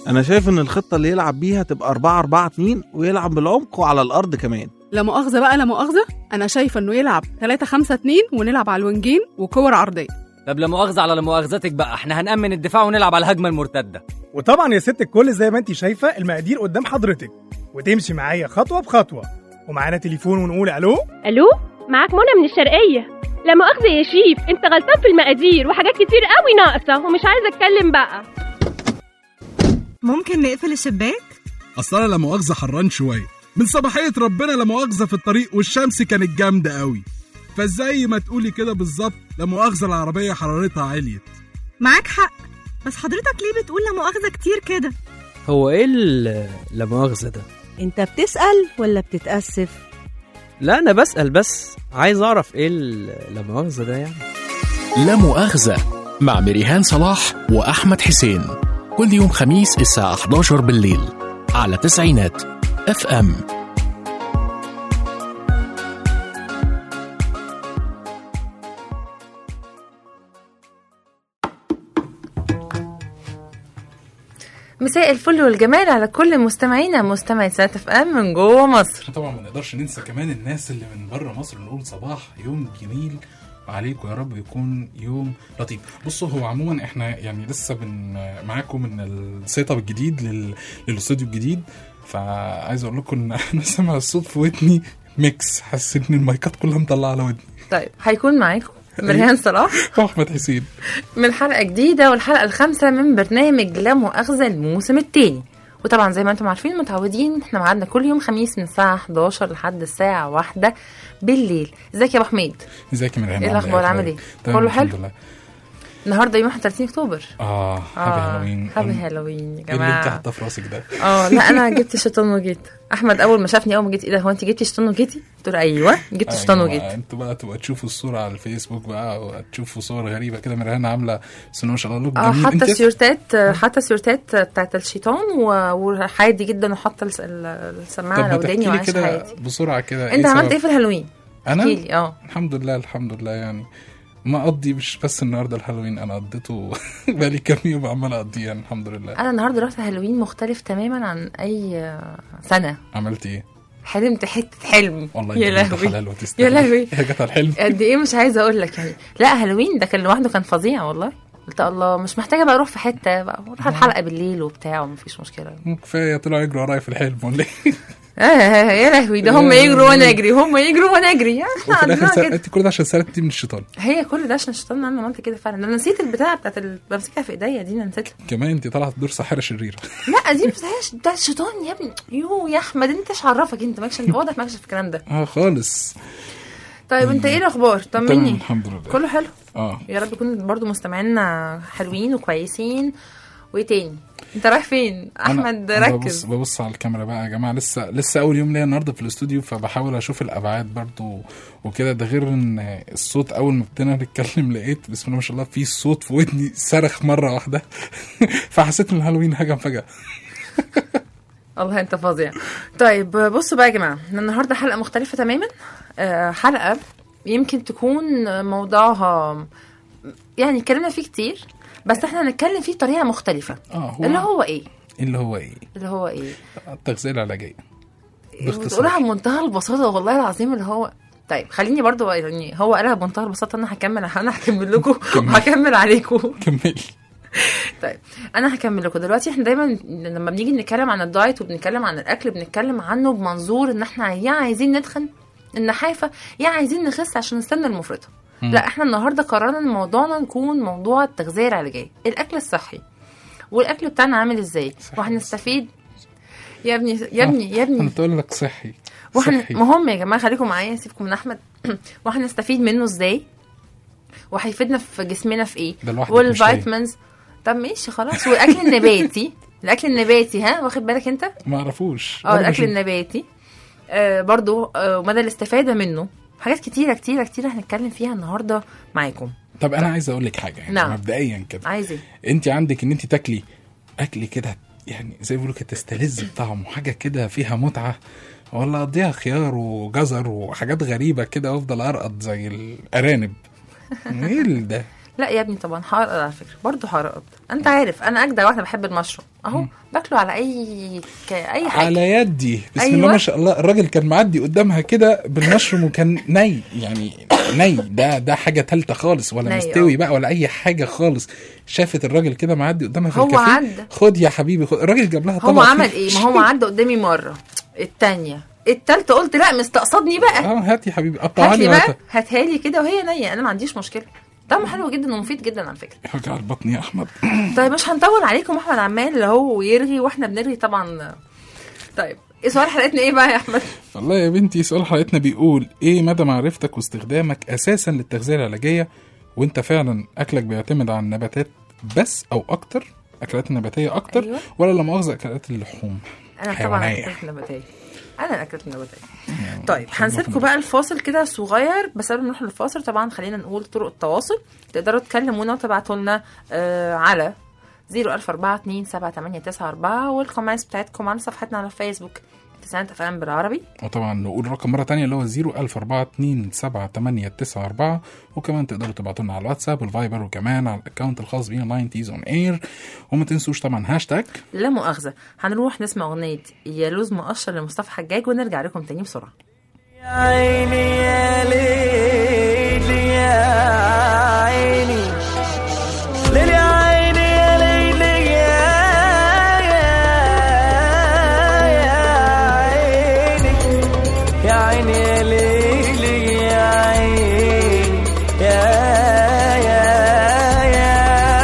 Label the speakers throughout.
Speaker 1: انا شايف ان الخطه اللي يلعب بيها تبقى 4 4 2 ويلعب بالعمق وعلى الارض كمان
Speaker 2: لا مؤاخذة بقى لا مؤاخذة أنا شايفة إنه يلعب 3 5 2 ونلعب على الوينجين وكور عرضية
Speaker 3: طب لا مؤاخذة على لا مؤاخذتك بقى احنا هنأمن الدفاع ونلعب على الهجمة المرتدة
Speaker 4: وطبعا يا ست الكل زي ما انت شايفه المقادير قدام حضرتك وتمشي معايا خطوه بخطوه ومعانا تليفون ونقول الو
Speaker 5: الو معاك منى من الشرقيه لا مؤاخذه يا شيف انت غلطان في المقادير وحاجات كتير قوي ناقصه ومش عايزه اتكلم بقى
Speaker 6: ممكن نقفل الشباك؟
Speaker 7: اصل انا لا مؤاخذه حران شويه من صباحيه ربنا لا مؤاخذه في الطريق والشمس كانت جامده قوي فزي ما تقولي كده بالظبط لا مؤاخذه العربيه حرارتها عليت
Speaker 6: معاك حق بس حضرتك ليه بتقول لا مؤاخذة كتير كده؟
Speaker 8: هو ايه ال- لا مؤاخذة ده؟
Speaker 9: انت بتسأل ولا بتتأسف؟
Speaker 8: لا انا بسأل بس عايز اعرف ايه ال- لا مؤاخذة ده يعني
Speaker 10: لا مؤاخذة مع مريهان صلاح وأحمد حسين كل يوم خميس الساعة 11 بالليل على تسعينات اف ام
Speaker 11: مساء الفل والجمال على كل مستمعينا مستمعي سات اف ام من جوه مصر
Speaker 12: طبعا ما نقدرش ننسى كمان الناس اللي من بره مصر نقول صباح يوم جميل عليكم يا رب يكون يوم لطيف بصوا هو عموما احنا يعني لسه بن معاكم من السيت اب الجديد لل... للاستوديو الجديد فعايز اقول لكم ان انا سامع الصوت في ودني ميكس حسيت ان المايكات كلها مطلعه على ودني
Speaker 11: طيب هيكون معاكم مريان صلاح
Speaker 12: واحمد حسين
Speaker 11: من حلقه جديده والحلقه الخامسه من برنامج لا مؤاخذه الموسم الثاني وطبعا زي ما انتم عارفين متعودين احنا ميعادنا كل يوم خميس من الساعه 11 لحد الساعه 1 بالليل ازيك يا ابو حميد
Speaker 12: ازيك يا مريم
Speaker 11: ايه الاخبار عامل ايه
Speaker 12: تمام،
Speaker 11: كله
Speaker 12: الحمد
Speaker 11: حلو
Speaker 12: لله.
Speaker 11: النهارده يوم 31 اكتوبر
Speaker 12: اه هابي هالوين
Speaker 11: هابي هالوين يا
Speaker 12: ايه اللي انت
Speaker 11: جماعه
Speaker 12: حاطاه في راسك ده
Speaker 11: اه لا انا جبت شيطان وجيت احمد اول ما شافني اول ما جيت ايه ده هو انت جبتي شيطان وجيتي قلت له ايوه جبت
Speaker 12: آه،
Speaker 11: شيطان
Speaker 12: يا
Speaker 11: وجيت
Speaker 12: جماعة، انتوا بقى تبقى تشوفوا الصورة على الفيسبوك بقى وتشوفوا صور غريبة كده مريان عاملة بس ما شاء الله لوك
Speaker 11: اه
Speaker 12: جميل
Speaker 11: حاطه
Speaker 12: انت
Speaker 11: سيورتات حاطه سيورتات بتاعت الشيطان و- وحادي جدا وحاطه الس- ال- السماعه
Speaker 12: طب
Speaker 11: على
Speaker 12: ما تحكي
Speaker 11: وداني
Speaker 12: لي
Speaker 11: وعايشه
Speaker 12: كده
Speaker 11: حياتي
Speaker 12: بسرعة كده
Speaker 11: انت عملت
Speaker 12: سبب؟
Speaker 11: ايه في الهالوين؟
Speaker 12: انا
Speaker 11: احكي لي اه
Speaker 12: الحمد لله الحمد لله يعني ما اقضي مش بس النهارده الهالوين انا قضيته بقالي كام يوم عمال اقضيه يعني الحمد لله
Speaker 11: انا النهارده رحت هالوين مختلف تماما عن اي سنه
Speaker 12: عملت ايه؟
Speaker 11: حلمت حته حلم
Speaker 12: والله
Speaker 11: يا
Speaker 12: يا بنت
Speaker 11: لهوي
Speaker 12: حلال وتستاهل
Speaker 11: يا لهوي
Speaker 12: يا جت على الحلم
Speaker 11: قد ايه مش عايزه اقول لك يعني لا هالوين ده كان لوحده كان فظيع والله قلت الله مش محتاجه بقى اروح في حته بقى اروح الحلقه بالليل وبتاع ومفيش مشكله
Speaker 12: كفايه طلعوا يجروا ورايا في الحلم ولا ايه؟
Speaker 11: آه يا لهوي ده هم يجروا وانا اجري هم يجروا وانا اجري يعني احنا
Speaker 12: وفي الاخر
Speaker 11: عندنا
Speaker 12: سر-
Speaker 11: كده
Speaker 12: انت كل ده عشان سرقتي من الشيطان
Speaker 11: هي كل ده عشان الشيطان انا عملت كده فعلا ده انا نسيت البتاعه بتاعت ال... بمسكها في ايديا دي انا نسيتها
Speaker 12: كمان انت طلعت دور ساحره شريره
Speaker 11: لا دي بتاعت بتاع الشيطان يا ابني يو يا احمد انت ايش عرفك انت ماكش انت واضح ماكش في الكلام ده
Speaker 12: اه خالص
Speaker 11: طيب انت ايه الاخبار
Speaker 12: تمام
Speaker 11: طمني
Speaker 12: الحمد لله
Speaker 11: كله حلو
Speaker 12: اه
Speaker 11: يا رب يكون برضو مستمعينا حلوين وكويسين وايه تاني انت رايح فين احمد
Speaker 12: أنا ببص
Speaker 11: ركز
Speaker 12: ببص على الكاميرا بقى يا جماعه لسه لسه اول يوم ليا النهارده في الاستوديو فبحاول اشوف الابعاد برضو وكده ده غير ان الصوت اول ما ابتدينا نتكلم لقيت بسم الله ما شاء الله في صوت في ودني صرخ مره واحده فحسيت ان الهالوين هجم فجاه
Speaker 11: الله انت فظيع طيب بصوا بقى يا جماعه احنا النهارده حلقه مختلفه تماما آه، حلقه يمكن تكون موضوعها يعني اتكلمنا فيه كتير بس احنا هنتكلم فيه بطريقه مختلفه
Speaker 12: اه هو
Speaker 11: اللي هو ايه
Speaker 12: اللي هو ايه
Speaker 11: اللي هو ايه
Speaker 12: التغذيه العلاجيه
Speaker 11: بتقولها بمنتهى البساطه والله العظيم اللي هو طيب خليني برضو يعني هو قالها بمنتهى البساطه انا هكمل انا هكمل لكم
Speaker 12: كمل.
Speaker 11: وهكمل عليكم
Speaker 12: كملي
Speaker 11: طيب انا هكمل لكم دلوقتي احنا دايما لما بنيجي نتكلم عن الدايت وبنتكلم عن الاكل بنتكلم عنه بمنظور ان احنا يا عايزين ندخن النحافه يا عايزين نخس عشان نستنى المفرطه
Speaker 13: مم.
Speaker 11: لا احنا النهارده قررنا ان موضوعنا نكون موضوع التغذيه العلاجيه الاكل الصحي والاكل بتاعنا عامل ازاي وهنستفيد يا ابني يا ابني يا ابني
Speaker 12: انا تقول لك صحي
Speaker 11: وحن...
Speaker 12: صحي.
Speaker 11: مهم يا جماعه خليكم معايا سيبكم من احمد وهنستفيد منه ازاي وهيفيدنا في جسمنا في ايه
Speaker 12: ده لوحدك مش
Speaker 11: والفيتامينز طب ماشي خلاص والاكل النباتي الاكل النباتي ها واخد بالك انت
Speaker 12: ما اعرفوش
Speaker 11: اه
Speaker 12: ولا
Speaker 11: الاكل
Speaker 12: بشوف.
Speaker 11: النباتي آه برضو آه ومدى الاستفاده منه حاجات كتيره كتيره كتيره هنتكلم فيها النهارده معاكم
Speaker 12: طب انا عايز اقول لك حاجه يعني
Speaker 11: نعم.
Speaker 12: مبدئيا كده
Speaker 11: عايز ايه
Speaker 12: انت عندك ان انت تاكلي اكل كده يعني زي ما بيقولوا كده تستلذ بطعمه حاجه كده فيها متعه ولا اقضيها خيار وجزر وحاجات غريبه كده وافضل ارقد زي الارانب ايه ال ده
Speaker 11: لا يا ابني طبعا حرقد على فكره برضه حرقد انت عارف انا اجدع واحده بحب المشروم اهو باكله على اي ك... اي حاجه
Speaker 12: على يدي بسم
Speaker 11: أيوة.
Speaker 12: الله ما شاء الله الراجل كان معدي قدامها كده بالمشروم وكان ني يعني ني ده ده حاجه تالته خالص ولا
Speaker 11: ني،
Speaker 12: مستوي
Speaker 11: آه.
Speaker 12: بقى ولا اي حاجه خالص شافت الراجل كده معدي قدامها في
Speaker 11: هو
Speaker 12: الكافيه
Speaker 11: عدى.
Speaker 12: خد يا حبيبي خد الراجل جاب لها
Speaker 11: هو
Speaker 12: طبق
Speaker 11: عمل
Speaker 12: فيه-
Speaker 11: ايه ما هو عدى قدامي مره التانية التالتة قلت لا مستقصدني بقى
Speaker 12: اه هات يا حبيبي قطعها
Speaker 11: هات
Speaker 12: لي
Speaker 11: لي
Speaker 12: وهاتها.
Speaker 11: بقى هاتها لي كده وهي نية انا ما عنديش مشكله طعمه حلو جدا ومفيد جدا على فكره
Speaker 12: وجع البطن يا احمد
Speaker 11: طيب مش هنطول عليكم احمد عمال اللي هو يرغي واحنا بنرغي طبعا طيب ايه سؤال حلقتنا ايه بقى يا احمد
Speaker 12: والله يا بنتي سؤال حلقتنا بيقول ايه مدى معرفتك واستخدامك اساسا للتغذيه العلاجيه وانت فعلا اكلك بيعتمد على النباتات بس او اكتر اكلات النباتيه اكتر
Speaker 11: أيوة.
Speaker 12: ولا لا مؤاخذه اكلات اللحوم
Speaker 11: انا طبعا
Speaker 12: حيوانية.
Speaker 11: اكلت نباتيه انا اكلت نباتيه طيب هنسيبكم بقى الفاصل كده صغير بس قبل ما نروح للفاصل طبعا خلينا نقول طرق التواصل تقدروا تكلمونا وتبعتوا لنا آه على 004427894 والكومنتس بتاعتكم على صفحتنا على فيسبوك تسعينات اف ام بالعربي
Speaker 12: وطبعا نقول رقم مره تانية اللي هو 014278894 وكمان تقدروا تبعتوا لنا على الواتساب والفايبر وكمان على الاكونت الخاص بينا 90 اون اير وما تنسوش طبعا هاشتاج
Speaker 11: لا مؤاخذه هنروح نسمع اغنيه يا لوز مقشر لمصطفى حجاج ونرجع لكم تاني بسرعه
Speaker 13: عيني يا ليل يا عيني ليل يا عيني يا ليل يا يا عيني يا ليل يا عيني يا يا يا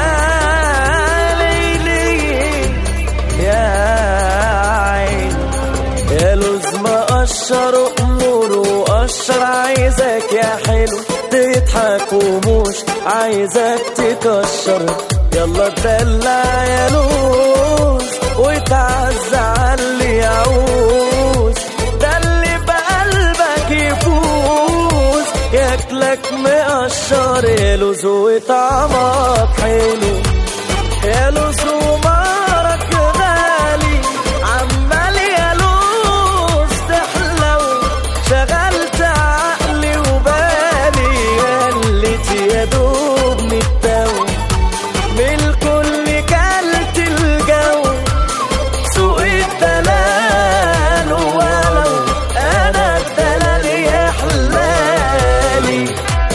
Speaker 13: ليلي يا عيني يا لوز مقشر امور وقشر عايزك يا حلو تضحك ومش عايزك تكشر يلا اتدلع يا لوز وتعز على اللي يعوز ده اللي بقلبك يفوز ياكلك مقشر يا لوز وطعمك حلو يا لوز ومارك غالي عمال يا لوز تحلو شغلت عقلي وبالي قلت يا دوب متو من الكل كلت الجو سوق الدلال ولو انا الدلال يا حلالي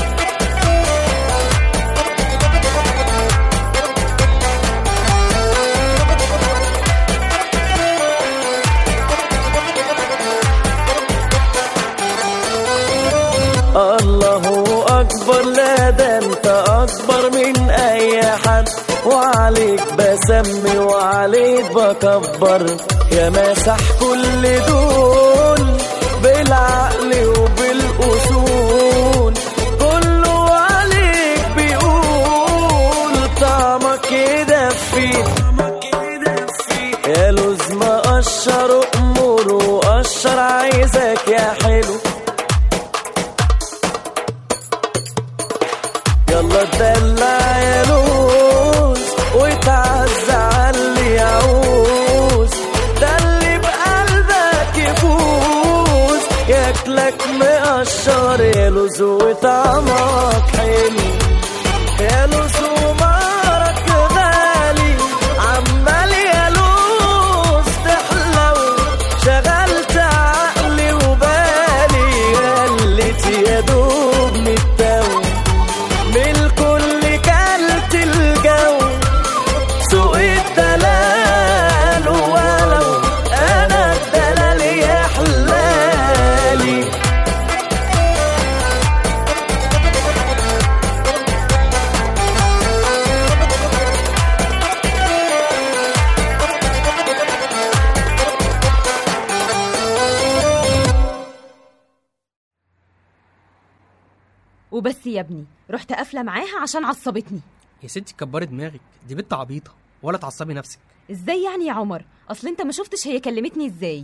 Speaker 13: الله أكبر لا ده أنت أكبر من أي حد وعليك بسمي وعليك بكبر يا مسح كل دول بالعقل وبالأصول كله عليك بيقول طعمك يدفي يا لوز مقشر أمور وقشر عايزك يا حلو يلا اتدلع يا لوز وتعز على اللي يعوز ده اللي بقلبك يفوز ياكلك مقشر يا لوز وطعمك حلو يا لوز ومارك غالي عمال يا لوز تحلو شغلت عقلي وبالي قلت يا دوب متو من الكل كلت الجو سوق الدلال ولو انا الدلال يا حلالي
Speaker 14: وبس يا ابني رحت قافله معاها عشان عصبتني
Speaker 8: يا ستي كبري دماغك دي بنت عبيطه ولا تعصبي نفسك
Speaker 14: ازاي يعني يا عمر اصل انت ما شفتش هي كلمتني ازاي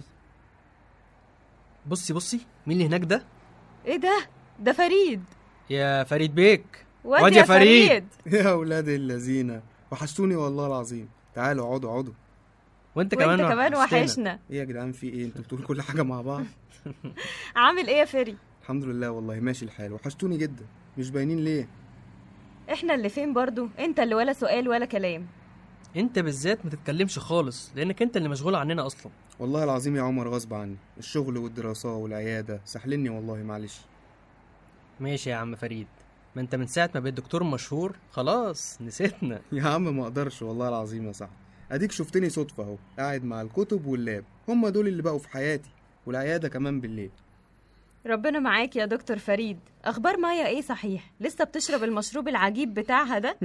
Speaker 8: بصي بصي مين اللي هناك ده
Speaker 14: ايه ده ده فريد
Speaker 8: يا فريد بيك
Speaker 14: واد يا فريد
Speaker 15: يا اولاد اللذينه وحشتوني والله العظيم تعالوا اقعدوا اقعدوا
Speaker 8: وانت
Speaker 14: وانت كمان وحشنا
Speaker 15: ايه يا جدعان في ايه انتوا بتقولوا كل حاجه مع بعض
Speaker 14: عامل ايه يا فري
Speaker 15: الحمد لله والله ماشي الحال وحشتوني جدا مش باينين ليه
Speaker 14: احنا اللي فين برضو انت اللي ولا سؤال ولا كلام
Speaker 8: انت بالذات ما تتكلمش خالص لانك انت اللي مشغول عننا اصلا
Speaker 15: والله العظيم يا عمر غصب عني الشغل والدراسة والعيادة سحلني والله معلش
Speaker 8: ماشي يا عم فريد ما انت من ساعه ما بقيت دكتور مشهور خلاص نسيتنا
Speaker 15: يا عم ما اقدرش والله العظيم يا صاحبي اديك شفتني صدفة اهو قاعد مع الكتب واللاب هم دول اللي بقوا في حياتي والعيادة كمان بالليل
Speaker 14: ربنا معاك يا دكتور فريد اخبار مايا ايه صحيح لسه بتشرب المشروب العجيب بتاعها ده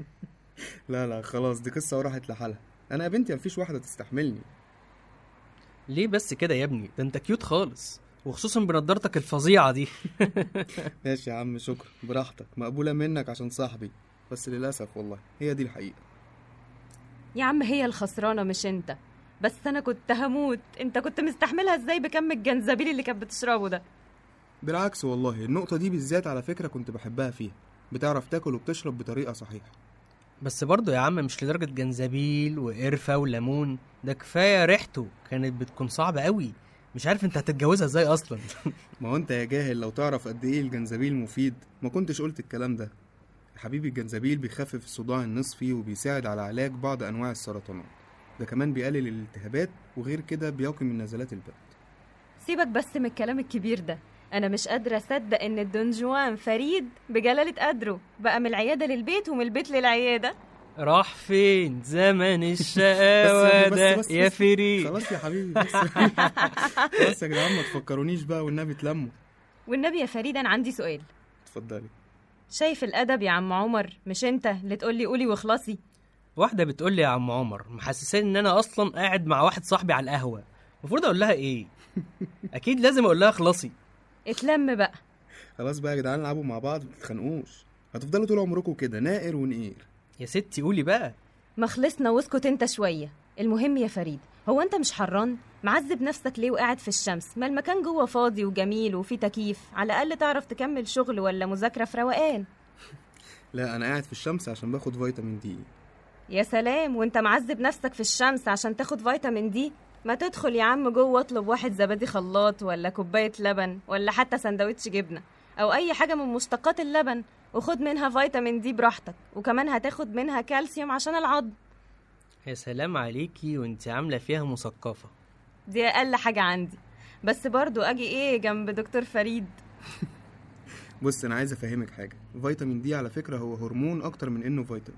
Speaker 15: لا لا خلاص دي قصة وراحت لحالها انا يا بنتي مفيش واحدة تستحملني
Speaker 8: ليه بس كده يا ابني ده انت كيوت خالص وخصوصا بنضارتك الفظيعه دي
Speaker 15: ماشي يا عم شكرا براحتك مقبولة منك عشان صاحبي بس للأسف والله هي دي الحقيقة
Speaker 14: يا عم هي الخسرانه مش انت بس انا كنت هموت انت كنت مستحملها ازاي بكم الجنزبيل اللي كانت بتشربه ده
Speaker 15: بالعكس والله النقطة دي بالذات على فكرة كنت بحبها فيها بتعرف تاكل وبتشرب بطريقة صحيحة
Speaker 8: بس برضه يا عم مش لدرجه جنزبيل وقرفه وليمون ده كفايه ريحته كانت بتكون صعبه قوي مش عارف انت هتتجوزها ازاي اصلا
Speaker 15: ما هو انت يا جاهل لو تعرف قد ايه الجنزبيل مفيد ما كنتش قلت الكلام ده يا حبيبي الجنزبيل بيخفف الصداع النصفي وبيساعد على علاج بعض انواع السرطانات ده كمان بيقلل الالتهابات وغير كده بيقي من نزلات البرد
Speaker 14: سيبك بس من الكلام الكبير ده انا مش قادره اصدق ان الدونجوان فريد بجلاله قدره بقى من العياده للبيت ومن البيت للعياده
Speaker 8: راح فين زمن الشقاوة
Speaker 15: بس-
Speaker 8: ده
Speaker 15: بس-
Speaker 8: يا
Speaker 15: بس-
Speaker 8: فريد
Speaker 15: خلاص يا حبيبي بس خلاص يا جدعان ما تفكرونيش بقى والنبي تلموا
Speaker 14: والنبي يا فريد انا عندي سؤال
Speaker 15: اتفضلي
Speaker 14: شايف الادب يا عم عمر مش انت اللي تقولي قولي واخلصي
Speaker 8: واحدة بتقول لي يا عم عمر محسساني ان انا اصلا قاعد مع واحد صاحبي على القهوة المفروض اقول لها ايه اكيد لازم اقول لها خلصي
Speaker 14: اتلم بقى
Speaker 15: خلاص بقى يا جدعان العبوا مع بعض ما تتخانقوش هتفضلوا طول عمركم كده نائر ونقير
Speaker 8: يا ستي قولي بقى
Speaker 14: ما خلصنا واسكت انت شويه المهم يا فريد هو انت مش حران معذب نفسك ليه وقاعد في الشمس ما المكان جوه فاضي وجميل وفيه تكييف على الاقل تعرف تكمل شغل ولا مذاكره في روقان
Speaker 15: لا انا قاعد في الشمس عشان باخد فيتامين دي
Speaker 14: يا سلام وانت معذب نفسك في الشمس عشان تاخد فيتامين دي ما تدخل يا عم جوه اطلب واحد زبادي خلاط ولا كوبايه لبن ولا حتى سندوتش جبنه او اي حاجه من مشتقات اللبن وخد منها فيتامين دي براحتك وكمان هتاخد منها كالسيوم عشان العظم
Speaker 8: يا سلام عليكي وانت عاملة فيها مثقفة
Speaker 14: دي اقل حاجه عندي بس برضو اجي ايه جنب دكتور فريد
Speaker 15: بص انا عايز افهمك حاجه فيتامين دي على فكره هو هرمون اكتر من انه فيتامين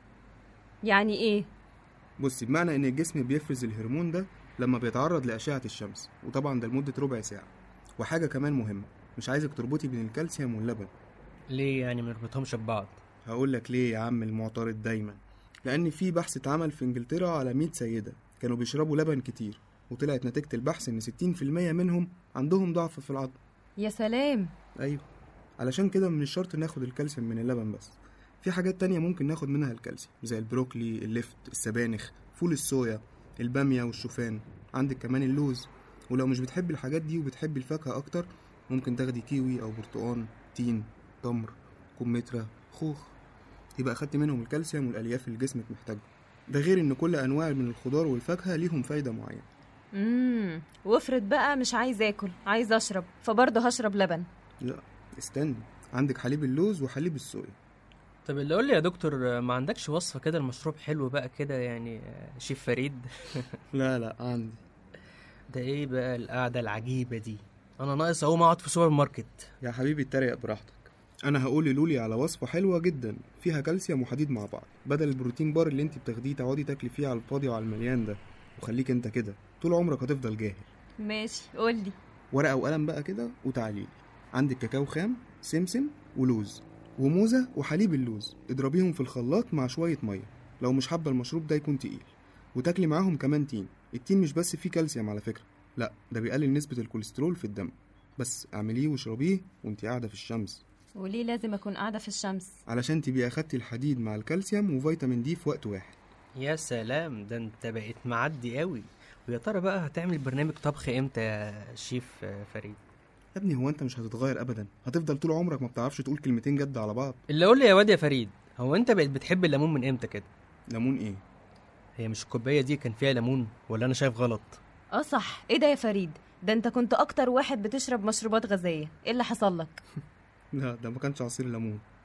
Speaker 14: يعني ايه
Speaker 15: بصي بمعنى ان الجسم بيفرز الهرمون ده لما بيتعرض لاشعه الشمس وطبعا ده لمده ربع ساعه وحاجه كمان مهمه مش عايزك تربطي بين الكالسيوم واللبن
Speaker 8: ليه يعني ما نربطهمش ببعض
Speaker 15: هقول لك ليه يا عم المعترض دايما لان في بحث اتعمل في انجلترا على 100 سيده كانوا بيشربوا لبن كتير وطلعت نتيجه البحث ان 60% منهم عندهم ضعف في العظم
Speaker 14: يا سلام
Speaker 15: ايوه علشان كده من الشرط ناخد الكالسيوم من اللبن بس في حاجات تانية ممكن ناخد منها الكالسيوم زي البروكلي اللفت السبانخ فول الصويا البامية والشوفان عندك كمان اللوز ولو مش بتحبي الحاجات دي وبتحبي الفاكهة أكتر ممكن تاخدي كيوي أو برتقان تين تمر كمثرى خوخ يبقى أخدت منهم الكالسيوم والألياف اللي جسمك محتاجها ده غير إن كل أنواع من الخضار والفاكهة ليهم فايدة معينة
Speaker 14: امم وافرض بقى مش عايز اكل عايز اشرب فبرضه هشرب لبن
Speaker 15: لا استني عندك حليب اللوز وحليب الصويا
Speaker 8: طب اللي قول لي يا دكتور ما عندكش وصفة كده المشروب حلو بقى كده يعني آه، شيف فريد
Speaker 15: لا لا عندي
Speaker 8: ده ايه بقى القعدة العجيبة دي انا ناقص اقوم اقعد في سوبر ماركت
Speaker 15: يا حبيبي اتريق براحتك انا هقول للولي على وصفه حلوه جدا فيها كالسيوم وحديد مع بعض بدل البروتين بار اللي انت بتاخديه تقعدي تاكلي فيه على الفاضي وعلى المليان ده وخليك انت كده طول عمرك هتفضل جاهل
Speaker 14: ماشي قولي
Speaker 15: ورقه وقلم بقى كده وتعالي لي عندك كاكاو خام سمسم ولوز وموزه وحليب اللوز اضربيهم في الخلاط مع شويه ميه لو مش حابه المشروب ده يكون تقيل وتاكلي معاهم كمان تين التين مش بس فيه كالسيوم على فكره لا ده بيقلل نسبه الكوليسترول في الدم بس اعمليه واشربيه وانت قاعده في الشمس
Speaker 14: وليه لازم اكون قاعده في الشمس
Speaker 15: علشان تبقي اخدتي الحديد مع الكالسيوم وفيتامين دي في وقت واحد
Speaker 8: يا سلام ده انت بقيت معدي قوي ويا ترى بقى هتعمل برنامج طبخ امتى يا شيف آه، فريد
Speaker 15: يا ابني هو انت مش هتتغير ابدا هتفضل طول عمرك ما بتعرفش تقول كلمتين جد على بعض
Speaker 8: اللي قول لي يا واد يا فريد هو انت بقيت بتحب الليمون من امتى كده
Speaker 15: ليمون ايه
Speaker 8: هي مش الكوبايه دي كان فيها ليمون ولا انا شايف غلط
Speaker 14: اه صح ايه ده يا فريد ده انت كنت اكتر واحد بتشرب مشروبات غازيه ايه اللي حصل لك
Speaker 15: لا ده ما كانش عصير ليمون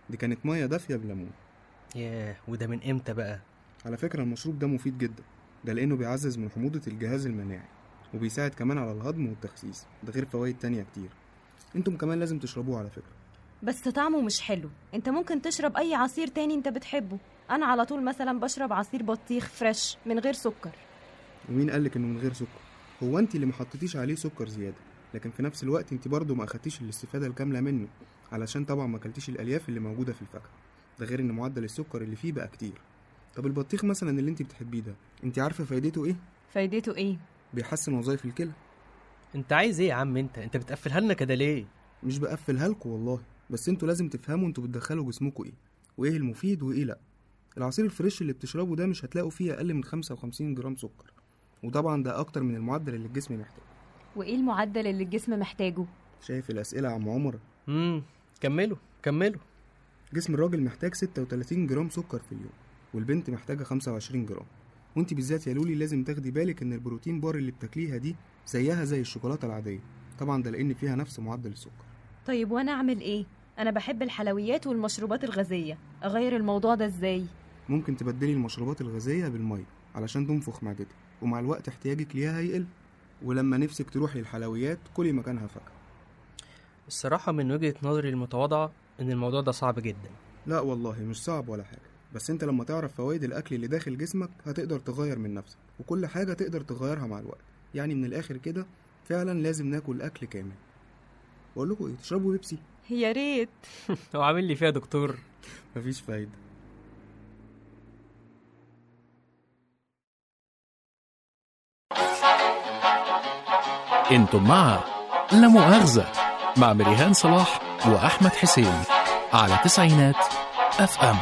Speaker 15: دي كانت ميه دافيه بليمون
Speaker 8: ياه وده من امتى بقى
Speaker 15: على فكره المشروب ده مفيد جدا ده لانه بيعزز من حموضه الجهاز المناعي وبيساعد كمان على الهضم والتخسيس ده غير فوائد تانية كتير انتم كمان لازم تشربوه على فكره
Speaker 14: بس طعمه مش حلو انت ممكن تشرب اي عصير تاني انت بتحبه انا على طول مثلا بشرب عصير بطيخ فريش من غير سكر
Speaker 15: ومين قالك انه من غير سكر هو انت اللي ما حطيتيش عليه سكر زياده لكن في نفس الوقت انت برضه ما اخدتيش الاستفاده الكامله منه علشان طبعا ما اكلتيش الالياف اللي موجوده في الفاكهه ده غير ان معدل السكر اللي فيه بقى كتير طب البطيخ مثلا اللي انت بتحبيه ده انت عارفه فايدته ايه
Speaker 14: فايدته ايه
Speaker 15: بيحسن وظائف الكلى
Speaker 8: انت عايز ايه يا عم انت انت بتقفلها لنا كده ليه
Speaker 15: مش بقفلها لكم والله بس انتوا لازم تفهموا انتوا بتدخلوا جسمكم ايه وايه المفيد وايه لا العصير الفريش اللي بتشربه ده مش هتلاقوا فيه اقل من 55 جرام سكر وطبعا ده اكتر من المعدل اللي الجسم محتاجه
Speaker 14: وايه المعدل اللي الجسم محتاجه
Speaker 15: شايف الاسئله يا عم عمر
Speaker 8: امم كملوا كملوا
Speaker 15: جسم الراجل محتاج 36 جرام سكر في اليوم والبنت محتاجه 25 جرام وانت بالذات يا لولي لازم تاخدي بالك ان البروتين بار اللي بتاكليها دي زيها زي الشوكولاته العاديه طبعا ده لان فيها نفس معدل السكر
Speaker 14: طيب وانا اعمل ايه انا بحب الحلويات والمشروبات الغازيه اغير الموضوع ده ازاي
Speaker 15: ممكن تبدلي المشروبات الغازيه بالميه علشان تنفخ معدتك ومع الوقت احتياجك ليها هيقل ولما نفسك تروح للحلويات كلي مكانها فاكهه
Speaker 8: الصراحه من وجهه نظري المتواضعه ان الموضوع ده صعب جدا
Speaker 15: لا والله مش صعب ولا حاجه بس انت لما تعرف فوائد الاكل اللي داخل جسمك هتقدر تغير من نفسك وكل حاجه تقدر تغيرها مع الوقت يعني من الاخر كده فعلا لازم ناكل اكل كامل بقول لكم ايه تشربوا بيبسي
Speaker 14: يا ريت
Speaker 8: هو عامل لي فيها دكتور
Speaker 15: مفيش فايده
Speaker 10: انتم مع لا مؤاخذة مع مريهان صلاح وأحمد حسين على تسعينات اف ام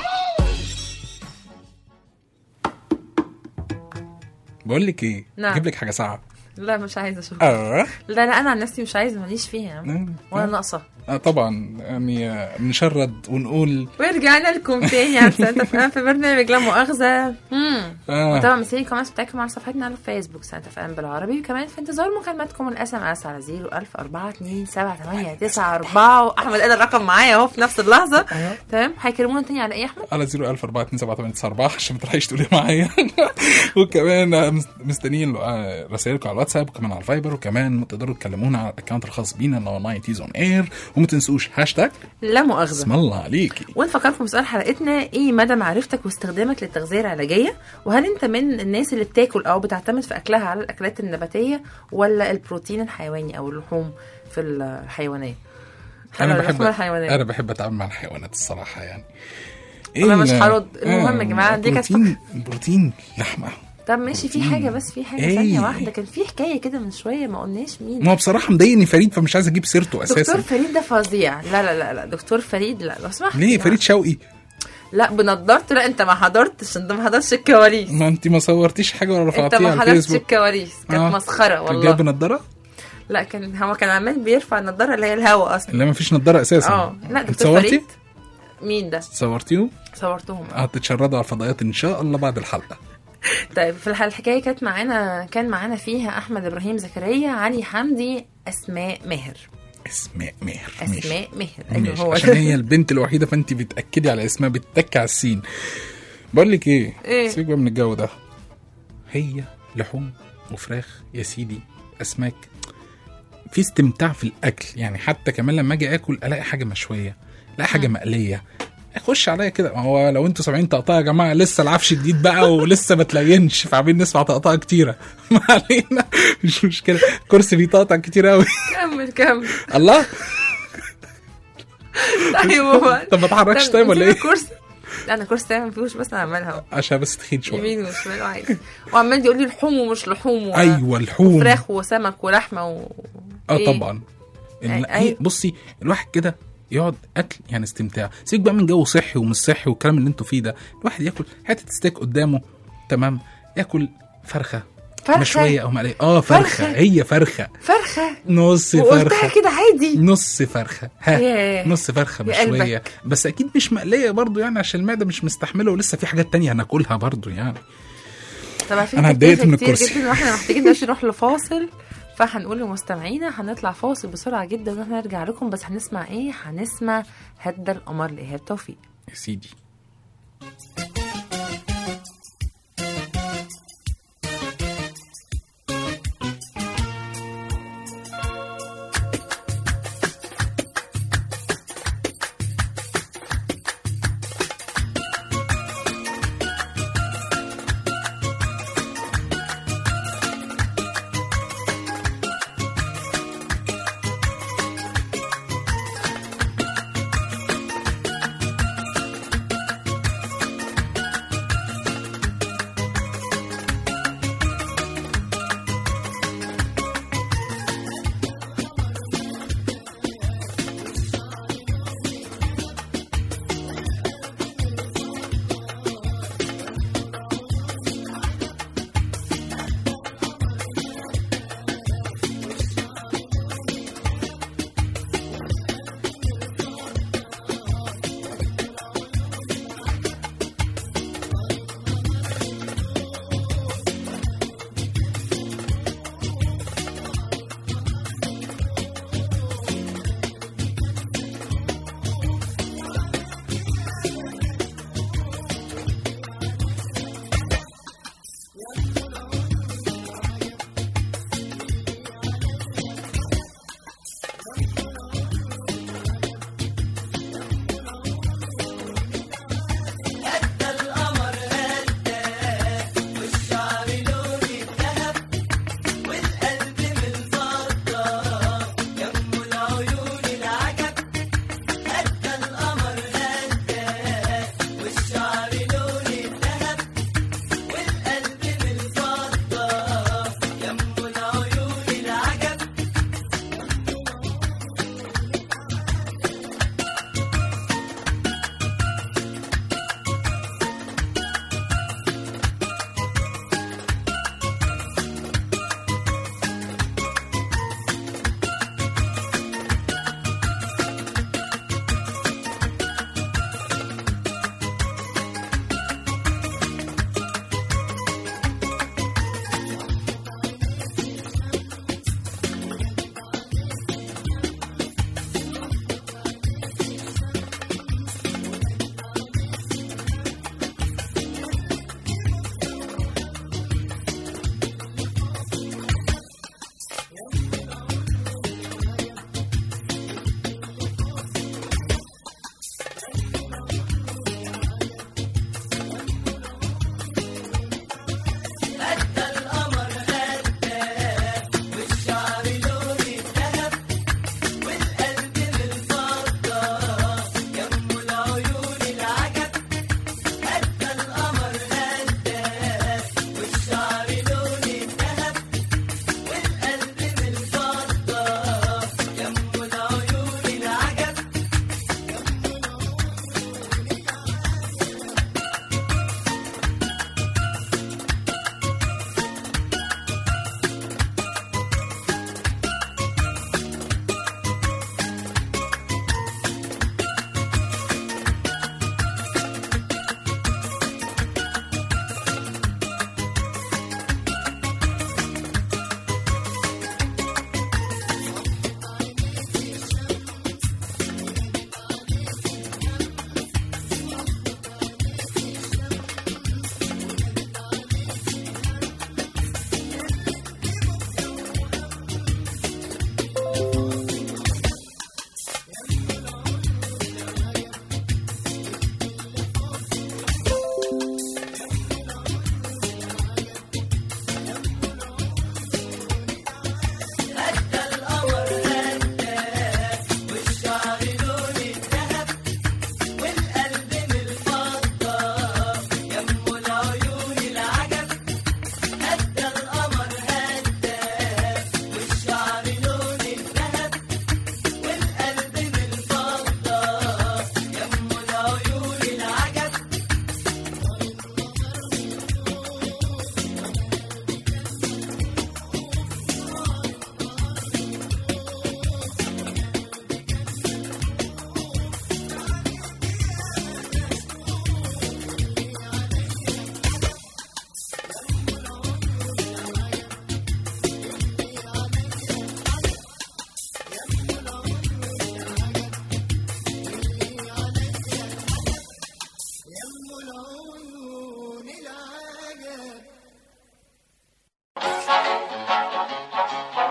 Speaker 12: بقول لك ايه
Speaker 11: نعم.
Speaker 12: اجيب لك حاجه ساعه
Speaker 11: لا مش عايزه اشوف
Speaker 12: اه
Speaker 11: لا لا انا عن نفسي مش عايزه ماليش فيها يا عم. ولا ناقصه
Speaker 12: آه طبعا يعني آه، بنشرد ونقول
Speaker 11: ورجعنا لكم تاني على سنة اف ام في برنامج لا مؤاخذة امم
Speaker 12: آه.
Speaker 11: وطبعا مسيري كمان بتاعكم على صفحتنا على الفيسبوك سنة اف ام بالعربي وكمان في انتظار مكالماتكم الاس ام اس على 01000 4 2 7 8 9 4 واحمد قال الرقم معايا اهو في نفس اللحظة تمام هيكلمونا تاني على ايه يا احمد؟
Speaker 12: على 010427894 عشان ما تروحيش تقولي معايا وكمان آه، مست- مستنيين آه، رسائلكم على الواتساب وكمان على الفايبر وكمان تقدروا تكلمونا على الاكونت الخاص بينا اللي هو 90 اون اير وما تنسوش هاشتاج
Speaker 11: لا مؤاخذة
Speaker 12: اسم الله عليكي
Speaker 11: ونفكركم بسؤال حلقتنا ايه مدى معرفتك واستخدامك للتغذيه العلاجيه وهل انت من الناس اللي بتاكل او بتعتمد في اكلها على الاكلات النباتيه ولا البروتين الحيواني او اللحوم في الحيوانيه
Speaker 12: انا
Speaker 11: حلوة
Speaker 12: بحب
Speaker 11: اللحوم الحيوانيه
Speaker 12: انا بحب اتعامل مع الحيوانات الصراحه يعني
Speaker 11: أنا مش
Speaker 12: ال-
Speaker 11: هرد. المهم يا جماعة، دي كانت
Speaker 12: بروتين بروتين لحمه
Speaker 11: طب ماشي في حاجه بس في حاجه
Speaker 12: إيه؟
Speaker 11: ثانيه واحده كان في حكايه كده من شويه ما قلناش مين
Speaker 12: ما هو بصراحه مضايقني فريد فمش عايز اجيب سيرته اساسا
Speaker 11: دكتور فريد ده فظيع لا لا لا لا دكتور فريد لا لو سمحت
Speaker 12: ليه فريد شوقي
Speaker 11: لا بنضارته لا انت ما حضرتش انت ما حضرتش الكواليس
Speaker 12: ما انت ما صورتيش حاجه ولا
Speaker 11: انت
Speaker 12: رفعتيها
Speaker 11: ما
Speaker 12: على
Speaker 11: حضرتش
Speaker 12: الفيسبوك
Speaker 11: الكواليس كانت
Speaker 12: آه.
Speaker 11: مسخره
Speaker 12: كان
Speaker 11: والله
Speaker 12: جايب نضاره
Speaker 11: لا كان هو كان عمال بيرفع النضاره اللي هي الهوا اصلا
Speaker 12: لا ما فيش نضاره اساسا
Speaker 11: اه لا
Speaker 12: انت
Speaker 11: دكتور
Speaker 12: صورتي
Speaker 11: فريد مين ده
Speaker 12: صورتيهم
Speaker 11: صورتهم
Speaker 12: هتتشردوا على الفضائيات ان شاء الله بعد الحلقه
Speaker 11: طيب في الح- الحكايه كانت معانا كان معانا فيها احمد ابراهيم زكريا علي حمدي اسماء ماهر
Speaker 12: اسماء ماهر
Speaker 11: اسماء ماهر ايوه
Speaker 12: ماشي
Speaker 11: هو
Speaker 12: عشان
Speaker 11: ده.
Speaker 12: هي البنت الوحيده فانت بتاكدي على اسمها بتتك على السين بقول لك ايه
Speaker 11: إيه؟
Speaker 12: سيبك بقى من الجو ده هي لحوم وفراخ يا سيدي اسماك في استمتاع في الاكل يعني حتى كمان لما اجي اكل الاقي حاجه مشويه الاقي حاجه مقليه اخش عليا كده ما هو لو انتوا سامعين طقطقه يا جماعه لسه العفش جديد بقى ولسه ما تلينش فعاملين نسمع طقطقه كتيره ما علينا مش مشكله كرسي فيه طقطقه كتير قوي
Speaker 11: كمل كمل
Speaker 12: الله
Speaker 11: طيب هو
Speaker 12: طب ما اتحركش طيب ولا
Speaker 11: نسيب
Speaker 12: ايه؟
Speaker 11: الكرسي لا انا كرسي تاني ما فيهوش بس انا عمالها اهو
Speaker 12: عشان بس تخين شويه
Speaker 11: يمين وشمال وعادي وعمال يقول لي لحوم ومش لحوم و...
Speaker 12: ايوه لحوم
Speaker 11: وفراخ وسمك ولحمه و...
Speaker 12: اه
Speaker 11: إيه؟
Speaker 12: طبعا
Speaker 11: أي-
Speaker 12: ال-
Speaker 11: أي-
Speaker 12: هي بصي الواحد كده يقعد اكل يعني استمتاع سيبك بقى من جو صحي ومش صحي والكلام اللي انتوا فيه ده الواحد ياكل حته ستيك قدامه تمام ياكل فرخه
Speaker 11: فرخة؟
Speaker 12: مشويه او مقليه اه فرخه,
Speaker 11: فرخة؟
Speaker 12: هي فرخه
Speaker 11: فرخه
Speaker 12: نص
Speaker 11: وقلتها
Speaker 12: فرخه
Speaker 11: كده عادي
Speaker 12: نص فرخه ها
Speaker 11: ياه.
Speaker 12: نص فرخه
Speaker 11: يا
Speaker 12: مشويه
Speaker 11: قلبك.
Speaker 12: بس اكيد مش مقليه برضو يعني عشان المعده مش مستحمله ولسه في حاجات تانية هناكلها برضو يعني
Speaker 11: طب على فكرة
Speaker 12: أنا اتضايقت
Speaker 11: كتير
Speaker 12: من
Speaker 11: كتير
Speaker 12: الكرسي.
Speaker 11: جدا واحنا محتاجين دلوقتي نروح لفاصل فهنقول لمستمعينا هنطلع فاصل بسرعه جدا وهنرجع لكم بس هنسمع ايه هنسمع هدى القمر لايهاب توفيق
Speaker 12: يا سيدي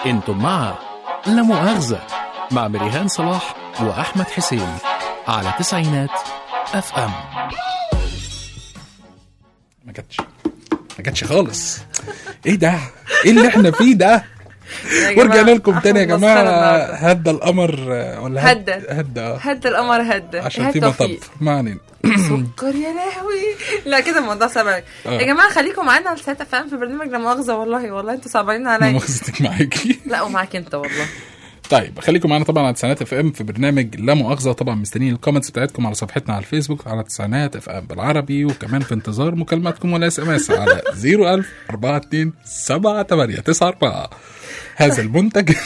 Speaker 10: انتم مع لا مؤاخذة مع مريهان صلاح وأحمد حسين على تسعينات اف ام
Speaker 12: ما جاتش ما جاتش خالص ايه ده ايه اللي احنا فيه ده
Speaker 11: يا جماعة،
Speaker 12: ورجعنا لكم تاني يا
Speaker 11: أحمد
Speaker 12: جماعه
Speaker 11: مسخرة النهاردة.
Speaker 12: هدى القمر آه، ولا هد-
Speaker 11: هدى.
Speaker 12: هدى اه
Speaker 11: هدى القمر هدى
Speaker 12: عشان
Speaker 11: إيهاب
Speaker 12: في مطب
Speaker 11: توفيق.
Speaker 12: ما علينا
Speaker 11: سكر يا لهوي لا كده الموضوع صعب عليا.
Speaker 12: آه.
Speaker 11: يا جماعه خليكم معانا على ساعتها فاهم في برنامج لا مؤاخذه والله والله انتوا صعبانين عليا
Speaker 12: مؤاخذتك معاكي
Speaker 11: لا ومعاك انت والله
Speaker 12: طيب خليكم معانا طبعا على تسعينات اف ام في برنامج لا مؤاخذه طبعا مستنيين الكومنتس بتاعتكم على صفحتنا على الفيسبوك على تسعينات اف ام بالعربي وكمان في انتظار مكالماتكم ولا اس ام اس على 01000 42 78 94 هذا المنتج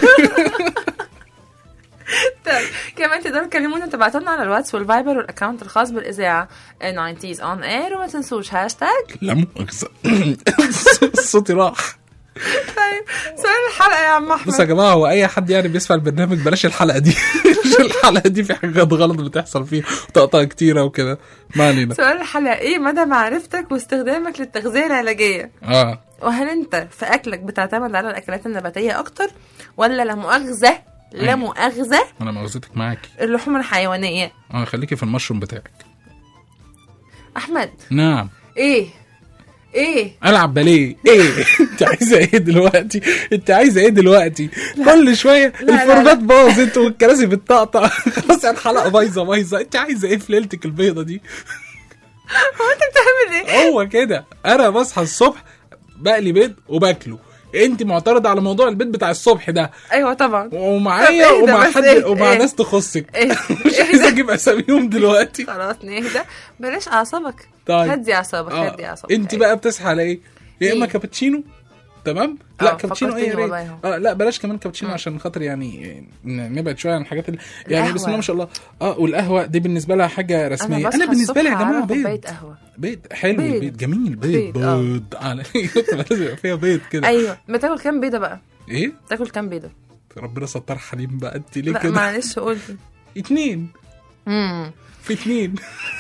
Speaker 11: طيب كمان تقدروا تكلمونا تبعتوا لنا على الواتس والفايبر والاكونت الخاص بالاذاعه 90s on air وما تنسوش هاشتاج
Speaker 12: لا مؤاخذه صوتي راح
Speaker 11: طيب سؤال الحلقه يا عم احمد
Speaker 12: بص يا جماعه هو اي حد يعني بيسمع البرنامج بلاش الحلقه دي الحلقه دي في حاجات غلط بتحصل فيها وتقطع كتيره وكده ما علينا
Speaker 11: سؤال الحلقه ايه مدى معرفتك واستخدامك للتغذيه العلاجيه
Speaker 12: اه
Speaker 11: وهل انت في اكلك بتعتمد على الاكلات النباتيه اكتر ولا لا مؤاخذه لا
Speaker 12: أيوة.
Speaker 11: مؤاخذه
Speaker 12: انا مؤاخذتك معاكي
Speaker 11: اللحوم الحيوانيه
Speaker 12: اه خليكي في المشروم بتاعك
Speaker 11: احمد
Speaker 12: نعم
Speaker 11: ايه ايه
Speaker 12: العب باليه ايه انت عايزه ايه دلوقتي انت عايزه ايه دلوقتي كل شويه
Speaker 11: لا، لا.
Speaker 12: الفورمات باظت والكراسي بتطقطق خلاص الحلقه بايظه بايظه انت عايزه ايه في ليلتك البيضه دي
Speaker 11: هو انت بتعمل ايه
Speaker 12: هو كده انا بصحى الصبح بقلي بيض وباكله انت معترضه على موضوع البيض بتاع الصبح ده
Speaker 11: ايوه طبعا
Speaker 12: ومعايا
Speaker 11: طب ايه ده
Speaker 12: ومع
Speaker 11: بس
Speaker 12: حد
Speaker 11: ايه؟
Speaker 12: ومع
Speaker 11: ايه؟
Speaker 12: ناس تخصك
Speaker 11: ايه
Speaker 12: مش عايز اجيب اساميهم دلوقتي
Speaker 11: خلاص نهدى بلاش اعصابك
Speaker 12: طيب.
Speaker 11: هدي اعصابك
Speaker 12: آه.
Speaker 11: هدي اعصابك
Speaker 12: انت بقى بتصحى على ايه يا اما
Speaker 11: ايه؟
Speaker 12: كابتشينو تمام لا
Speaker 11: آه،
Speaker 12: كابتشينو ايه يا
Speaker 11: فكرتني
Speaker 12: ريت
Speaker 11: والله
Speaker 12: اه لا بلاش كمان كابتشينو عشان خاطر يعني ن- نبعد شويه عن الحاجات اللي يعني
Speaker 11: القهوة.
Speaker 12: بسم الله ما شاء الله اه والقهوه دي بالنسبه لها حاجه رسميه
Speaker 11: بصحى
Speaker 12: انا بالنسبه لي يا
Speaker 11: الصبح
Speaker 12: جماعه
Speaker 11: على كوباية
Speaker 12: بيض
Speaker 11: قهوه
Speaker 12: بيض حلو
Speaker 11: بيض.
Speaker 12: البيض جميل بيض
Speaker 11: بيض، آه.
Speaker 12: بيض على لازم يبقى فيها بيض كده
Speaker 11: ايوه بتاكل كام بيضه بقى
Speaker 12: ايه
Speaker 11: تاكل كام بيضه
Speaker 12: ربنا ستار حليم بقى انت ليه
Speaker 11: لا
Speaker 12: كده
Speaker 11: معلش قولي
Speaker 12: اتنين
Speaker 11: امم
Speaker 12: في اتنين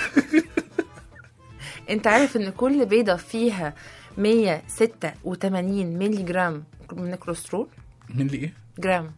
Speaker 11: انت عارف ان كل بيضه فيها 186 مللي جرام من الكوليسترول
Speaker 12: من اللي ايه
Speaker 11: جرام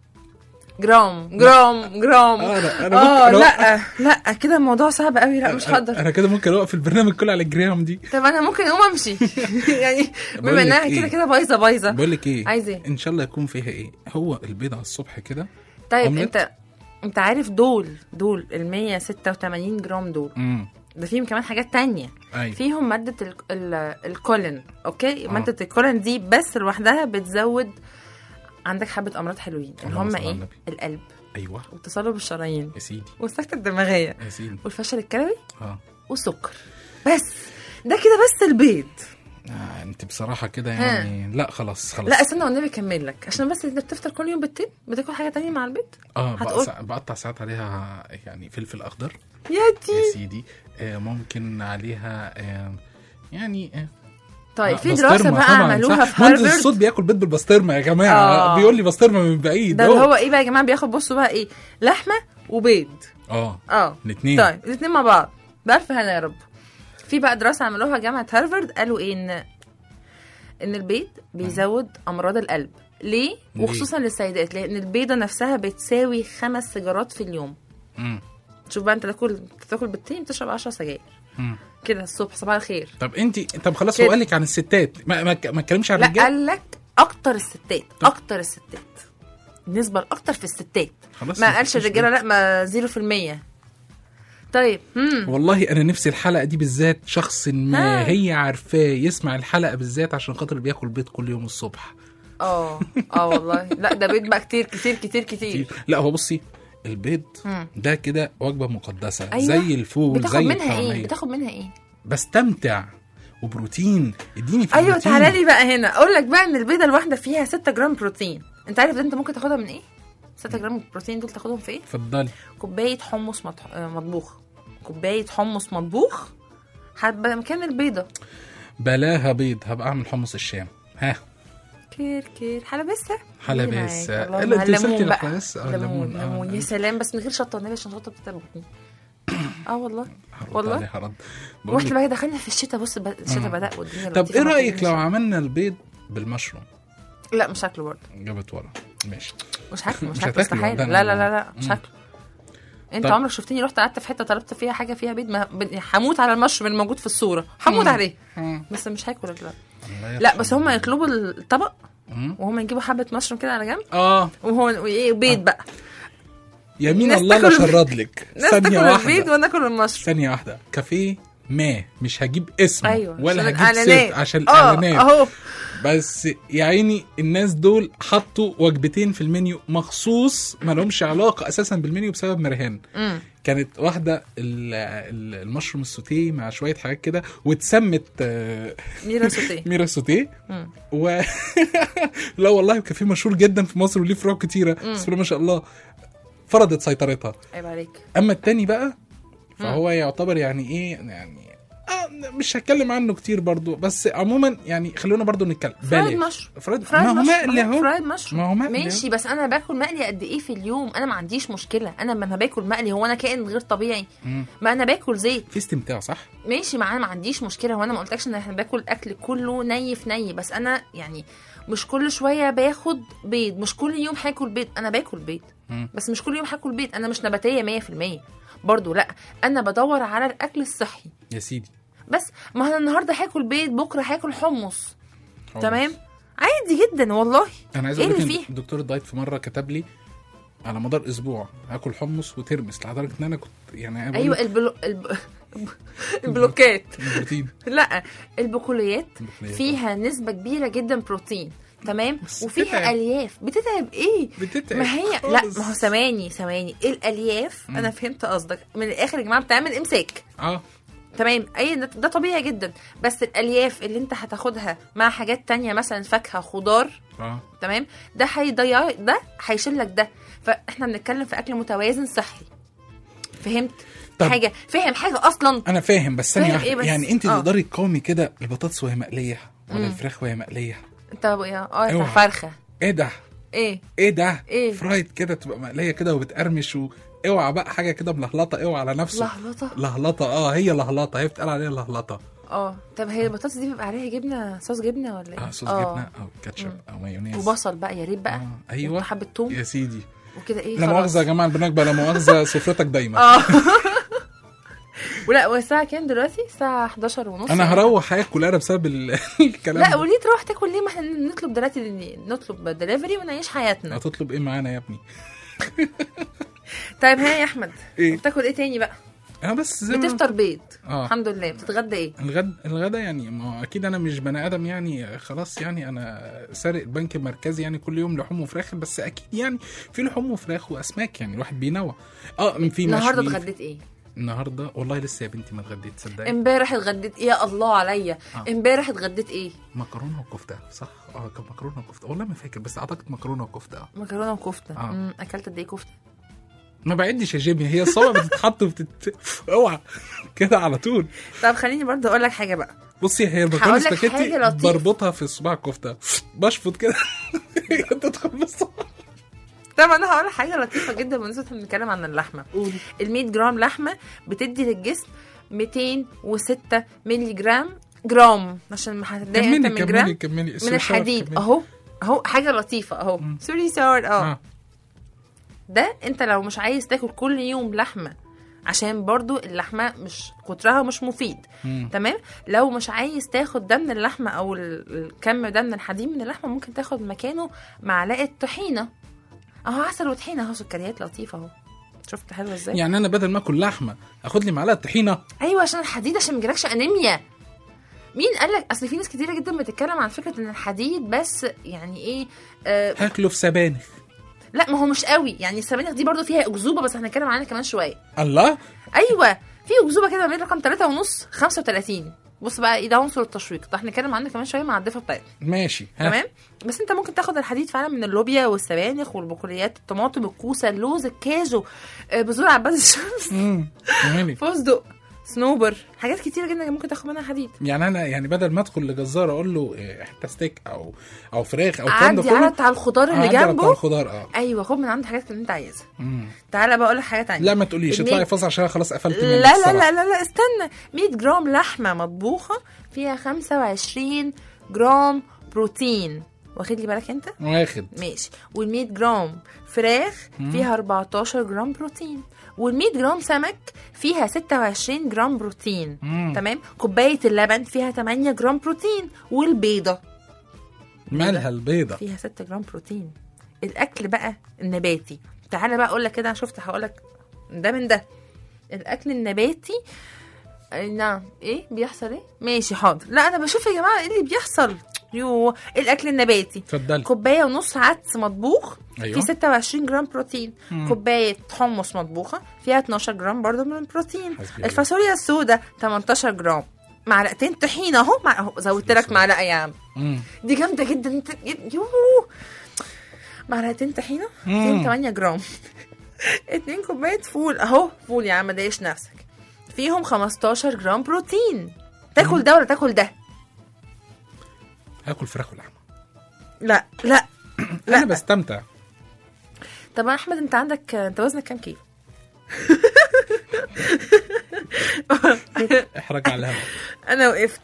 Speaker 11: جرام جرام جرام
Speaker 12: آه، أنا- أنا
Speaker 11: اه
Speaker 12: ممكن
Speaker 11: لا لا كده الموضوع صعب قوي لا مش هقدر
Speaker 12: انا كده ممكن اوقف البرنامج كله على الجرام دي
Speaker 11: طب انا ممكن اقوم امشي يعني
Speaker 12: بقول
Speaker 11: بما
Speaker 12: لك
Speaker 11: انها
Speaker 12: إيه؟
Speaker 11: كده كده بايظه بايظه
Speaker 12: بقول لك ايه
Speaker 11: عايز ايه
Speaker 12: ان شاء الله يكون فيها ايه هو البيض على الصبح كده
Speaker 11: طيب
Speaker 12: أومليت؟
Speaker 11: انت انت عارف دول دول ال 186 جرام دول
Speaker 12: امم
Speaker 11: ده فيهم كمان حاجات تانية
Speaker 12: ايوه
Speaker 11: فيهم مادة ال- ال- الكولين اوكي
Speaker 12: آه.
Speaker 11: مادة الكولين دي بس لوحدها بتزود عندك حبة أمراض حلوين اللي
Speaker 12: اللهم
Speaker 11: هم
Speaker 12: صل على
Speaker 11: ايه
Speaker 12: النبي.
Speaker 11: القلب
Speaker 12: ايوه
Speaker 11: والتصلب الشرايين
Speaker 12: يا سيدي
Speaker 11: والسكتة الدماغية
Speaker 12: يا سيدي
Speaker 11: والفشل الكلوي
Speaker 12: اه
Speaker 11: والسكر بس ده كده بس البيض
Speaker 12: آه، انت بصراحه كده يعني لا خلاص خلاص
Speaker 11: لا استنى والنبي اكمل لك عشان بس انت بتفطر كل يوم بيضتين بتاكل حاجة تانية مع البيض
Speaker 12: اه
Speaker 11: هتقول
Speaker 12: بقطع, بقطع ساعات عليها يعني فلفل اخضر
Speaker 11: يا
Speaker 12: يا
Speaker 11: دي
Speaker 12: سيدي آه ممكن عليها آه يعني آه
Speaker 11: طيب
Speaker 12: آه،
Speaker 11: في دراسة
Speaker 12: بسطرمة
Speaker 11: بقى
Speaker 12: طبعاً،
Speaker 11: عملوها
Speaker 12: صح.
Speaker 11: في
Speaker 12: مهندس
Speaker 11: هارفرد
Speaker 12: الصوت بياكل بيض بالبسطرمه يا جماعه
Speaker 11: آه.
Speaker 12: بيقول لي بسطرمه من بعيد
Speaker 11: ده اللي
Speaker 12: أهو.
Speaker 11: هو ايه بقى يا جماعة بياخد بصوا بقى ايه لحمة وبيض
Speaker 12: اه
Speaker 11: اه
Speaker 12: الاثنين
Speaker 11: طيب الاثنين مع بعض بألف هنا يا رب في بقى دراسة عملوها جامعة هارفارد قالوا ايه ان ان البيض بيزود امراض القلب ليه؟
Speaker 12: ليه؟
Speaker 11: وخصوصا للسيدات لان البيضة نفسها بتساوي خمس سيجارات في اليوم
Speaker 12: مم.
Speaker 11: شوف بقى انت تاكل تاكل بيضتين تشرب 10 سجاير
Speaker 12: مم.
Speaker 11: كده الصبح صباح الخير
Speaker 12: طب انت طب خلاص
Speaker 11: كده.
Speaker 12: هو قال لك عن الستات ما ما ما اتكلمش عن
Speaker 11: لا
Speaker 12: الرجال
Speaker 11: قال لك اكتر الستات اكتر الستات النسبة الاكتر في الستات
Speaker 12: خلاص
Speaker 11: ما
Speaker 12: ما
Speaker 11: قالش
Speaker 12: فيش
Speaker 11: الرجالة لا ما 0% طيب هم
Speaker 12: والله انا نفسي الحلقه دي بالذات شخص ما
Speaker 11: ها.
Speaker 12: هي عارفاه يسمع الحلقه بالذات عشان خاطر بياكل بيض كل يوم الصبح
Speaker 11: اه اه والله لا ده بيض بقى كتير كتير كتير كتير
Speaker 12: لا هو بصي البيض
Speaker 11: مم.
Speaker 12: ده كده وجبه مقدسه
Speaker 11: أيوة.
Speaker 12: زي الفول
Speaker 11: بتاخد
Speaker 12: زي
Speaker 11: منها ايه
Speaker 12: الطعميه
Speaker 11: بتاخد منها ايه
Speaker 12: بستمتع وبروتين اديني في
Speaker 11: ايوه
Speaker 12: البروتين.
Speaker 11: تعالى لي بقى هنا اقول لك بقى ان البيضه الواحده فيها 6 جرام بروتين انت عارف ده انت ممكن تاخدها من ايه 6 جرام بروتين دول تاخدهم في ايه
Speaker 12: اتفضلي
Speaker 11: كوبايه حمص مطح... آه، مطبوخ كوبايه حمص مطبوخ هتبقى مكان البيضه
Speaker 12: بلاها بيض هبقى اعمل حمص الشام ها
Speaker 11: كير كير حلبسه
Speaker 12: حلبسة.
Speaker 11: اللهم
Speaker 12: اللي انت
Speaker 11: الليمون
Speaker 12: وصلتي
Speaker 11: بقى
Speaker 12: للحلبسة. آه،
Speaker 11: ليمون
Speaker 12: الليمون. آه،
Speaker 11: ليمون
Speaker 12: آه.
Speaker 11: يا سلام بس من غير شطه والنبي عشان شطه بتتعبني اه والله
Speaker 12: هرد
Speaker 11: والله
Speaker 12: عليها رد بقول
Speaker 11: واحنا
Speaker 12: لك-
Speaker 11: بقى دخلنا في الشتاء بص ب- الشتاء
Speaker 12: مم.
Speaker 11: بدا والدنيا
Speaker 12: طب
Speaker 11: لطيفة
Speaker 12: ايه
Speaker 11: ما
Speaker 12: رايك
Speaker 11: فيهاش.
Speaker 12: لو عملنا البيض بالمشروم
Speaker 11: لا مش هاكله برضه
Speaker 12: جابت ورا ماشي
Speaker 11: مش هاكله مش
Speaker 12: مش
Speaker 11: هاكله
Speaker 12: هتاكله،
Speaker 11: استحاله
Speaker 12: ده أنا-
Speaker 11: لا لا لا لا مش
Speaker 12: مم.
Speaker 11: هاكله انت
Speaker 12: طب.
Speaker 11: عمرك شفتني رحت قعدت في حته طلبت فيها حاجه فيها بيض ما ب- هموت على المشروم الموجود في الصوره هموت
Speaker 12: مم.
Speaker 11: عليه
Speaker 12: مم.
Speaker 11: بس مش هاكل لا
Speaker 12: الله
Speaker 11: لا
Speaker 12: يرحمه.
Speaker 11: بس هم يطلبوا الطبق
Speaker 12: مم.
Speaker 11: وهم يجيبوا حبه مشروم كده على جنب
Speaker 12: اه
Speaker 11: وهو وايه بيض بقى
Speaker 12: يمين
Speaker 11: ناس
Speaker 12: الله لا
Speaker 11: تاكل-
Speaker 12: شرد لك
Speaker 11: ناس
Speaker 12: ثانيه
Speaker 11: تاكل البيض
Speaker 12: واحده
Speaker 11: وانا اكل المشروم
Speaker 12: ثانيه واحده كافيه ما مش هجيب اسمه
Speaker 11: أيوة،
Speaker 12: ولا
Speaker 11: عشان
Speaker 12: هجيب
Speaker 11: الإعلانات.
Speaker 12: سيرت عشان
Speaker 11: آه،
Speaker 12: الاعلانات
Speaker 11: أهو.
Speaker 12: بس يا عيني الناس دول حطوا وجبتين في المنيو مخصوص ما لهمش علاقه اساسا بالمنيو بسبب مرهان
Speaker 11: مم.
Speaker 12: كانت واحده ال- ال- المشروم السوتيه مع شويه حاجات كده واتسمت آه،
Speaker 11: ميرا سوتيه
Speaker 12: ميرا سوتيه
Speaker 11: مم.
Speaker 12: و لا والله كافيه مشهور جدا في مصر وليه فروع كتيره
Speaker 11: مم.
Speaker 12: بسم الله ما شاء الله فرضت سيطرتها
Speaker 11: عيب عليك
Speaker 12: اما التاني بقى فهو يعتبر يعني ايه يعني آه مش هتكلم عنه كتير برضو بس عموما يعني خلونا برضو نتكلم
Speaker 11: فرايد
Speaker 12: بلاش.
Speaker 11: مشروم
Speaker 12: فرايد
Speaker 11: فرايد
Speaker 12: ما هو
Speaker 11: مشروم.
Speaker 12: مقلي
Speaker 11: أهو،
Speaker 12: اهو
Speaker 11: فرايد مشروم
Speaker 12: ما هو مقلي
Speaker 11: ماشي
Speaker 12: أهو.
Speaker 11: بس انا باكل مقلي قد ايه في اليوم انا ما عنديش مشكله انا لما باكل مقلي هو انا كائن غير طبيعي
Speaker 12: مم.
Speaker 11: ما انا باكل زيت
Speaker 12: في استمتاع صح
Speaker 11: ماشي معانا ما عنديش مشكله هو انا ما قلتلكش ان احنا باكل اكل كله ني في ني بس انا يعني مش كل شويه باخد بيض مش كل يوم هاكل بيض انا باكل بيض
Speaker 12: مم.
Speaker 11: بس مش كل يوم هاكل بيض انا مش نباتيه 100% برضو لا انا بدور على الاكل الصحي
Speaker 12: يا سيدي
Speaker 11: بس ما انا النهارده هاكل بيض بكره هاكل حمص
Speaker 12: حمص.
Speaker 11: تمام عادي جدا والله
Speaker 12: انا عايز
Speaker 11: ايه
Speaker 12: اقول لك
Speaker 11: اللي
Speaker 12: إن
Speaker 11: فيه
Speaker 12: دكتور الدايت في مره كتب لي على مدار اسبوع هاكل حمص وترمس لدرجه ان انا كنت يعني بقول
Speaker 11: ايوه
Speaker 12: له
Speaker 11: البلو... الب... البلوكات
Speaker 12: البروتين
Speaker 11: لا البقوليات
Speaker 12: البقوليات.
Speaker 11: فيها نسبة كبيرة جدا بروتين تمام وفيها
Speaker 12: بتتعب.
Speaker 11: الياف بتتعب ايه
Speaker 12: بتتعب
Speaker 11: ما هي لا
Speaker 12: خالص.
Speaker 11: ما هو ثواني ثواني الالياف
Speaker 12: مم.
Speaker 11: انا فهمت قصدك من الاخر يا جماعه بتعمل امساك
Speaker 12: اه
Speaker 11: تمام اي ده, ده طبيعي جدا بس الالياف اللي انت هتاخدها مع حاجات تانية مثلا فاكهه خضار
Speaker 12: اه
Speaker 11: تمام ده هيضيع ده هيشيل لك ده فاحنا بنتكلم في اكل متوازن صحي فهمت
Speaker 12: طب.
Speaker 11: حاجه فاهم حاجه اصلا
Speaker 12: انا فاهم بس ثانيه
Speaker 11: فاهم
Speaker 12: واحده
Speaker 11: إيه بس؟
Speaker 12: يعني انت
Speaker 11: آه.
Speaker 12: تقدري تقاومي كده البطاطس وهي مقليه ولا
Speaker 11: مم.
Speaker 12: الفراخ وهي مقليه
Speaker 11: انت اه انت
Speaker 12: اوعى.
Speaker 11: فرخه
Speaker 12: ايه ده
Speaker 11: ايه
Speaker 12: ايه ده
Speaker 11: إيه؟
Speaker 12: فرايد كده تبقى مقليه كده وبتقرمش و... اوعى بقى حاجه كده ملهلطه اوعى على نفسه
Speaker 11: لهلطه
Speaker 12: لهلطه اه هي لهلطه هي بتقال عليها لهلطه
Speaker 11: اه طب هي البطاطس دي بيبقى عليها جبنه صوص جبنه ولا ايه
Speaker 12: اه صوص جبنه او كاتشب او مايونيز
Speaker 11: وبصل بقى يا ريت بقى
Speaker 12: ايوه
Speaker 11: حبه توم
Speaker 12: يا سيدي
Speaker 11: وكده ايه
Speaker 12: لا
Speaker 11: خلاص.
Speaker 12: مؤاخذه يا جماعه البرنامج بقى لا مؤاخذه سفرتك دايما
Speaker 11: اه ولا والساعه كام دلوقتي الساعه 11 ونص
Speaker 12: انا هروح اكل انا بسبب ال- الكلام
Speaker 11: لا
Speaker 12: ده.
Speaker 11: وليه تروح تاكل ليه ما احنا نطلب دلوقتي نطلب دليفري ونعيش حياتنا
Speaker 12: هتطلب ايه معانا يا ابني
Speaker 11: طيب ها يا احمد
Speaker 12: ايه
Speaker 11: بتاكل ايه تاني بقى
Speaker 12: انا بس زي ما-
Speaker 11: بتفطر بيض
Speaker 12: اه
Speaker 11: الحمد لله بتتغدى ايه
Speaker 12: الغد الغدا يعني ما هو اكيد انا مش بني ادم يعني خلاص يعني انا سارق البنك المركزي يعني كل يوم لحوم وفراخ بس اكيد يعني في لحوم وفراخ واسماك يعني الواحد بينوع اه في
Speaker 11: النهارده
Speaker 12: مشوي.
Speaker 11: اتغديت ايه
Speaker 12: النهارده والله لسه يا بنتي ما اتغديت تصدقي
Speaker 11: امبارح اتغديت ايه يا الله عليا
Speaker 12: آه.
Speaker 11: امبارح اتغديت ايه
Speaker 12: مكرونه وكفته صح اه كان مكرونه وكفته والله ما فاكر بس اعتقد مكرونه وكفته اه
Speaker 11: مكرونه وكفته
Speaker 12: آه.
Speaker 11: مم، اكلت قد ايه كفته
Speaker 12: ما بعدش يا جيمي هي الصوابع بتتحط وبتت اوعى كده على طول
Speaker 11: طب خليني برضه اقول لك حاجه بقى
Speaker 12: بصي هي المكرونه
Speaker 11: هقول لك
Speaker 12: سباكيتي
Speaker 11: حاجة لطيفة.
Speaker 12: بربطها في صباع الكفته بشفط كده تدخل بس
Speaker 11: طب انا هقول لك حاجه لطيفه جدا بالنسبه إحنا بنتكلم عن اللحمه ال 100 جرام لحمه بتدي للجسم 206 مللي جرام جرام عشان ما هتتضايق انت
Speaker 12: كملي
Speaker 11: من
Speaker 12: كملي
Speaker 11: جرام
Speaker 12: كملي
Speaker 11: من
Speaker 12: السوري
Speaker 11: الحديد
Speaker 12: كملي.
Speaker 11: اهو اهو حاجه لطيفه اهو سوري سور اه
Speaker 12: آه.
Speaker 11: ده انت لو مش عايز تاكل كل يوم لحمه عشان برضو اللحمه مش كترها مش مفيد
Speaker 12: مم.
Speaker 11: تمام لو مش عايز تاخد ده من اللحمه او ال- الكم ده من الحديد من اللحمه ممكن تاخد مكانه معلقه طحينه اهو عسل وطحينه اهو سكريات لطيفه اهو شفت حلوه ازاي
Speaker 12: يعني انا بدل ما اكل لحمه اخد لي معلقه طحينه
Speaker 11: ايوه عشان الحديد عشان ما يجيلكش انيميا مين قال لك اصل في ناس كتيره جدا بتتكلم عن فكره ان الحديد بس يعني ايه آه
Speaker 12: هاكله في سبانخ
Speaker 11: لا ما هو مش قوي يعني السبانخ دي برضو فيها اكذوبه بس هنتكلم عنها كمان شويه
Speaker 12: الله
Speaker 11: ايوه في اكذوبه كده ما بين رقم 3 ونص 35 بص بقى ايه ده عنصر التشويق ده هنتكلم عنه كمان شويه مع الضيفه بتاعتنا
Speaker 12: ماشي ها.
Speaker 11: تمام بس انت ممكن تاخد الحديد فعلا من اللوبيا والسبانخ والبقوليات الطماطم الكوسه اللوز الكاجو آه، بذور عباد الشمس
Speaker 12: مم. مالي.
Speaker 11: فستق صنوبر حاجات كتيره جدا ممكن تاخد منها حديد
Speaker 12: يعني انا يعني بدل ما ادخل لجزار اقول له إيه، حته ستيك او او فراخ او الكلام ده
Speaker 11: عدي
Speaker 12: كله
Speaker 11: على بتاع الخضار اللي
Speaker 12: أعدي على
Speaker 11: جنبه
Speaker 12: بتاع الخضار اه
Speaker 11: ايوه خد من عنده حاجات اللي انت عايزها
Speaker 12: مم.
Speaker 11: تعالى بقى اقول لك حاجه تانية
Speaker 12: لا ما تقوليش
Speaker 11: اتنين-
Speaker 12: اطلعي فاصل عشان أنا خلاص قفلت منك
Speaker 11: لا لا
Speaker 12: الصراحة.
Speaker 11: لا لا لا استنى 100 جرام لحمه مطبوخه فيها 25 جرام بروتين واخد لي بالك انت
Speaker 12: واخد
Speaker 11: ماشي وال100 جرام فراخ
Speaker 12: مم.
Speaker 11: فيها 14 جرام بروتين وال100 جرام سمك فيها 26 جرام بروتين
Speaker 12: مم.
Speaker 11: تمام كوبايه اللبن فيها 8 جرام بروتين والبيضه
Speaker 12: مالها البيضة
Speaker 11: فيها 6 جرام بروتين الاكل بقى النباتي تعالى بقى اقول لك كده أنا شفت هقول لك ده من ده الاكل النباتي آه، نعم ايه بيحصل ايه ماشي حاضر لا انا بشوف يا جماعه ايه اللي بيحصل يو الاكل النباتي
Speaker 12: اتفضلي
Speaker 11: كوبايه ونص عدس مطبوخ
Speaker 12: أيوة.
Speaker 11: فيه 26 جرام بروتين
Speaker 12: مم.
Speaker 11: كوبايه حمص مطبوخه فيها 12 جرام برضه من البروتين
Speaker 12: حسبي الله.
Speaker 11: الفاصوليا السوداء 18 جرام معلقتين طحينه اهو مع... أهو زودت لك معلقه يا عم
Speaker 12: مم.
Speaker 11: دي جامده جدا انت يوه معلقتين طحينه
Speaker 12: مم.
Speaker 11: فيهم 8 جرام اتنين كوبايه فول اهو فول يا عم دايش نفسك فيهم 15 جرام بروتين تاكل ده ولا تاكل ده
Speaker 12: هاكل فراخ ولحمة
Speaker 11: لا لا
Speaker 12: انا بستمتع
Speaker 11: طب يا احمد انت عندك انت وزنك كام كيلو
Speaker 12: احرج على الهوا
Speaker 11: انا وقفت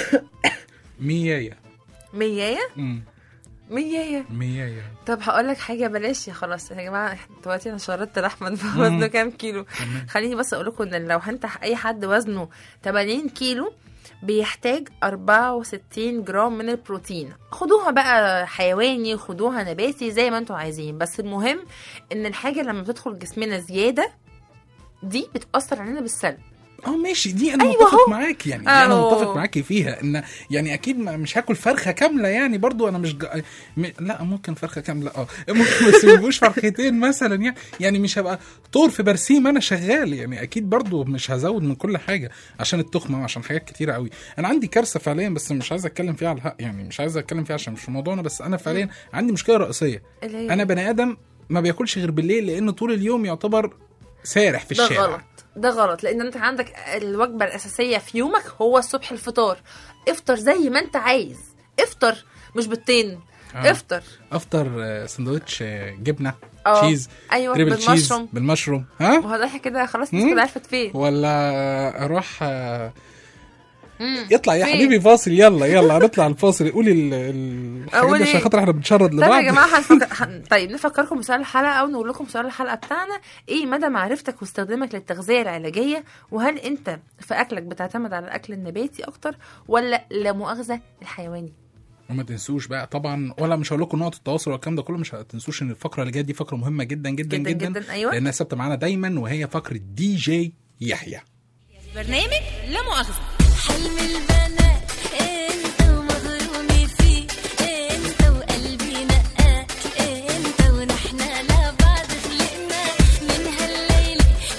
Speaker 12: مياية
Speaker 11: مياية
Speaker 12: مم.
Speaker 11: مياية
Speaker 12: مياية
Speaker 11: طب هقول لك حاجه بلاش يا خلاص يا جماعه دلوقتي انا شردت لاحمد وزنه كام كيلو خليني بس اقول لكم ان لو انت اي حد وزنه 80 كيلو بيحتاج 64 جرام من البروتين خدوها بقى حيواني خدوها نباتي زي ما انتوا عايزين بس المهم ان الحاجه لما بتدخل جسمنا زياده دي بتاثر علينا بالسلب
Speaker 12: اه ماشي دي انا
Speaker 11: أيوة
Speaker 12: متفق
Speaker 11: أهو.
Speaker 12: معاكي يعني دي انا
Speaker 11: أهو.
Speaker 12: متفق معاكي فيها ان يعني اكيد ما- مش هاكل فرخه كامله يعني برضو انا مش ج... م... لا ممكن فرخه كامله اه ممكن بس ما يبقوش فرختين مثلا يعني يعني مش هبقى طور في برسيم انا شغال يعني اكيد برضو مش هزود من كل حاجه عشان التخمه وعشان حاجات كتيره قوي انا عندي كارثه فعليا بس مش عايز اتكلم فيها على الحق يعني مش عايز اتكلم فيها عشان مش في موضوعنا بس انا فعليا عندي مشكله رئيسيه
Speaker 11: اللي هي
Speaker 12: انا بني ادم ما بياكلش غير بالليل لان طول اليوم يعتبر سارح في
Speaker 11: ده
Speaker 12: الشارع
Speaker 11: غلط ده غلط لان انت عندك الوجبه الاساسيه في يومك هو الصبح الفطار افطر زي ما انت عايز افطر مش بالطين
Speaker 12: آه.
Speaker 11: افطر
Speaker 12: افطر آه، سندوتش آه، جبنه
Speaker 11: آه.
Speaker 12: تشيز
Speaker 11: أيوة،
Speaker 12: تريبل تشيز
Speaker 11: بالمشروم.
Speaker 12: بالمشروم ها
Speaker 11: ما هو ده كده خلاص الناس
Speaker 12: مم.
Speaker 11: كلها عرفت فين
Speaker 12: ولا اروح آه،
Speaker 11: مم.
Speaker 12: يطلع يا
Speaker 11: فين؟
Speaker 12: حبيبي فاصل يلا يلا هنطلع الفاصل قولي ال- ال- الحاجات
Speaker 11: أقول
Speaker 12: دي عشان
Speaker 11: إيه؟
Speaker 12: خاطر احنا بنشرد
Speaker 11: طيب
Speaker 12: لبعض
Speaker 11: يا جماعه هنفكر... هن... طيب نفكركم بسؤال الحلقه او نقول لكم سؤال الحلقه بتاعنا ايه مدى معرفتك واستخدامك للتغذيه العلاجيه وهل انت في اكلك بتعتمد على الاكل النباتي اكتر ولا لا مؤاخذه الحيواني
Speaker 12: وما تنسوش بقى طبعا ولا مش هقول لكم نقط التواصل والكلام ده كله مش تنسوش ان الفقره اللي جايه دي فقره مهمه جدا جدا
Speaker 11: جداً
Speaker 12: جدا,
Speaker 11: جداً، أيوة.
Speaker 12: لانها ثابته معانا دايما وهي فقره دي جي يحيى
Speaker 16: برنامج لا مؤاخذة حلم البنات انت ومغرومي فيه انت وقلبي نقاك انت ونحن لبعض خلقنا من هالليل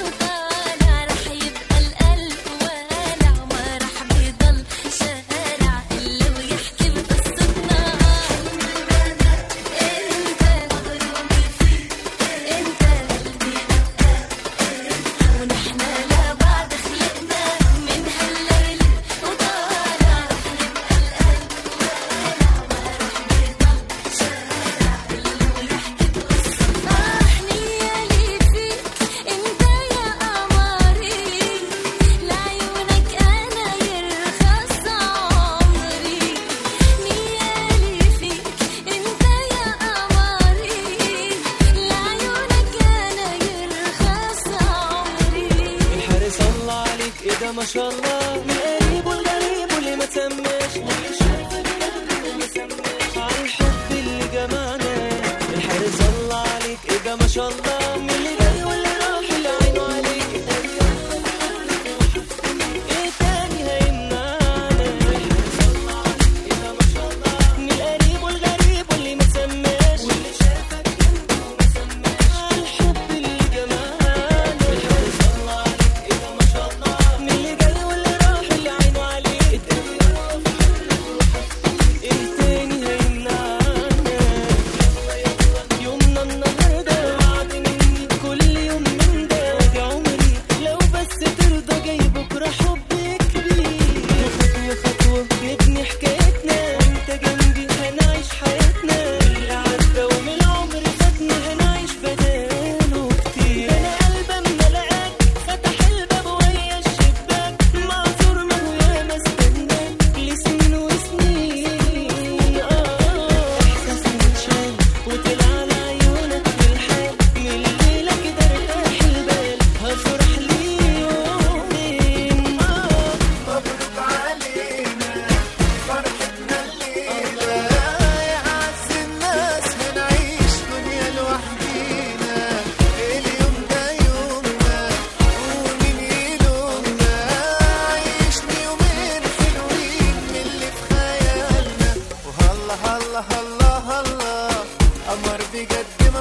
Speaker 16: وطالع رح يبقى القلب والع وما رح بيضل شارع الا ويحكي بقصتنا حلم البنات انت مغرومي فيه انت قلبي نقاك ونحن لبعض خلقنا من هالليل وطالع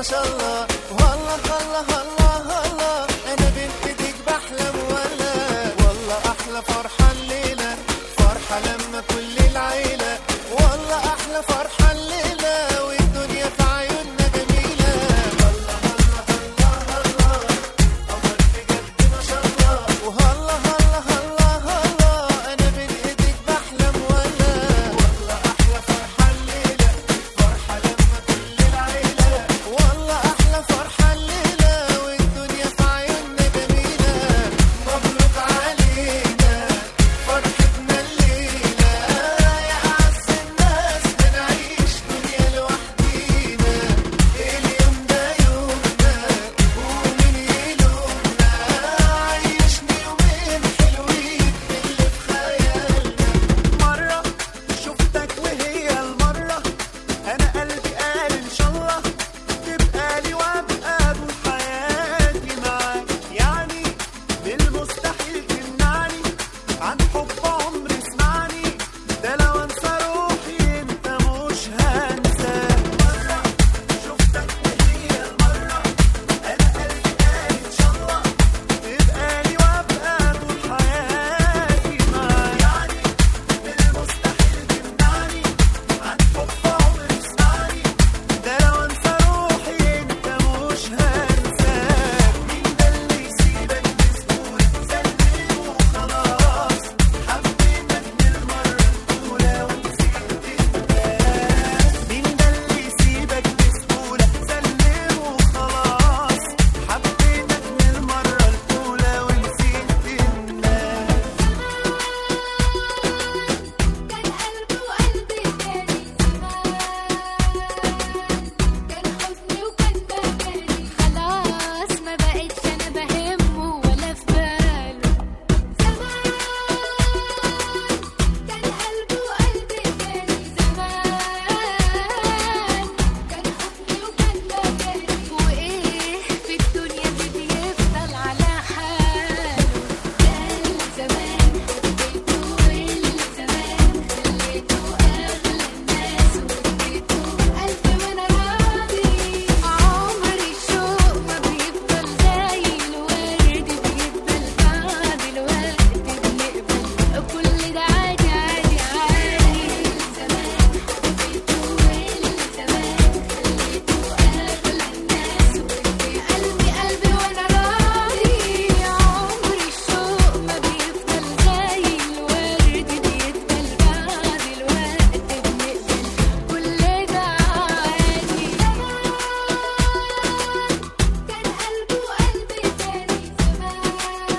Speaker 17: شاء الله والله الله الله الله انا بين ايديك بحلم ولا والله احلى فرحه الليله فرحه لما كل العيله والله احلى فرحه الليله والدنيا في عيوننا جميله والله الله الله الله قمر بجد ما شاء الله والله الله الله الله انا بين ايديك بحلم ولا والله احلى فرحه الليله فرحه لما كل العيله والله احلى فرحه الليله والدنيا في عيوننا جميله مبروك علينا فرحتنا الليله يا اعز الناس بنعيش دنيا لوحدينا اليوم ده يومنا ومين يلومنا عيشني يومين حلوين اللي في خيالنا مرة شفتك وهي المرة أنا قلبي قال إن شاء الله تبقى لي وأبقى طول حياتي معاك يعني بالمستحيل تمنعني عن حب عمري اسمعني ده لو أنسى روحي أنت مش هنساك مرة شفتك وهي المرة أنا قلبي قال إن شاء الله تبقى لي وأبقى طول حياتي معاك يعني بالمستحيل تمنعني عن حب عمري اسمعني ده لو انسى روحي انت مش هنساك مين ده اللي يسيبك بسهولة سلم وخلاص حبيتك من المرة الأولى ونسيت الناس مين ده اللي يسيبك بسهولة سلم وخلاص حبيتك من المرة الأولى ونسيت الناس
Speaker 16: خلاص ما بقتش انا بهمه ولا في باله زمان كان قلبه وقلبي تاني زمان كان حضني وكان مكاني وايه في الدنيا دي بيفضل على حاله ده زمان حبيته واللي زمان خليته اغلى الناس واديته قلبي وانا راضي عمري الشوق ما بيفضل زي الورد بيفضل بعد الوقت بنقبل كل ده عادي عادي عادي زمان حبيته واللي زمان خليته اغلى الناس وادي قلبي قلبي وانا راضي عمري الشوق ما بيفضل زي الورد بيفضل بعد الوقت بنقبل كل ده عادي كان قلبه وقلبي تاني زمان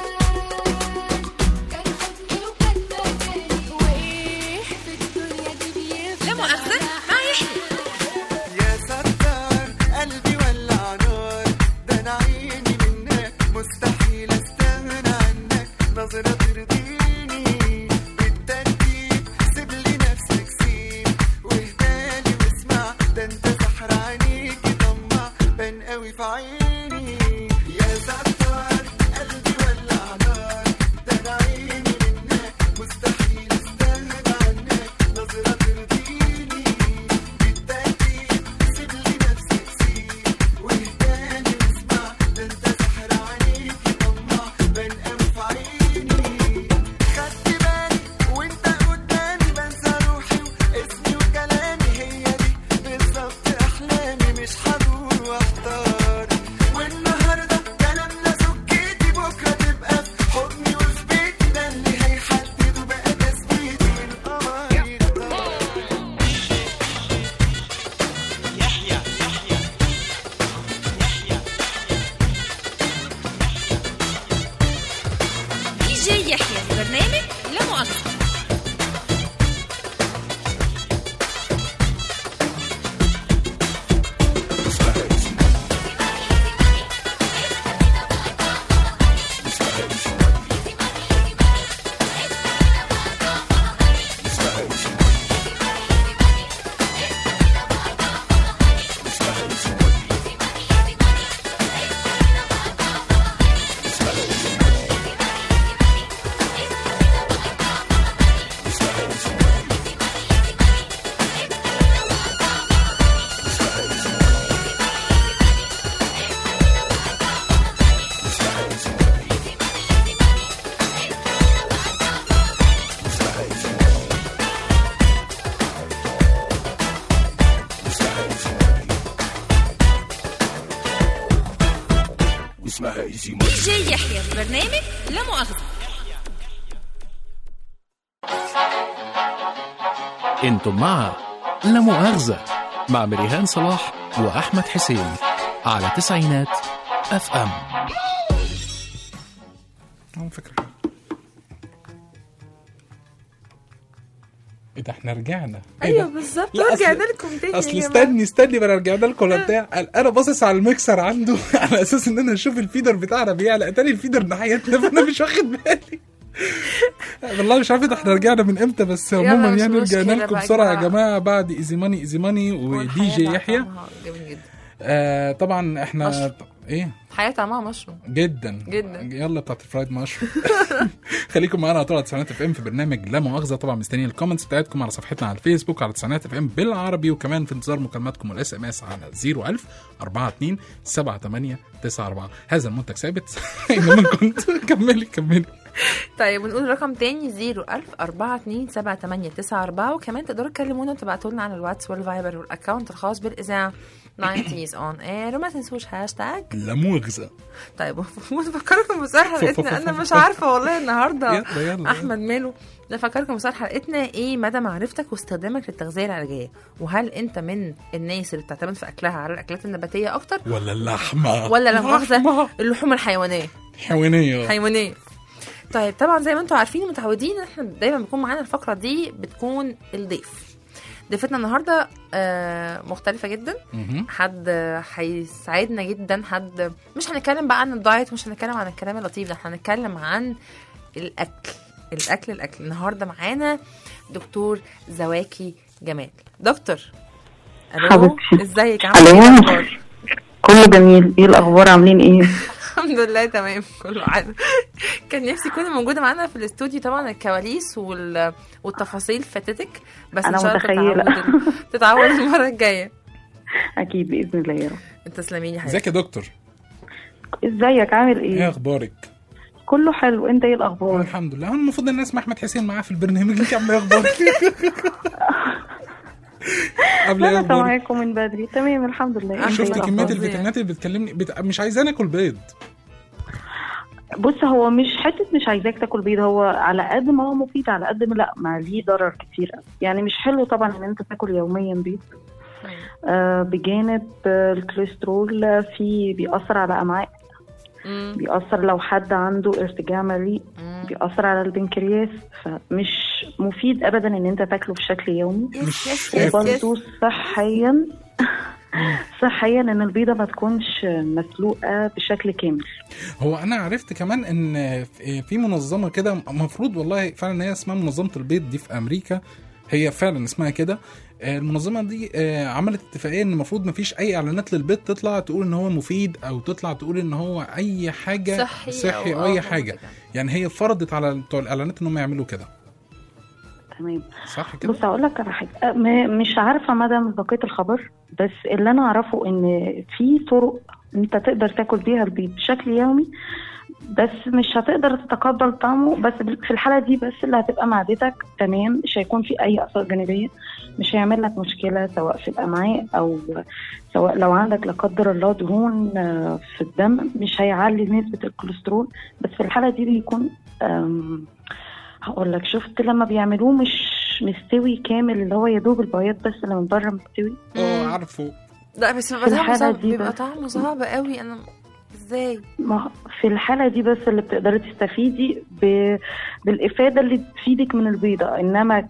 Speaker 16: كان حضني وكان مكاني وايه في الدنيا دي بيفضل لا مؤاخذة ما يحلى
Speaker 17: يا ستار قلبي ولع نار ده انا عيني منك مستحيل استغنى عنك نظرة ترضيني بالترتيب سيب لي نفسك سيب واهدالي واسمع ده انت سحر عينيكي طمع بان قوي في عيني يا ستار قلبي ولع نار ده انا عيني منك مستحيل استغنى عنك نظرة ترضيني سيب لي نفسك سيب واهداني واسمع ده انت سحر عينيكي طمع بان قوي في عيني خدت بالي وانت قدامي بنسى روحي واسمي وكلامي هي دي بالظبط احلامي مش هدور واحتار
Speaker 16: دي جي يحيى في برنامج لا مؤاخذة
Speaker 10: انتم مع لا مؤاخذة مع مريهان صلاح وأحمد حسين على تسعينات اف ام
Speaker 12: هم فكرة ايه ده احنا رجعنا إيه
Speaker 11: ايوه
Speaker 12: ده؟
Speaker 11: بالظبط
Speaker 12: لا، أصل-
Speaker 11: رجعنا لكم تاني يا
Speaker 12: اصل
Speaker 11: جماعة.
Speaker 12: استني استني ما انا رجعنا لكم ولا بتاع انا باصص على الميكسر عنده على اساس ان انا اشوف الفيدر بتاعنا بيعلى اتاري الفيدر ناحيتنا فانا مش واخد بالي والله مش عارف ده احنا رجعنا من امتى بس
Speaker 11: يلا
Speaker 12: عموما
Speaker 11: مش
Speaker 12: يعني رجعنا
Speaker 11: مشكلة
Speaker 12: لكم
Speaker 11: بقى يا
Speaker 12: بسرعه يا
Speaker 11: جماعة.
Speaker 12: جماعه بعد ايزي ماني ايزي ماني ودي جي يحيى
Speaker 11: جميل جدا
Speaker 12: آه طبعا احنا
Speaker 11: مشروم.
Speaker 12: ايه
Speaker 11: حياة طعمها مشروم
Speaker 12: جدا
Speaker 11: جدا.
Speaker 12: يلا بتاعت الفرايد مشروم خليكم معانا على طول على تسعينات اف ام في برنامج لا مؤاخذه طبعا مستنيين الكومنتس بتاعتكم على صفحتنا على الفيسبوك على تسعينات اف ام بالعربي وكمان في انتظار مكالماتكم والاس ام اس على 01000 42 78 94 هذا المنتج ثابت اينما كنت كملي كملي
Speaker 11: طيب ونقول رقم تاني 010427894 وكمان تقدروا تكلمونا وتبعتوا لنا على الواتس والفايبر والاكونت الخاص بالاذاعه 90s on air وما تنسوش هاشتاج
Speaker 12: لا مؤاخذه
Speaker 11: طيب ونفكركم بسؤال حلقتنا انا مش عارفه والله النهارده
Speaker 12: يلا يلا
Speaker 11: احمد ماله نفكركم بسؤال حلقتنا ايه مدى معرفتك واستخدامك للتغذيه العلاجيه وهل انت من الناس اللي بتعتمد في اكلها على الاكلات النباتيه اكتر
Speaker 12: ولا اللحمه
Speaker 11: ولا لا مؤاخذه اللحوم الحيوانيه
Speaker 12: حيوانيه
Speaker 11: حيوانيه طيب طبعا زي ما انتم عارفين ومتعودين احنا دايما بيكون معانا الفقره دي بتكون الضيف ضيفتنا النهارده آه، مختلفه جدا
Speaker 12: مهم.
Speaker 11: حد هيساعدنا جدا حد مش هنتكلم بقى عن الدايت مش هنتكلم عن الكلام اللطيف ده احنا هنتكلم عن الاكل الاكل الاكل النهارده معانا دكتور زواكي جمال دكتور الو
Speaker 18: حبيبتي.
Speaker 11: ازيك عامله
Speaker 18: الو
Speaker 11: ايه الأخبار؟
Speaker 18: كله جميل ايه الاخبار عاملين ايه
Speaker 11: الحمد لله تمام كله عادي كان نفسي تكوني موجوده معانا في الاستوديو طبعا الكواليس وال... والتفاصيل فاتتك بس
Speaker 18: أنا
Speaker 11: ان شاء الله
Speaker 18: متخيلة.
Speaker 11: تتعود تتعود المره الجايه
Speaker 18: اكيد باذن الله يا رب
Speaker 11: تسلمي لي
Speaker 12: ازيك يا دكتور
Speaker 18: ازيك عامل
Speaker 12: ايه
Speaker 18: ايه
Speaker 12: اخبارك
Speaker 18: كله حلو انت ايه الاخبار
Speaker 12: الحمد لله انا المفروض الناس مع احمد حسين معاه في البرنامج انت عامله ايه اخبارك قبل ايه
Speaker 18: انا
Speaker 12: اخبارك
Speaker 18: سامعاكم من بدري تمام الحمد لله انت
Speaker 12: شفت
Speaker 18: إيه
Speaker 12: كميه
Speaker 18: الأخبار؟
Speaker 12: الفيتامينات اللي بتكلمني بت... مش عايزاني اكل بيض
Speaker 18: بص هو مش حته مش عايزاك تاكل بيض هو على قد ما هو مفيد على قد ما لا ما ليه ضرر كتير قوي. يعني مش حلو طبعا ان انت تاكل يوميا بيض آه بجانب آه الكوليسترول آه، في بيأثر على امعاء بيأثر لو حد عنده ارتجاع مريء بيأثر على البنكرياس فمش مفيد ابدا ان انت تاكله بشكل يومي
Speaker 12: مش يس
Speaker 18: وبرضه صحيا صحيا ان البيضه ما تكونش مسلوقه بشكل كامل
Speaker 12: هو انا عرفت كمان ان في- في منظمه كده المفروض والله فعلا ان هي اسمها منظمه البيض دي في امريكا هي فعلا اسمها كده آه، المنظمه دي آه، عملت اتفاقيه ان المفروض ما فيش اي اعلانات للبيض تطلع تقول ان هو مفيد او تطلع تقول ان هو اي حاجه
Speaker 11: صحي
Speaker 12: صحي
Speaker 11: أو-
Speaker 12: او اي
Speaker 11: أو
Speaker 12: حاجه يعني هي فرضت على بتوع الاعلانات ان هم يعملوا كده
Speaker 18: تمام
Speaker 12: صح كده
Speaker 18: بص هقول لك على حاجه أه، م- مش عارفه مدى مصداقيه الخبر بس اللي انا اعرفه ان في طرق انت تقدر تاكل بيها البيض بشكل يومي بس مش هتقدر تتقبل طعمه بس في الحاله دي بس اللي هتبقى معدتك تمام مش هيكون في اي اثار جانبيه مش هيعمل لك مشكله سواء في الامعاء او سواء لو عندك لا قدر الله دهون آه، في الدم مش هيعلي نسبه الكوليسترول بس في الحاله دي بيكون آم، هقول لك شفت لما بيعملوه مش مستوي كامل اللي هو يا دوب البياض بس اللي من بره مستوي
Speaker 12: اه عارفه
Speaker 11: لا بس
Speaker 18: في
Speaker 11: بيبقى طعمه
Speaker 18: الحالة
Speaker 11: صعب
Speaker 18: دي
Speaker 11: بيبقى
Speaker 18: بس.
Speaker 11: طعمه صعب قوي انا ازاي
Speaker 18: ما في الحالة دي بس اللي بتقدري تستفيدي ب... بالإفادة اللي تفيدك من البيضة إنما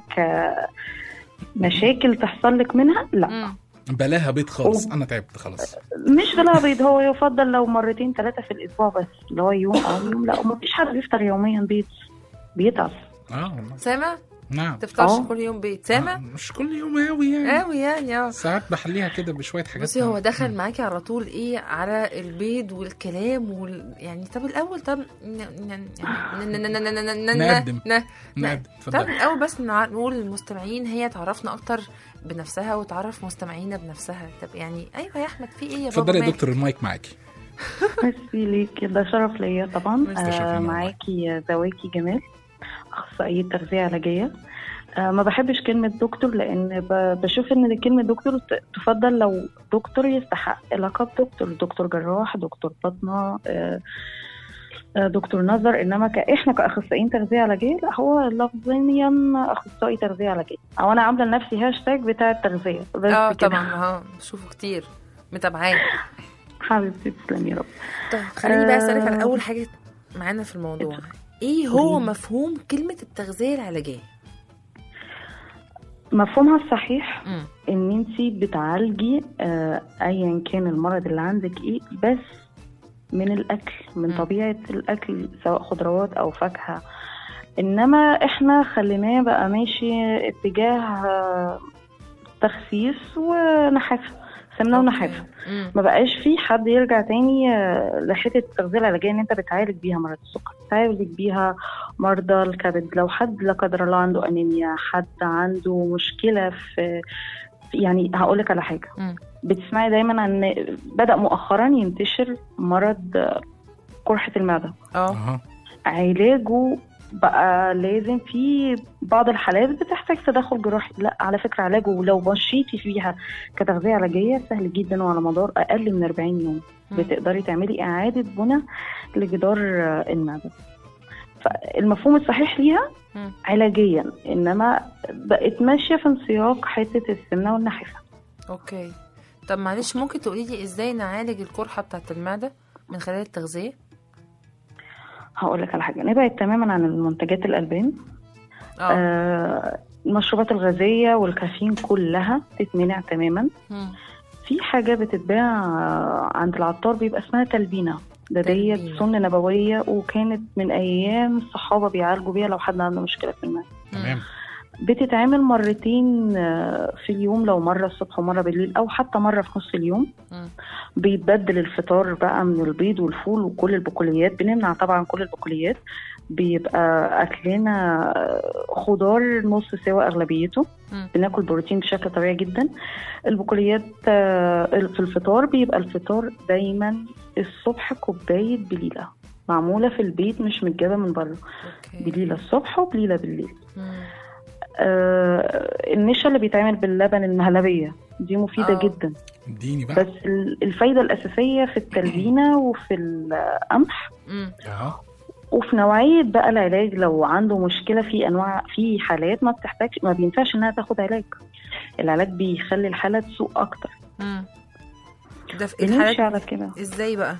Speaker 18: كمشاكل تحصل لك منها لا
Speaker 12: بلاها بيض خالص انا تعبت خلاص
Speaker 18: مش بلا بيض هو يفضل لو مرتين ثلاثة في الأسبوع بس اللي هو يوم أو يوم لا ومفيش حد بيفطر يوميا بيض بيتعب
Speaker 12: اه والله
Speaker 11: سامع
Speaker 12: نعم
Speaker 11: تفطرش
Speaker 18: آه.
Speaker 11: كل يوم بيت سامع
Speaker 12: مش كل يوم قوي يعني
Speaker 11: قوي يعني اه
Speaker 12: ساعات بحليها كده بشويه حاجات
Speaker 11: بصي هو دخل معاكي على طول ايه على البيض والكلام وال... يعني طب الاول طب ن- ن- ن- ن- ن- ن- ن- ن- ن-
Speaker 12: نقدم.
Speaker 11: ن-
Speaker 12: نقدم.
Speaker 11: طب
Speaker 12: اتفضلي.
Speaker 11: الاول بس نع- نقول للمستمعين هي تعرفنا اكتر بنفسها وتعرف مستمعينا بنفسها طب يعني ايوه يا احمد في ايه يا بابا
Speaker 12: اتفضلي يا
Speaker 11: مالك؟
Speaker 12: دكتور المايك معاكي
Speaker 18: ميرسي ليك ده شرف ليا طبعا
Speaker 11: ميرسي.
Speaker 12: ده شرف لينا
Speaker 18: آه
Speaker 12: والله.
Speaker 18: معاكي زواكي جمال أخصائية تغذية علاجية آه، ما بحبش كلمة دكتور لأن ب- بشوف إن كلمة دكتور ت- تفضل لو دكتور يستحق لقب دكتور دكتور جراح دكتور بطنة آه، آه، دكتور نظر إنما ك... إحنا كأخصائيين تغذية علاجية لا هو لفظيا أخصائي تغذية علاجية أو أنا عاملة لنفسي هاشتاج بتاع التغذية بس
Speaker 11: اه
Speaker 18: كده.
Speaker 11: طبعا اه بشوفه كتير متابعاه
Speaker 18: حبيبتي تسلمي يا رب
Speaker 11: طيب خليني بقى اسالك على
Speaker 18: آه.
Speaker 11: اول حاجه معانا في الموضوع ايه هو مفهوم كلمه التغذيه العلاجيه
Speaker 18: مفهومها الصحيح ان انت بتعالجي آه، ايا كان المرض اللي عندك ايه بس من الاكل من طبيعه الاكل سواء خضروات او فاكهه انما احنا خليناه بقى ماشي اتجاه آه، تخسيس ونحافه سمنه ونحافه ما بقاش في حد يرجع تاني آه، لحته التغذيه العلاجيه ان انت بتعالج بيها مرض السكر بتعالج بيها مرضى الكبد لو حد لا قدر الله عنده انيميا حد عنده مشكله في في- يعني هقول لك على حاجه بتسمعي دايما عن بدا مؤخرا ينتشر مرض آه، قرحه المعده
Speaker 11: اه
Speaker 18: علاجه بقى لازم في بعض الحالات بتحتاج تدخل جراحي لا على فكرة علاجه لو مشيتي فيها كتغذية علاجية سهل جدا وعلى مدار أقل من 40 يوم بتقدري تعملي إعادة بناء لجدار آه، المعدة فالمفهوم الصحيح ليها علاجيا إنما بقت ماشية في سياق حتة السمنة والنحافة
Speaker 11: اوكي طب معلش ممكن تقولي لي ازاي نعالج القرحه بتاعت المعده من خلال التغذيه
Speaker 18: هقول لك على حاجة نبعد تماما عن المنتجات الألبان آه المشروبات الغازية والكافيين كلها تتمنع تماما في حاجة بتتباع آه، عند العطار بيبقى اسمها تلبينة ده ديت سنة نبوية وكانت من أيام الصحابة بيعالجوا بيها لو حد عنده مشكلة في المعدة
Speaker 12: تمام
Speaker 18: بتتعمل مرتين آه، في اليوم لو مرة الصبح ومرة بالليل أو حتى مرة في نص اليوم بيتبدل الفطار بقى من البيض والفول وكل البقوليات بنمنع طبعا كل البقوليات بيبقى أكلنا آه، خضار نص سوا أغلبيته بناكل بروتين بشكل طبيعي جدا البقوليات آه، في الفطار بيبقى الفطار دايما الصبح كوباية بليلة معمولة في البيت مش متجابة من بره بليلة الصبح وبليلة بالليل آه النشا اللي بيتعمل باللبن المهلبية دي مفيدة
Speaker 11: آه.
Speaker 18: جدا
Speaker 12: اديني بقى
Speaker 18: بس ال- الفايدة الأساسية في التلبينة وفي القمح
Speaker 12: اه
Speaker 18: وفي نوعية بقى العلاج لو عنده مشكلة في أنواع في حالات ما بتحتاجش ما بينفعش إنها تاخد علاج العلاج بيخلي الحالة تسوء أكتر
Speaker 11: مم. ده في
Speaker 18: بنمشي
Speaker 11: الحالات
Speaker 18: على كده
Speaker 11: ازاي بقى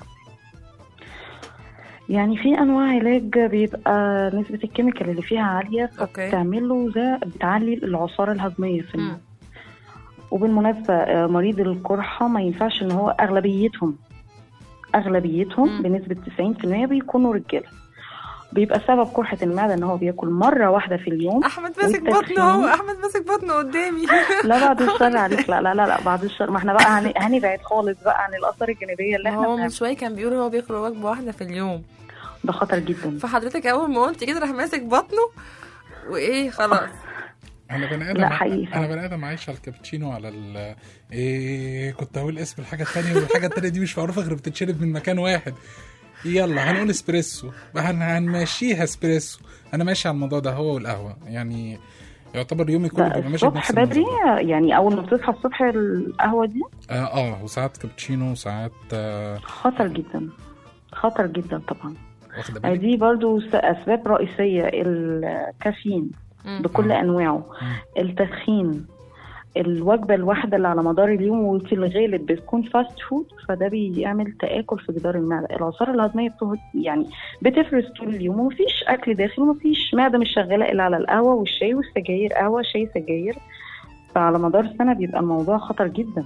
Speaker 18: يعني في انواع علاج بيبقى نسبة الكيميكال اللي فيها عالية
Speaker 11: أوكي.
Speaker 18: فبتعمل له ده بتعلي العصارة الهضمية في المعدة وبالمناسبة آه، مريض القرحة ما ينفعش ان هو اغلبيتهم اغلبيتهم بنسبة 90% بيكونوا رجالة بيبقى سبب قرحة المعدة ان هو بياكل مرة واحدة في اليوم
Speaker 11: احمد ماسك
Speaker 18: والتدخين-
Speaker 11: بطنه اهو احمد ماسك بطنه قدامي
Speaker 18: لا بعد الشر عليك لا لا لا لا بعد الشر ما احنا بقى هن- هنبعد خالص بقى عن الاثار الجانبية اللي
Speaker 11: ما
Speaker 18: احنا
Speaker 11: هو من
Speaker 18: بنعملها.
Speaker 11: شويه كان بيقول هو بياكل وجبه واحده في اليوم
Speaker 18: ده خطر جدا
Speaker 11: فحضرتك اول ما قلت كده راح ماسك بطنه وايه خلاص
Speaker 12: انا بني ادم
Speaker 18: لا، حقيقي
Speaker 12: انا بني ادم عايش على الكابتشينو على ال إيه كنت هقول اسم الحاجه التانية والحاجه التانية دي مش معروفه غير بتتشرب من مكان واحد يلا هنقول اسبريسو هن هنمشيها اسبريسو انا ماشي على الموضوع ده هو والقهوه يعني يعتبر يومي كله
Speaker 18: لا
Speaker 12: بيبقى ماشي
Speaker 18: الصبح
Speaker 12: بنفس
Speaker 18: بدري
Speaker 12: النظام.
Speaker 18: يعني اول ما بتصحى الصبح القهوة دي
Speaker 12: اه اه وساعات كابتشينو وساعات آه
Speaker 18: خطر جدا خطر جدا طبعا
Speaker 12: واخده
Speaker 18: يعني
Speaker 12: بالك
Speaker 18: دي برضو س- أسباب رئيسية الكافيين
Speaker 11: مم.
Speaker 18: بكل أنواعه التدخين الوجبة الواحدة اللي على مدار اليوم وفي الغالب بتكون فاست فود فده بيعمل تآكل في جدار المعدة العصارة الهضمية بتهد يعني بتفرز طول اليوم ومفيش أكل داخل ومفيش معدة مش شغالة إلا على القهوة والشاي والسجاير قهوة شاي سجاير فعلى مدار السنة بيبقى الموضوع خطر جدا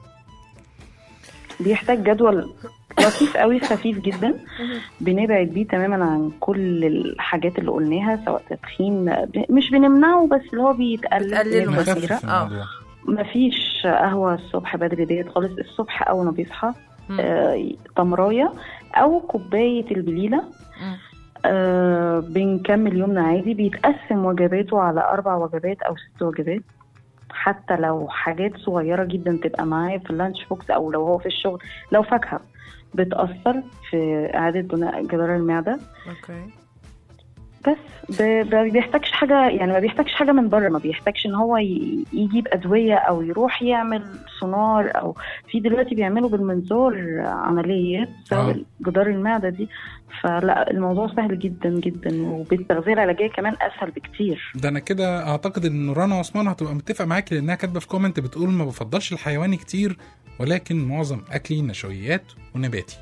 Speaker 18: بيحتاج جدول لطيف قوي خفيف جدا بنبعد بيه تماما عن كل الحاجات اللي قلناها سواء تدخين ب- مش بنمنعه بس اللي هو بيتقلل
Speaker 11: بتقلله
Speaker 18: بنسبة
Speaker 11: مثلا.
Speaker 18: كبيرة.
Speaker 11: اه
Speaker 18: مفيش قهوة الصبح بدري ديت خالص الصبح أول ما بيصحى
Speaker 11: مم.
Speaker 18: آه تمراية أو كوباية البليلة
Speaker 11: مم.
Speaker 18: آه بنكمل يومنا عادي بيتقسم وجباته على أربع وجبات أو ست وجبات حتى لو حاجات صغيرة جدا تبقى معاه في اللانش بوكس أو لو هو في الشغل لو فاكهة بتأثر في إعادة بناء جدار المعدة
Speaker 11: اوكي
Speaker 18: بس ب- ما بيحتاجش حاجه يعني ما بيحتاجش حاجه من بره ما بيحتاجش ان هو ي- يجيب ادويه او يروح يعمل سونار او في دلوقتي بيعملوا بالمنظار عمليات بسبب جدار المعده دي فلا الموضوع سهل جدا جدا وبالتغذيه العلاجيه كمان اسهل بكتير
Speaker 12: ده انا كده اعتقد ان رنا عثمان هتبقى متفق معاكي لانها كاتبه في كومنت بتقول ما بفضلش الحيواني كتير ولكن معظم اكلي نشويات ونباتي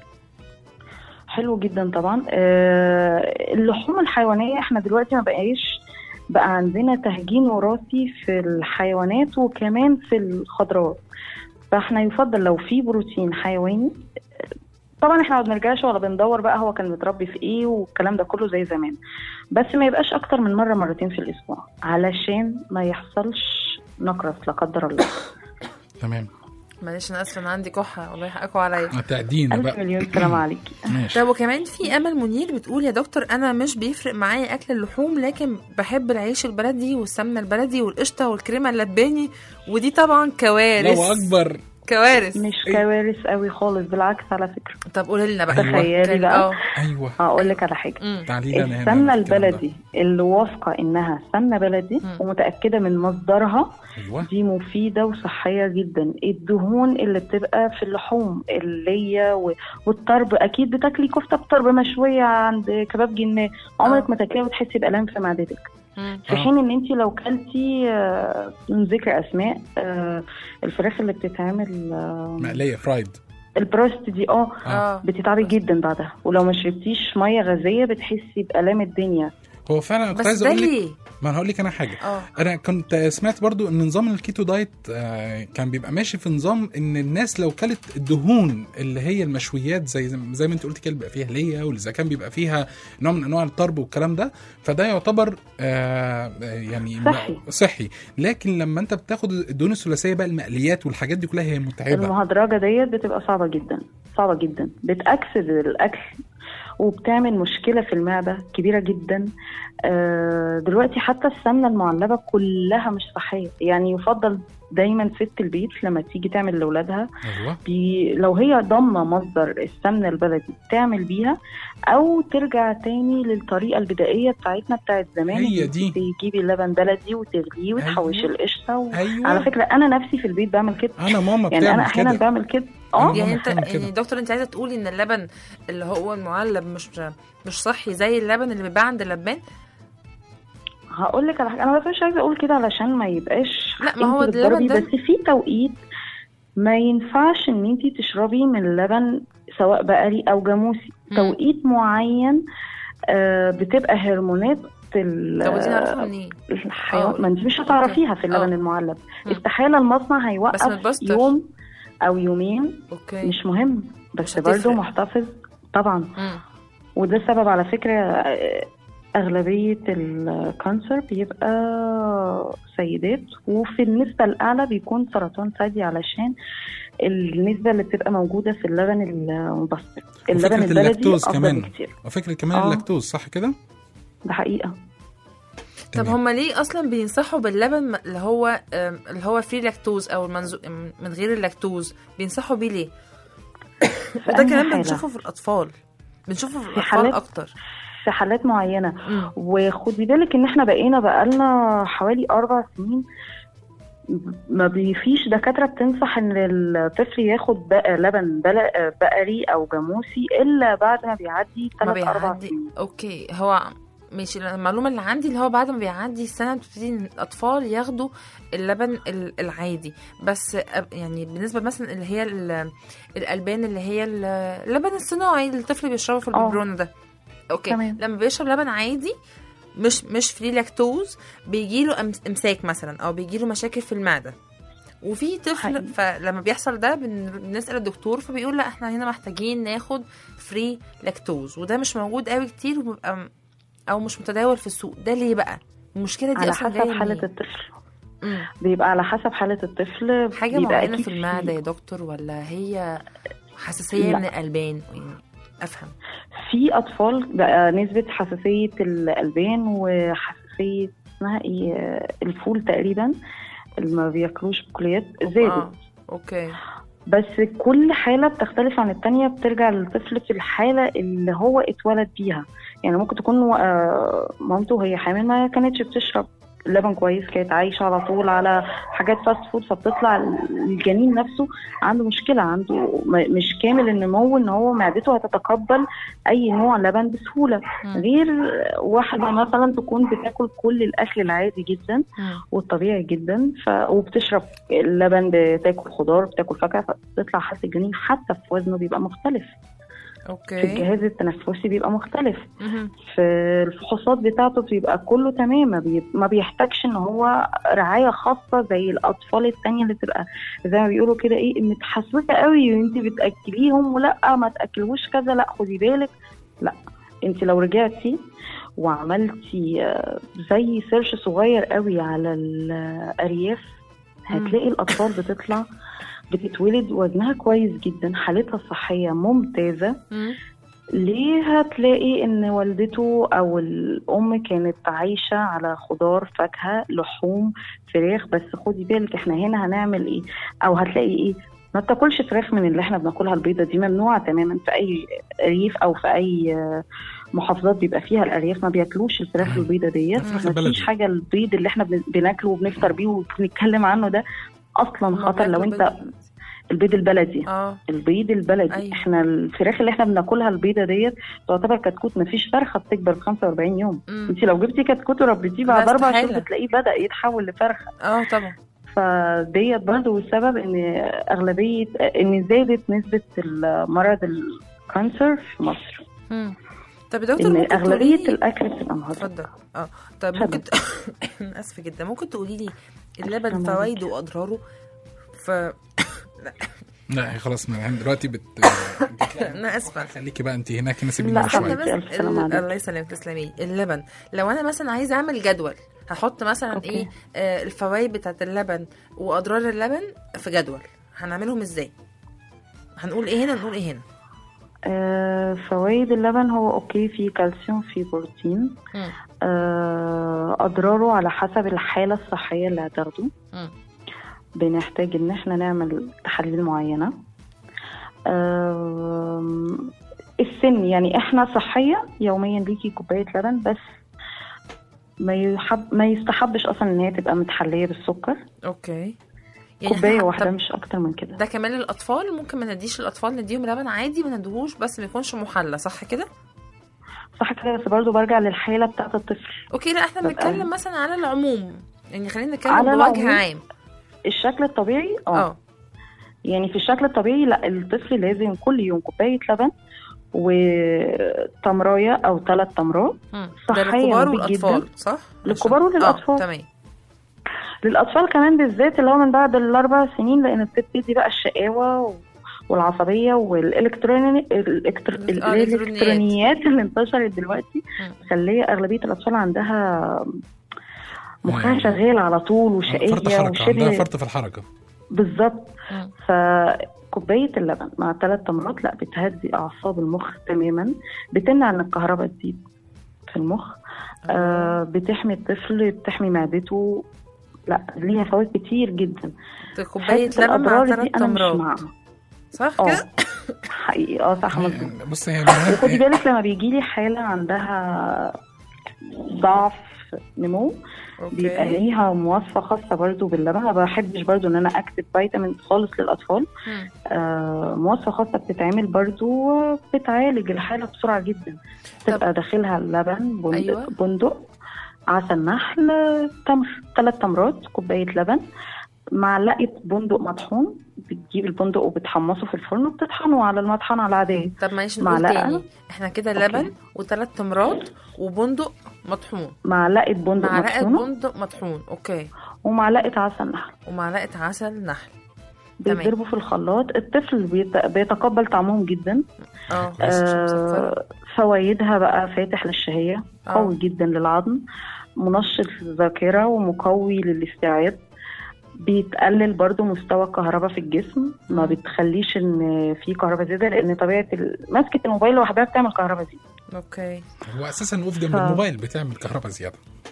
Speaker 18: حلو جدا طبعا آه، اللحوم الحيوانيه احنا دلوقتي ما بقاش بقى عندنا تهجين وراثي في الحيوانات وكمان في الخضروات فاحنا يفضل لو في بروتين حيواني طبعا احنا ما بنرجعش ولا بندور بقى هو كان متربي في ايه والكلام ده كله زي زمان بس ما يبقاش اكتر من مره مرتين في الاسبوع علشان ما يحصلش نقرس لا قدر الله
Speaker 12: تمام
Speaker 11: معلش انا اسفه انا عندي كحه الله يحقكوا عليا
Speaker 12: تقدينا
Speaker 18: الف
Speaker 12: بقى
Speaker 18: مليون سلام عليكي
Speaker 12: ماشي
Speaker 11: طب وكمان في امل منير بتقول يا دكتور انا مش بيفرق معايا اكل اللحوم لكن بحب العيش البلدي والسمنه البلدي والقشطه والكريمه اللباني ودي طبعا كوارث
Speaker 12: لو اكبر
Speaker 11: كوارث
Speaker 18: مش كوارث قوي خالص بالعكس على فكره
Speaker 11: طب قولي لنا بقى
Speaker 18: تخيلي بقى
Speaker 11: اه
Speaker 12: ايوه
Speaker 18: هقول لك على حاجه
Speaker 12: تعالي لنا هنا
Speaker 18: السمنه
Speaker 12: على الكلام ده.
Speaker 18: البلدي اللي واثقه انها سمنه بلدي ومتاكده من مصدرها
Speaker 12: ايوه
Speaker 18: دي مفيده وصحيه جدا الدهون اللي بتبقى في اللحوم اللي و- والطرب اكيد بتاكلي كفته بطرب مشويه عند كباب جنيه عمرك ما تاكليها وتحسي بالام في معدتك في
Speaker 12: آه.
Speaker 18: حين ان انت لو كلتي آه، من ذكر اسماء آه، الفراخ اللي بتتعمل آه،
Speaker 12: مقليه فرايد
Speaker 18: البروست دي اه
Speaker 12: آه.
Speaker 18: بتتعبي جدا بعدها ولو ما شربتيش ميه غازيه بتحسي بالام الدنيا
Speaker 12: هو فعلا أنا كنت
Speaker 18: بس
Speaker 12: عايز
Speaker 18: ده
Speaker 12: اقول لك
Speaker 18: ليه؟
Speaker 12: ما انا هقول لك انا حاجه
Speaker 11: اه
Speaker 12: انا كنت سمعت برضو ان نظام الكيتو دايت آه، كان بيبقى ماشي في نظام ان الناس لو كلت الدهون اللي هي المشويات زي زي ما انت قلت كده بيبقى فيها ليا واذا كان بيبقى فيها نوع من انواع الطرب والكلام ده فده يعتبر آه يعني
Speaker 18: صحي.
Speaker 12: صحي لكن لما انت بتاخد الدهون الثلاثيه بقى المقليات والحاجات دي كلها هي متعبه
Speaker 18: المهدرجه ديت بتبقى صعبه جدا صعبه جدا بتاكسد الاكل وبتعمل مشكله في المعده كبيره جدا آه، دلوقتي حتى السمنه المعلبه كلها مش صحيه يعني يفضل دايما ست البيت لما تيجي تعمل لاولادها
Speaker 12: ايوه
Speaker 18: بي لو هي ضامنه مصدر السمنه البلدي تعمل بيها او ترجع تاني للطريقه البدائيه بتاعتنا بتاعت زمان
Speaker 12: هي
Speaker 18: إن
Speaker 12: دي.
Speaker 18: تجيبي اللبن بلدي وتغليه وتحوشي
Speaker 12: أيوة.
Speaker 18: القشطه و...
Speaker 12: أيوة.
Speaker 18: على فكره انا نفسي في البيت بعمل كده
Speaker 12: انا ماما
Speaker 18: يعني
Speaker 12: بتعمل
Speaker 18: انا احيانا
Speaker 12: كده.
Speaker 18: بعمل كده اه
Speaker 11: يعني انت يعني دكتور انت عايزه تقولي ان اللبن اللي هو المعلب مش مش صحي زي اللبن اللي بيباع عند اللبان
Speaker 18: هقول لك على حاجه انا بس مش عايزه اقول كده علشان ما يبقاش
Speaker 11: لا، ما هو
Speaker 18: انتي بتضربي،
Speaker 11: اللبن ده-
Speaker 18: بس في توقيت ما ينفعش ان انت تشربي من اللبن سواء بقري او جاموسي توقيت معين آه بتبقى هرمونات ال-
Speaker 11: طب ودي نعرفها منين؟
Speaker 18: الحيوان
Speaker 11: آه.
Speaker 18: ما انت مش هتعرفيها في اللبن المعلب استحاله المصنع
Speaker 11: بس من
Speaker 18: هيوقف
Speaker 11: البستر.
Speaker 18: يوم او يومين
Speaker 11: اوكي
Speaker 18: مش مهم بس
Speaker 11: مش هتفرق.
Speaker 18: برضه محتفظ طبعا
Speaker 11: مم.
Speaker 18: وده السبب على فكرة آه، أغلبية الكانسر بيبقى سيدات وفي النسبة الأعلى بيكون سرطان ثدي علشان النسبة اللي بتبقى موجودة في اللبن المبستر اللبن
Speaker 12: وفكره
Speaker 18: البلدي
Speaker 12: اللاكتوز
Speaker 18: أفضل
Speaker 12: كمان
Speaker 18: بكتير
Speaker 12: وفكره كمان
Speaker 18: آه.
Speaker 12: اللاكتوز صح كده
Speaker 18: ده حقيقة
Speaker 11: طب هما ليه اصلا بينصحوا باللبن م- اللي هو آم، اللي هو فري لاكتوز او المنزو... من غير اللاكتوز بينصحوا بيه ليه وده
Speaker 18: أنهي
Speaker 11: كلام
Speaker 18: حالة؟
Speaker 11: بنشوفه في الاطفال بنشوفه في
Speaker 18: في
Speaker 11: الاطفال
Speaker 18: حالات
Speaker 11: اكتر
Speaker 18: في حالات معينة وخدي بالك ان احنا بقينا بقالنا حوالي اربع سنين ما بيفيش دكاترة بتنصح ان الطفل ياخد بقى لبن بل- بقري او جاموسي الا بعد ما بيعدي
Speaker 11: ما
Speaker 18: 3 4
Speaker 11: بيعدي
Speaker 18: سنين
Speaker 11: اوكي هو ماشي المعلومه اللي عندي اللي هو بعد ما بيعدي السنه بتبتدي إن الاطفال ياخدوا اللبن ال- العادي بس أب- يعني بالنسبه مثلا اللي هي ال- الالبان اللي هي ال- اللبن الصناعي اللي الطفل بيشربه في
Speaker 18: آه.
Speaker 11: الببرونه ده اوكي
Speaker 18: تمام.
Speaker 11: لما بيشرب لبن عادي مش مش فري لاكتوز بيجيله أمس- امساك مثلا او بيجيله مشاكل في المعده وفي طفل فلما بيحصل ده بن- بنسال الدكتور فبيقول لا احنا هنا محتاجين ناخد فري لاكتوز وده مش موجود قوي كتير وبيبقى م- او مش متداول في السوق ده ليه بقى المشكله دي
Speaker 18: على
Speaker 11: اصلا
Speaker 18: حسب
Speaker 11: جايه
Speaker 18: حالة
Speaker 11: منين؟
Speaker 18: الطفل
Speaker 11: مم.
Speaker 18: بيبقى على حسب حالة الطفل
Speaker 11: حاجه
Speaker 18: بيبقى
Speaker 11: معينه
Speaker 18: أكيد
Speaker 11: في المعده يا دكتور ولا هي حساسيه
Speaker 18: لا.
Speaker 11: من الالبان يعني افهم
Speaker 18: في اطفال بقى نسبه حساسيه الالبان وحساسيه اسمها ايه الفول تقريبا اللي ما بياكلوش بقوليات زادت
Speaker 11: اه اوكي
Speaker 18: بس كل حالة بتختلف عن التانية بترجع للطفل في الحالة اللي هو اتولد بيها يعني ممكن تكون آه، مامته وهي حامل ما كانتش بتشرب لبن كويس كانت عايشة على طول على حاجات فاست فود فبتطلع الجنين نفسه عنده مشكلة عنده م- مش كامل النمو ان هو معدته هتتقبل اي نوع لبن بسهولة غير واحدة مثلا تكون بتاكل كل الاكل العادي جدا والطبيعي جدا ف... وبتشرب اللبن بتاكل خضار بتاكل فاكهة فبتطلع حاسة الجنين حتى في وزنه بيبقى مختلف في
Speaker 11: اوكي
Speaker 18: الجهاز التنفسي بيبقى مختلف
Speaker 11: مهم.
Speaker 18: في الفحوصات بتاعته بيبقى كله تمام ما, بي... ما بيحتاجش ان هو رعايه خاصه زي الاطفال التانية اللي تبقى زي ما بيقولوا كده ايه متحسسه قوي وانت بتاكليهم ولا ما تاكلوش كذا لا خدي بالك لا انت لو رجعتي وعملتي آه، زي سيرش صغير قوي على الارياف هتلاقي الاطفال بتطلع بتتولد وزنها كويس جدا حالتها الصحيه ممتازه ليه هتلاقي ان والدته او الام كانت عايشه على خضار فاكهه لحوم فراخ بس خدي بالك احنا هنا هنعمل ايه او هتلاقي ايه ما بتاكلش فراخ من اللي احنا بناكلها البيضه دي ممنوعه تماما في اي ريف او في اي آه، محافظات بيبقى فيها الارياف ما بياكلوش الفراخ البيضه ديت
Speaker 12: الفراخ
Speaker 18: ما
Speaker 12: البلدي.
Speaker 18: فيش حاجه البيض اللي احنا بن- بناكله وبنفطر بيه وبنتكلم عنه ده اصلا خطر لو انت البيض البلدي
Speaker 11: اه
Speaker 18: البيض البلدي
Speaker 11: أيوة.
Speaker 18: أيوة. احنا الفراخ اللي احنا بناكلها البيضه ديت تعتبر كتكوت مفيش فرخه بتكبر ب 45 يوم
Speaker 11: مم.
Speaker 18: انت لو جبتي كتكوت وربيتيه
Speaker 11: لا،
Speaker 18: بعد اربع
Speaker 11: استحالة.
Speaker 18: شهور بتلاقيه بدا يتحول لفرخه
Speaker 11: اه طبعا
Speaker 18: فديت برضو السبب ان اغلبيه ان زادت نسبه المرض الكانسر في مصر
Speaker 11: مم. طب يا دكتور
Speaker 18: ان
Speaker 11: ممكن
Speaker 18: اغلبيه
Speaker 11: تقولي
Speaker 18: الاكل بتبقى مهدرة
Speaker 11: اتفضل اه طيب ممكن ت... أنا اسفه جدا ممكن تقولي لي اللبن
Speaker 18: أنا
Speaker 11: فوائده واضراره ف
Speaker 12: لا هي خلاص من دلوقتي بت
Speaker 11: انا اسفه
Speaker 12: خليكي بقى انت هناك نسيب
Speaker 11: لا
Speaker 12: مني شويه
Speaker 11: احنا بس ال- الله يسلمك تسلمي اللبن لو انا مثلا عايزه اعمل جدول هحط مثلا
Speaker 18: أوكي.
Speaker 11: ايه آه الفوائد بتاعت اللبن واضرار اللبن في جدول هنعملهم ازاي هنقول ايه هنا نقول ايه هنا
Speaker 18: آه فوائد اللبن هو اوكي فيه كالسيوم فيه بروتين
Speaker 11: مم.
Speaker 18: آه اضراره على حسب الحاله الصحيه اللي هتاخده
Speaker 11: مم.
Speaker 18: بنحتاج ان احنا نعمل تحاليل معينه آم، السن يعني احنا صحيه يوميا ليكي كوبايه لبن بس ما يحب ما يستحبش اصلا ان هي تبقى متحليه بالسكر
Speaker 11: اوكي
Speaker 18: كوبايه
Speaker 11: إحنا-
Speaker 18: واحده
Speaker 11: طب
Speaker 18: مش اكتر من كده
Speaker 11: ده كمان للاطفال ممكن ما نديش للاطفال نديهم لبن عادي ما ندهوش بس ما يكونش محلى صح كده
Speaker 18: صح كده بس برضو برجع للحاله بتاعت الطفل
Speaker 11: اوكي لا احنا
Speaker 18: طب
Speaker 11: بنتكلم
Speaker 18: أنا-
Speaker 11: مثلا على العموم يعني خلينا نتكلم
Speaker 18: على
Speaker 11: بوجه
Speaker 18: العموم،
Speaker 11: عام
Speaker 18: الشكل الطبيعي اه
Speaker 11: اه
Speaker 18: يعني في الشكل الطبيعي لا الطفل لازم كل يوم كوبايه لبن وتمرايه او ثلاث تمرات
Speaker 11: مم. ده
Speaker 18: صحية
Speaker 11: للكبار
Speaker 18: مفيد
Speaker 11: والاطفال
Speaker 18: جداً.
Speaker 11: صح
Speaker 18: للكبار
Speaker 11: عشان-
Speaker 18: وللاطفال
Speaker 11: اه تمام
Speaker 18: للاطفال كمان بالذات اللي هو من بعد الاربع سنين لان بتبتدي بقى الشقاوه و- والعصبيه والالكتروني الإلكتر...
Speaker 11: الإلكترونيات.
Speaker 18: الالكترونيات اللي انتشرت دلوقتي مخليه اغلبيه الاطفال عندها مخها شغال على طول
Speaker 12: فرط
Speaker 18: وشقيه
Speaker 12: حركه عندها
Speaker 18: وشبه
Speaker 12: فرط في الحركه
Speaker 18: بالظبط فكوباية اللبن مع ثلاث تمرات لا بتهدي أعصاب المخ تماما بتمنع إن الكهرباء تزيد في المخ آه بتحمي الطفل بتحمي معدته لا ليها فوائد كتير جدا
Speaker 11: ده كوبايه
Speaker 18: حتة
Speaker 11: لبن مع
Speaker 18: الأضرار
Speaker 11: ثلاث
Speaker 18: دي أنا مش
Speaker 11: تمرات
Speaker 18: معاها
Speaker 11: صح
Speaker 18: اه
Speaker 11: كده
Speaker 18: حقيقي اه صح مظبوط
Speaker 12: بص هي
Speaker 18: وخدي بالك لما بيجي لي حالة عندها ضعف نمو بيبقى ليها مواصفة خاصة برضو باللبن ما بحبش برضو ان انا اكتب فيتامين خالص للاطفال
Speaker 11: مم.
Speaker 18: آه مواصفة خاصة بتتعمل برضو بتعالج الحالة بسرعة جدا تبقى داخلها اللبن بندق,
Speaker 11: أيوة.
Speaker 18: أيوة. بندق عسل نحل تمر ثلاث تمرات كوباية لبن معلقة بندق مطحون بتجيب البندق وبتحمصه في الفرن وبتطحنه على المطحنة العادية
Speaker 11: طب معلش نقول
Speaker 18: معلقة
Speaker 11: تاني احنا كده لبن وثلاث تمرات وبندق مطحون
Speaker 18: معلقة بندق
Speaker 11: معلقه
Speaker 18: مطحونة
Speaker 11: بندق مطحون اوكي
Speaker 18: ومعلقة عسل نحل
Speaker 11: ومعلقه عسل نحل تمام
Speaker 18: بيتضربوا في الخلاط الطفل بيت- بيتقبل طعمهم جدا
Speaker 11: اه
Speaker 18: آه فوائدها بقى فاتح للشهية
Speaker 11: آه.
Speaker 18: قوي جدا للعظم منشط للذاكرة ومقوي للاستيعاب بيتقلل برضو مستوى الكهرباء في الجسم ما بتخليش ان في كهرباء زياده لان طبيعه ال- مسكه الموبايل لوحدها بتعمل كهرباء زياده
Speaker 11: اوكي
Speaker 12: هو اساسا وفقا
Speaker 18: ف-
Speaker 12: بالموبايل بتعمل كهرباء زياده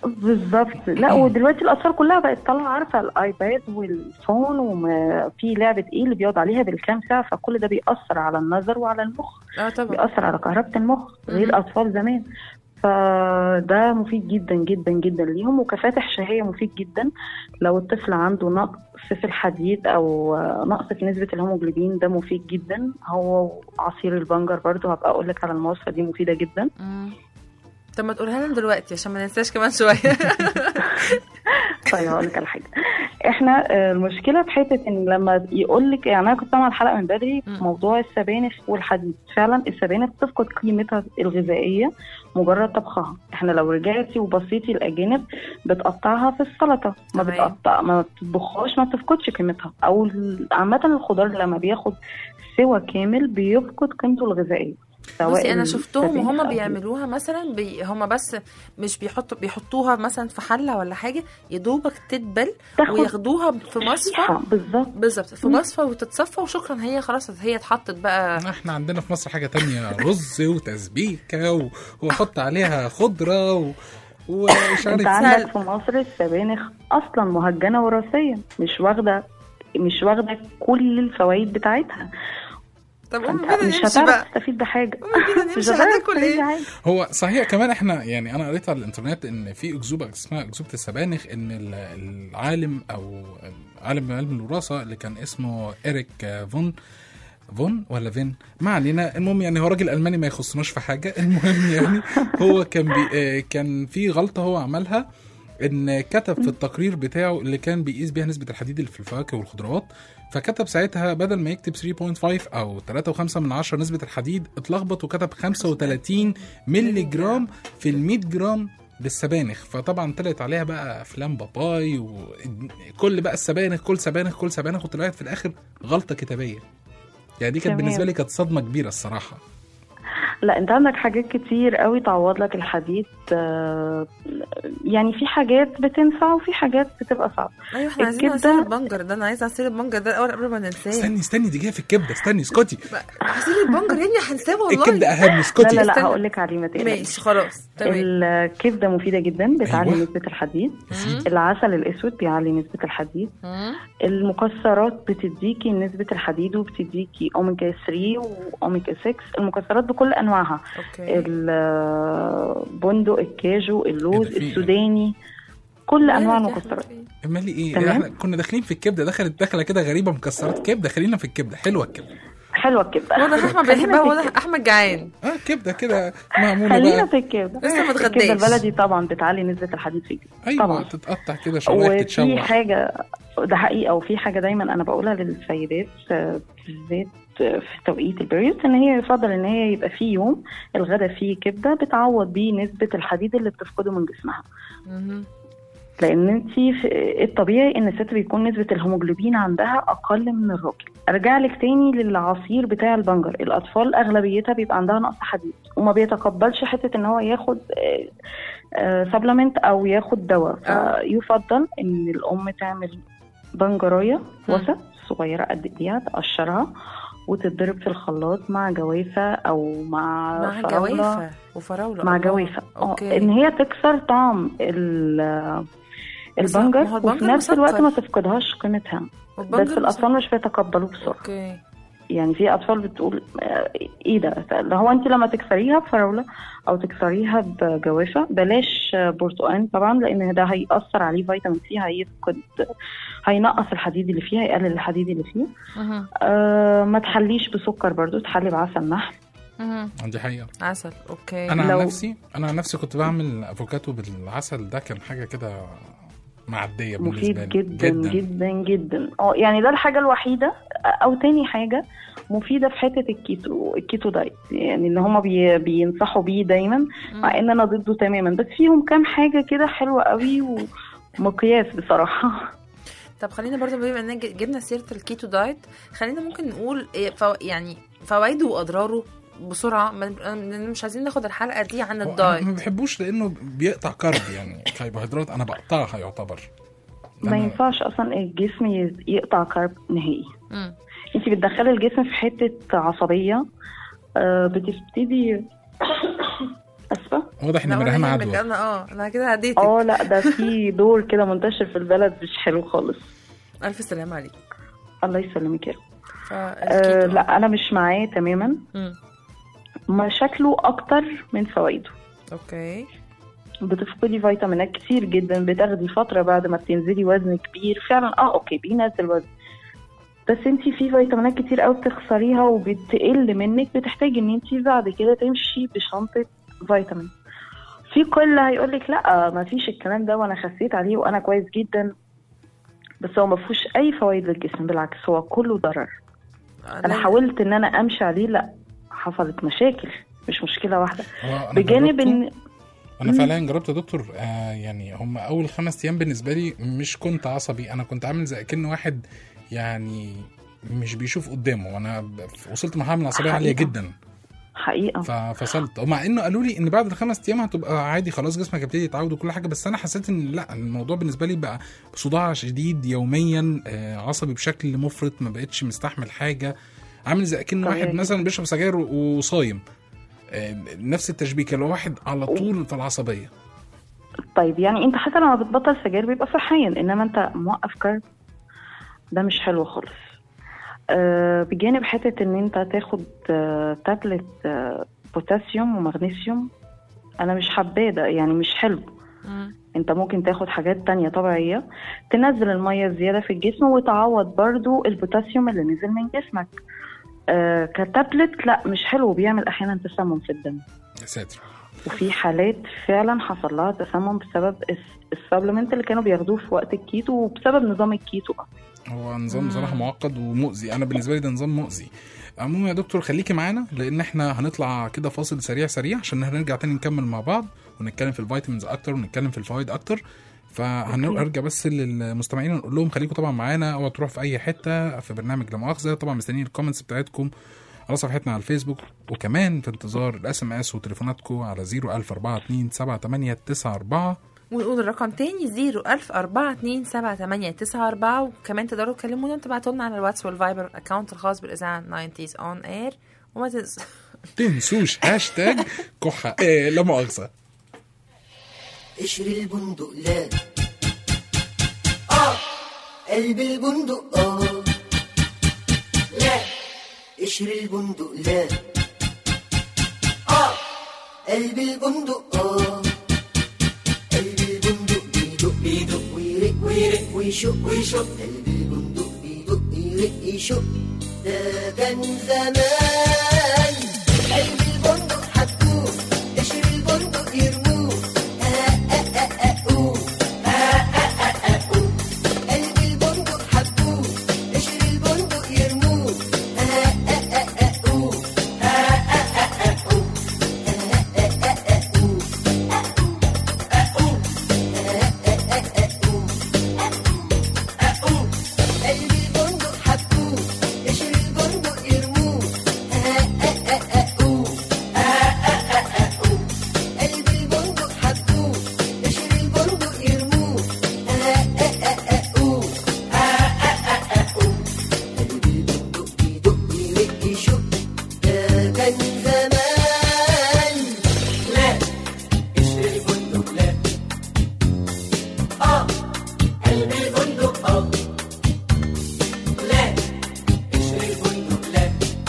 Speaker 18: بالظبط لا ودلوقتي الاطفال كلها بقت طالعه عارفه الايباد والفون وفي لعبه ايه اللي بيقعد عليها بالكام ساعه فكل ده بيأثر على النظر وعلى المخ
Speaker 11: اه طبعا
Speaker 18: بيأثر على كهربة المخ غير اطفال زمان فده مفيد جدا جدا جدا ليهم وكفاتح شهية مفيد جدا لو الطفل عنده نقص في الحديد او نقص في نسبة الهيموجلوبين ده مفيد جدا هو عصير البنجر برضو هبقى اقول لك على المواصفة دي مفيدة جدا
Speaker 11: مم. طب ما تقولها لنا دلوقتي عشان ما ننساش كمان شويه
Speaker 18: طيب هقول لك على حاجه احنا آه، المشكله في حته ان لما يقول لك يعني انا كنت سامعه الحلقه من بدري في موضوع السبانخ والحديد فعلا السبانخ تفقد قيمتها الغذائيه مجرد طبخها احنا لو رجعتي وبصيتي الاجانب بتقطعها في السلطه ما
Speaker 11: تمام.
Speaker 18: بتقطع ما بتطبخهاش ما بتفقدش قيمتها او ال- عامه الخضار لما بياخد سوى كامل بيفقد قيمته الغذائيه سواء
Speaker 11: بصي انا شفتهم
Speaker 18: السبانخ
Speaker 11: وهم
Speaker 18: أو
Speaker 11: بيعملوها مثلا بي هم بس مش بيحطوا بيحطوها مثلا في حله ولا حاجه يا دوبك تدبل
Speaker 18: تاخد
Speaker 11: وياخدوها في مصفى
Speaker 18: تسيحة، بالظبط
Speaker 11: بالظبط في مصفى وتتصفى وشكرا هي خلاص هي اتحطت بقى
Speaker 12: احنا عندنا في مصر حاجه تانية رز وتسبيكه و... واحط عليها خضره و... ومش
Speaker 18: انت
Speaker 12: عارف
Speaker 18: عندك في مصر السبانخ اصلا مهجنه وراثيا مش واخده مش واخده كل الفوائد بتاعتها
Speaker 11: طب
Speaker 18: فانت
Speaker 11: بينا
Speaker 18: مش
Speaker 11: نمشي
Speaker 18: هتعرف
Speaker 11: بقى.
Speaker 18: تستفيد بحاجه
Speaker 11: نمشي،
Speaker 18: مش هتعرف
Speaker 11: هناكل
Speaker 18: تستفيد
Speaker 11: ايه؟
Speaker 18: بحاجه
Speaker 12: هو صحيح كمان احنا يعني انا قريت على الانترنت ان في اكذوبه اسمها اكذوبه السبانخ ان ال- العالم او عالم من علم الوراثه اللي كان اسمه اريك فون فون ولا فين ما علينا المهم يعني هو راجل الماني ما يخصناش في حاجه المهم يعني هو كان بي آه، كان في غلطه هو عملها ان كتب في التقرير بتاعه اللي كان بيقيس بيها نسبه الحديد اللي في الفواكه والخضروات فكتب ساعتها بدل ما يكتب 3.5 او 3.5 من 10 نسبه الحديد اتلخبط وكتب 35 مللي جرام في ال 100 جرام للسبانخ فطبعا طلعت عليها بقى افلام باباي وكل بقى السبانخ كل سبانخ كل سبانخ وطلعت في الاخر غلطه كتابيه يعني دي كانت
Speaker 18: تمام.
Speaker 12: بالنسبه لي كانت صدمه كبيره الصراحه
Speaker 18: لا انت عندك حاجات كتير قوي تعوض لك الحديد آه، يعني في حاجات بتنفع وفي حاجات بتبقى صعبه
Speaker 11: ايوه احنا عايزين
Speaker 18: الكبدة-
Speaker 11: عصير البنجر ده انا عايزه عصير البنجر ده الاول قبل ما ننساه
Speaker 12: استني استني دي جايه في الكبده استني اسكتي
Speaker 11: عصير البنجر يا ابني هنساه والله
Speaker 12: الكبده اهم اسكتي
Speaker 18: لا لا لا
Speaker 11: استنى.
Speaker 18: هقول لك عليه ما تقلقيش
Speaker 11: ماشي خلاص تمام
Speaker 18: الكبده مفيده جدا بتعلي
Speaker 12: أيوة.
Speaker 18: نسبه الحديد
Speaker 11: مم.
Speaker 18: العسل الاسود بيعلي نسبه الحديد
Speaker 11: مم.
Speaker 18: المكسرات بتديكي نسبة الحديد وبتديكي اوميجا 3 واوميجا 6 المكسرات بكل انواعها
Speaker 11: اوكي
Speaker 18: البندق الكاجو اللوز
Speaker 12: إيه ده في-
Speaker 18: السوداني كل انواع
Speaker 11: مالك يا
Speaker 18: المكسرات
Speaker 12: امال ايه
Speaker 18: تمام.
Speaker 12: احنا كنا داخلين في الكبده دخلت دخله كده غريبه مكسرات كبده خلينا في الكبده حلوه الكبده
Speaker 18: حلوه الكبده
Speaker 11: واضح احمد
Speaker 18: خلينا
Speaker 11: بيحبها
Speaker 18: في
Speaker 11: واضح احمد جعان
Speaker 12: اه كبده كده معموله
Speaker 18: خلينا
Speaker 12: بقى
Speaker 18: في الكبده
Speaker 11: لسه ما
Speaker 18: الكبده
Speaker 11: اتغداش.
Speaker 18: البلدي طبعا بتعلي نسبة الحديد في الجسم
Speaker 12: ايوه
Speaker 18: طبعا
Speaker 12: تتقطع كده شرايح
Speaker 18: وفي
Speaker 12: تتشوح
Speaker 18: حاجة ده حقيقة وفي حاجة دايما أنا بقولها للسيدات آه، بالذات آه، في توقيت البريود إن هي يفضل إن هي يبقى في يوم الغدا فيه كبدة بتعوض بيه نسبة الحديد اللي بتفقده من جسمها
Speaker 11: مهم.
Speaker 18: لان انت في الطبيعي ان الست بيكون نسبه الهيموجلوبين عندها اقل من الراجل ارجع لك تاني للعصير بتاع البنجر الاطفال اغلبيتها بيبقى عندها نقص حديد وما بيتقبلش حته ان هو ياخد سبلمنت او ياخد دواء فيفضل ان الام تعمل بنجرايه وسط صغيره قد ايديها تقشرها وتتضرب في الخلاط مع جوافه او مع
Speaker 11: مع
Speaker 18: فراولة.
Speaker 11: جوافه وفراوله
Speaker 18: مع
Speaker 11: الله.
Speaker 18: جوافه اه
Speaker 11: اوكي
Speaker 18: ان هي تكسر طعم ال-
Speaker 11: بس-
Speaker 18: البنجر
Speaker 11: ما هو
Speaker 18: وفي
Speaker 11: البنجر
Speaker 18: نفس الوقت
Speaker 11: مسكر.
Speaker 18: ما تفقدهاش قيمتها
Speaker 11: والبنجر
Speaker 18: بس الاطفال مش بيتقبلوه بسرعه
Speaker 11: اوكي
Speaker 18: يعني في اطفال بتقول آه، ايه ده اللي هو انت لما تكسريها بفراوله او تكسريها بجوافه بلاش آه، برتقال طبعا لان ده هيأثر عليه فيتامين سي هيفقد هينقص الحديد اللي فيها هيقلل الحديد اللي فيه
Speaker 11: مهم.
Speaker 18: آه ما تحليش بسكر برضو تحلي بعسل نحل
Speaker 11: مهم.
Speaker 12: دي حقيقه
Speaker 11: عسل اوكي
Speaker 12: انا
Speaker 18: لو-
Speaker 12: عن نفسي انا عن نفسي كنت بعمل افوكاتو بالعسل ده كان حاجه كده معديه بالنسبه
Speaker 18: مفيد
Speaker 12: لي
Speaker 18: جدا جدا جدا, جدا. اه يعني ده الحاجه الوحيده او تاني حاجه مفيده في حته الكيتو الكيتو دايت يعني اللي هما بي بينصحوا بيه دايما مع ان انا ضده تماما بس فيهم كام حاجه كده حلوه قوي ومقياس بصراحه
Speaker 11: طب خلينا برضه بما ان ج- جبنا سيره الكيتو دايت خلينا ممكن نقول إيه فو يعني فوائده واضراره بسرعه ما نبقى- مش عايزين ناخد الحلقه دي عن
Speaker 12: هو أنا
Speaker 11: الدايت
Speaker 12: ما بحبوش لانه بيقطع كارب يعني كربوهيدرات انا بقطعها يعتبر
Speaker 18: ما
Speaker 12: أنا-
Speaker 18: ينفعش اصلا الجسم ي- يقطع كارب نهائي
Speaker 11: مم.
Speaker 18: انت بتدخلي الجسم في حته عصبيه آه، بتبتدي اسفه
Speaker 12: واضح ان
Speaker 11: لا، ولا
Speaker 12: مريهان
Speaker 11: يهمك،
Speaker 12: عدوى
Speaker 11: انا اه انا كده عديتك
Speaker 18: اه لا ده في دور كده منتشر في البلد مش حلو خالص
Speaker 11: الف سلامه عليك
Speaker 18: الله يسلمك يا رب آه
Speaker 11: فالكيتو
Speaker 18: لا انا مش معاه تماما
Speaker 11: مم.
Speaker 18: مشاكله اكتر من فوائده
Speaker 11: اوكي
Speaker 18: بتفقدي فيتامينات كتير جدا بتاخدي فترة بعد ما بتنزلي وزن كبير فعلا اه اوكي بينزل وزن بس انتي في فيتامينات كتير قوي بتخسريها وبتقل منك بتحتاجي ان انتي بعد كده تمشي بشنطة فيتامين في كل هيقولك لا ما فيش الكلام ده وانا خسيت عليه وانا كويس جدا بس هو ما فيهوش اي فوائد للجسم بالعكس هو كله ضرر انا حاولت ان انا امشي عليه لا حصلت مشاكل مش مشكلة واحدة
Speaker 12: هو أنا
Speaker 18: بجانب
Speaker 12: جربته.
Speaker 18: ان
Speaker 12: انا
Speaker 18: مم.
Speaker 12: فعلا جربت يا دكتور آه يعني هم اول خمس ايام بالنسبه لي مش كنت عصبي انا كنت عامل زي كأن واحد يعني مش بيشوف قدامه وانا ب- وصلت مرحله من العصبيه عاليه
Speaker 18: حقيقة.
Speaker 12: جدا
Speaker 18: حقيقة
Speaker 12: ففصلت ومع انه قالوا لي ان بعد الخمس ايام هتبقى عادي خلاص جسمك هيبتدي يتعود وكل حاجه بس انا حسيت ان لا الموضوع بالنسبه لي بقى صداع شديد يوميا آه عصبي بشكل مفرط ما بقتش مستحمل حاجه عامل زي كأن
Speaker 18: طبيعي
Speaker 12: واحد مثلا بيشرب سجاير وصايم آه نفس التشبيكه اللي هو واحد على طول في العصبيه
Speaker 18: طيب يعني انت حتى لما بتبطل سجاير بيبقى صحيا انما انت موقف كارب ده مش حلو خالص أه بجانب حتة ان انت تاخد أه تابلت أه بوتاسيوم ومغنيسيوم انا مش حباه ده يعني مش حلو انت ممكن تاخد حاجات تانية طبيعية تنزل المية الزيادة في الجسم وتعوض برضو البوتاسيوم اللي نزل من جسمك أه كتابلت لا مش حلو بيعمل احيانا تسمم في الدم
Speaker 12: يا ساتر
Speaker 18: وفي حالات فعلا حصل لها تسمم بسبب السبلمنت اللي كانوا بياخدوه في وقت الكيتو وبسبب نظام الكيتو
Speaker 12: هو نظام بصراحه معقد ومؤذي انا بالنسبه لي ده نظام مؤذي عموما يا دكتور خليكي معانا لان احنا هنطلع كده فاصل سريع سريع عشان هنرجع تاني نكمل مع بعض ونتكلم في الفيتامينز اكتر ونتكلم في الفوائد اكتر فهنرجع بس للمستمعين ونقول لهم خليكم طبعا معانا او تروح في اي حته في برنامج لا مؤاخذه طبعا مستنيين الكومنتس بتاعتكم على صفحتنا على الفيسبوك وكمان في انتظار الاس ام اس وتليفوناتكم على 01042 7894
Speaker 11: ونقول الرقم تاني زيرو ألف أربعة اتنين سبعة تمانية تسعة أربعة وكمان تقدروا تكلمونا وتبعتوا لنا على الواتس والفايبر أكاونت الخاص بالإذاعة 90s on air وما تنسوا
Speaker 12: تنسوش هاشتاج كحة إيه لا مؤاخذة
Speaker 19: قشر البندق لا اه قلب البندق اه لا قشر البندق لا اه قلب البندق اه قلب البندق بيدق بيدق ويرق ويرق ويشق ويشق قلب البندق بيدق يرق يشق ده كان زمان قلب البندق حطوه قشر البندق يرموه قلب البندق حبوه قشر البندق يرموه قلب البندق حبوه قشر البندق يرموه قلب البندق حبوه قشر البندق يرموه قلب البندق بيدق يرق يشق ده كان زمان لا قشر البندق لا اه قلب البندق اه لا قشر البندق لا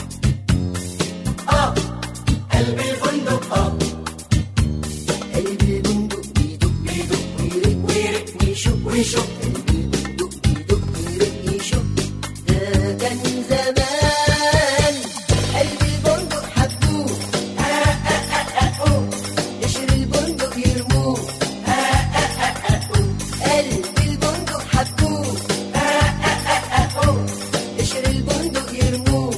Speaker 19: اه قلب البندق اه قلب البندق بيدق بيدق ويرق ويرق ويشق ويشق قلب البندق بيدق ويرق يشق ده كان زمان قلب البندق حبوه قشر البندق يرموه قلب البندق حبوه قشر البندق يرموه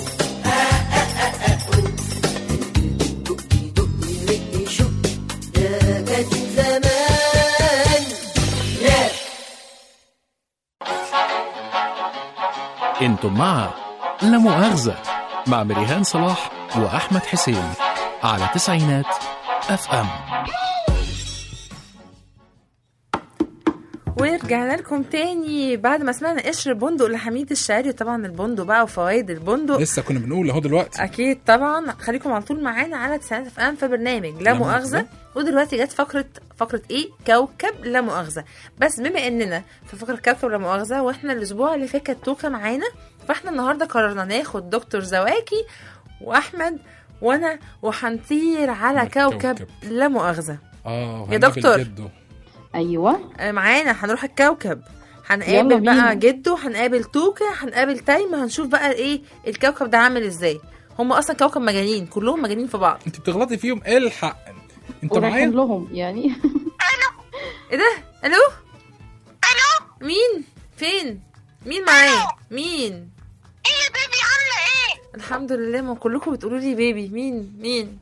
Speaker 19: البندق بيدق يرق يشق ده كان زمان لا
Speaker 10: انتم مع لا مؤاخذة مع مريهان صلاح وأحمد حسين على تسعينات اف ام
Speaker 11: ونرجع رجعنا لكم تاني بعد ما سمعنا قشر البندق لحميد الشاعري وطبعا البندق بقى وفوائد البندق
Speaker 12: لسه كنا بنقول اهو دلوقتي
Speaker 11: اكيد طبعا خليكم على طول معانا على تسعينات اف ام في برنامج لا
Speaker 12: لا
Speaker 11: مؤاخذه
Speaker 12: مؤاخذة.
Speaker 11: ودلوقتي جت فقره فقره ايه كوكب لا مؤاخذه بس بما اننا في فقره كوكب لا مؤاخذه واحنا الاسبوع اللي فات كانت توكه معانا فاحنا النهارده قررنا ناخد دكتور زواكي واحمد وانا وهنطير على كوكب لا مؤاخذه
Speaker 12: اه
Speaker 11: يا
Speaker 12: وهنقابل
Speaker 11: دكتور.
Speaker 12: جده.
Speaker 20: ايوه
Speaker 11: آه، معانا هنروح الكوكب
Speaker 20: يلا
Speaker 11: هنقابل
Speaker 20: بينا.
Speaker 11: بقى جده هنقابل توكا هنقابل تايمة هنشوف بقى ايه الكوكب ده عامل ازاي هم اصلا كوكب مجانين كلهم مجانين في بعض
Speaker 12: انت بتغلطي فيهم الحق انت
Speaker 20: ورايحين
Speaker 12: معايا
Speaker 20: لهم يعني
Speaker 11: ايه ده الو الو مين فين مين معايا مين ايه يا بيبي عامله ايه الحمد لله ما كلكم بتقولوا لي بيبي مين مين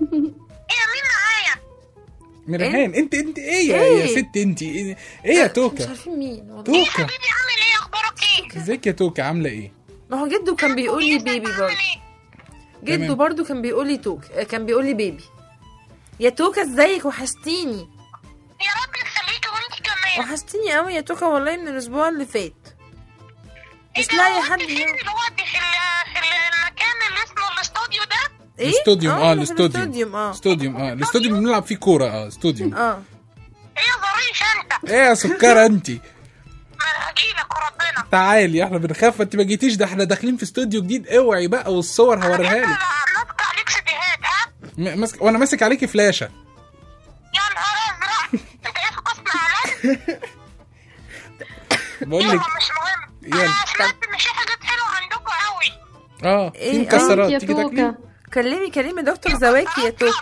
Speaker 12: مرهان انت انت ايه يا,
Speaker 11: إيه؟
Speaker 12: يا ست انت ايه إيه يا
Speaker 11: مش
Speaker 12: توكا
Speaker 11: عارفين مين والله
Speaker 12: توكا ازيك يا توكا عامله ايه
Speaker 11: ما هو جده كان بيقول لي بيبي برضه جده
Speaker 12: تمام.
Speaker 11: برضه كان بيقول لي توك آه، كان بيقول لي بيبي يا توكا ازيك وحشتيني يا رب يخليكي وانت كمان وحشتيني قوي يا توكا والله من الاسبوع اللي فات مش لاقي حد يوم.
Speaker 16: دلوقتي في ال- في المكان اللي اسمه الاستوديو ده
Speaker 11: ايه
Speaker 12: الاستوديوم اه
Speaker 11: أنا في
Speaker 12: الاستوديوم
Speaker 11: الاستوديوم اه
Speaker 12: استوديوم اه الاستوديوم بنلعب فيه كوره اه استوديوم
Speaker 11: اه
Speaker 12: ايه يا سكره انت
Speaker 16: هجيلك وربنا
Speaker 12: تعالي احنا بنخاف انت ما جيتيش ده احنا داخلين في استوديو جديد اوعي بقى والصور هوريها لك
Speaker 16: ماسك عليك سيديهات ها
Speaker 12: م- ماسك وانا ماسك عليكي فلاشه
Speaker 16: يا نهار ازرق انت ايه في قسم اعلان
Speaker 12: بقول لك
Speaker 16: مش مهم
Speaker 12: يلا
Speaker 16: انا سمعت ان في حاجات حلوه عندكم قوي
Speaker 12: اه في
Speaker 11: إيه؟
Speaker 12: مكسرات
Speaker 11: يا
Speaker 12: تيجي تاكلي
Speaker 11: توكا كلمي كلمي دكتور زواكي يا توكا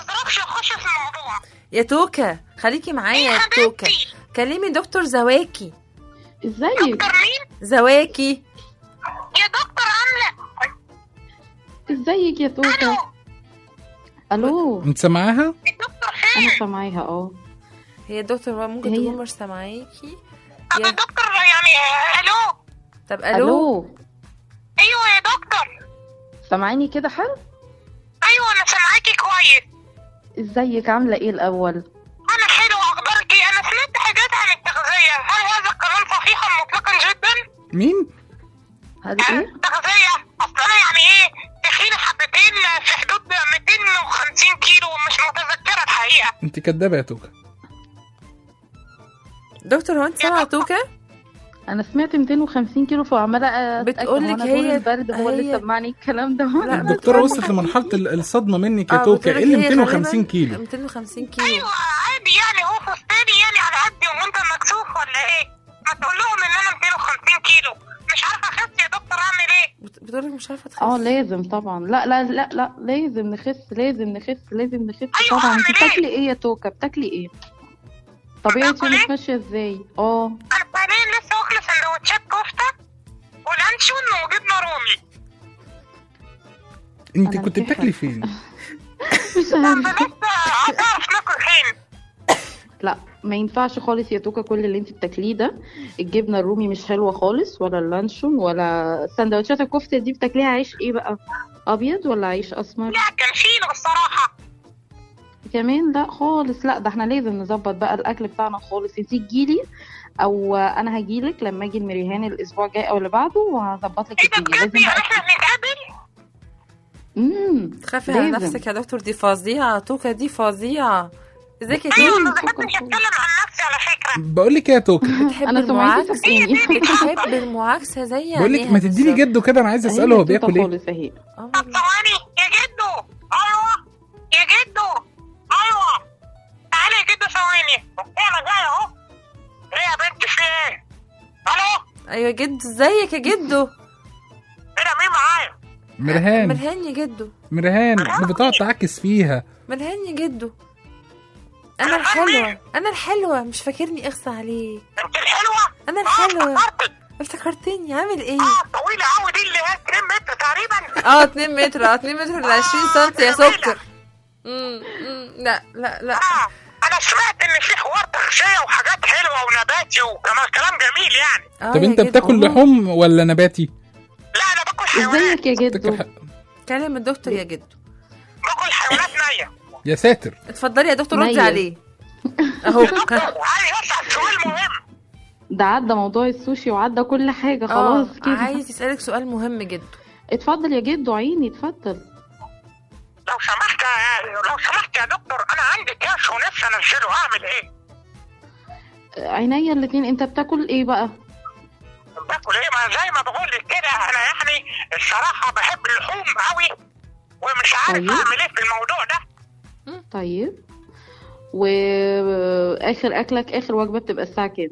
Speaker 11: يا توكا خليكي معايا يا توكا كلمي دكتور زواكي
Speaker 20: ازيك
Speaker 16: دكتور مين
Speaker 11: زواكي
Speaker 16: يا دكتور عامله
Speaker 20: ازيك يا توكا الو
Speaker 12: انت سامعاها
Speaker 20: انا سامعاها اه
Speaker 11: هي الدكتور بقى ممكن
Speaker 20: هي-
Speaker 11: تكون مش سامعاكي
Speaker 16: انا دكتور يعني الو
Speaker 11: طب الو
Speaker 20: الو
Speaker 16: ايوه يا دكتور
Speaker 20: سامعيني كده حلو
Speaker 16: ايوه انا سامعاكي كويس
Speaker 20: ازيك عامله ايه الاول
Speaker 16: انا حلو اخبارك ايه انا سمعت حاجات عن التغذيه هل هذا الكلام صحيحا مطلقا جدا
Speaker 12: مين
Speaker 20: هل ايه
Speaker 16: التغذيه اصل انا يعني ايه تخين حبتين في حدود 250 كيلو مش متذكره الحقيقه
Speaker 12: انت كدابه يا توكا
Speaker 11: دكتور هو انت سامعه توكا
Speaker 20: انا سمعت 250 كيلو فعماله أتأكد.
Speaker 11: بتقولك
Speaker 20: هو أنا
Speaker 11: هي-
Speaker 20: طول البرد هو اللي
Speaker 11: هي-
Speaker 20: سمعني الكلام ده
Speaker 12: الدكتوره وصلت لمرحله ال- الصدمه منك يا
Speaker 11: آه،
Speaker 12: توكا
Speaker 11: بتقولك
Speaker 12: ايه اللي
Speaker 11: هي
Speaker 12: 250
Speaker 11: غالباً
Speaker 12: كيلو
Speaker 11: 250 كيلو
Speaker 16: ايوه عادي يعني هو فستاني يعني على قدي وانت مكسوف ولا ايه ما تقول لهم ان انا 250 كيلو مش عارفه اخس يا دكتور اعمل ايه
Speaker 11: بتقولك مش عارفه تخس
Speaker 20: اه لازم طبعا لا لا لا لا لازم نخس لازم نخس لازم نخس طبعا انت بتاكلي ايه يا توكا بتاكلي ايه طبيعة يومك ماشية ازاي اه
Speaker 16: انا حاليا لسه واكله سندوتشات كفته ولانشون وجبنه رومي
Speaker 12: انت
Speaker 20: أنا
Speaker 12: كنت
Speaker 20: في
Speaker 12: بتاكلي فين
Speaker 20: مش عارفة
Speaker 16: هتعرف ناكل فين
Speaker 20: لا ما ينفعش خالص يا توكا كل اللي انت بتاكليه ده الجبنة الرومي مش حلوة خالص ولا اللانشون ولا سندوتشات الكفتة دي بتاكليها عيش ايه بقى ابيض ولا عيش اسمر
Speaker 16: لا كان فينو الصراحه
Speaker 20: كمان لا خالص لا ده احنا لازم نظبط بقى الاكل بتاعنا خالص انت تجيلي او انا هجيلك لما اجي المريهان الاسبوع الجاي او اللي بعده وهظبط لك الدنيا لازم بقى
Speaker 16: احنا بنتقابل
Speaker 20: امم
Speaker 11: تخافي على
Speaker 20: لازم.
Speaker 11: نفسك يا دكتور دي فظيعه توكا دي فظيعه ازيك يا
Speaker 16: ايوه ما
Speaker 11: توكا
Speaker 16: بحبش اتكلم عن نفسي على فكره
Speaker 12: بقول لك ايه يا توكا
Speaker 11: بتحب
Speaker 20: أنا سمعتك
Speaker 11: المعاكسه
Speaker 20: تاني.
Speaker 11: بتحب المعاكسه زي
Speaker 12: بقول لك
Speaker 11: عينيها
Speaker 12: ما تديني
Speaker 11: بالظبط.
Speaker 12: جده كده انا عايز اساله هو
Speaker 20: هي توتة
Speaker 12: بياكل ايه
Speaker 20: خالص اهي
Speaker 16: طب ثواني يا جدو ايوه يا جدو ايوه تعالى يا جدو ثواني انا جاي اهو ايه يا بنتي في ايه الو
Speaker 11: ايوه يا جدو ازيك يا جدو
Speaker 16: ايه ده مين معايا
Speaker 12: مرهان
Speaker 11: مرهان يا جدو
Speaker 12: مرهان اللي بتقعد تعكس فيها
Speaker 11: مرهان يا جدو انا الحلوه انا الحلوه مش فاكرني اغصى عليك
Speaker 16: انت الحلوه
Speaker 11: انا الحلوه افتكرتني عامل ايه
Speaker 16: طويله قوي دي اللي هي 2 متر تقريبا
Speaker 11: اه 2 متر اه 2 متر ل 20 سم يا سكر امم أمم، لا لا لا
Speaker 16: انا سمعت ان في حوار تغذيه وحاجات حلوه ونباتي وكمان كلام جميل يعني
Speaker 11: آه
Speaker 12: طب
Speaker 11: يا
Speaker 12: انت
Speaker 11: جدو.
Speaker 12: بتاكل لحوم ولا نباتي
Speaker 20: ازيك يا جدو
Speaker 12: بتاكل
Speaker 11: كلم الدكتور يا جدو
Speaker 16: باكل حيوانات نيه
Speaker 12: يا ساتر
Speaker 11: اتفضلي يا دكتور ردي
Speaker 20: نية.
Speaker 11: عليه اهو
Speaker 16: عايز اسال سؤال مهم
Speaker 20: ده عدى موضوع السوشي وعدى كل حاجة خلاص
Speaker 11: اه
Speaker 20: كده
Speaker 11: عايز يسألك سؤال مهم جدا
Speaker 20: اتفضل يا جدو عيني اتفضل
Speaker 16: لو سمحت يا لو سمحت يا دكتور انا عندي كاش ونفسي انزله اعمل ايه؟
Speaker 20: عينيا الاتنين انت بتاكل ايه بقى
Speaker 16: باكل ايه ما زي ما بقول لك كده انا يعني الصراحه بحب اللحوم قوي ومش عارف
Speaker 20: طيب.
Speaker 16: اعمل ايه في الموضوع ده
Speaker 20: طيب واخر اكلك اخر وجبة بتبقى الساعة كام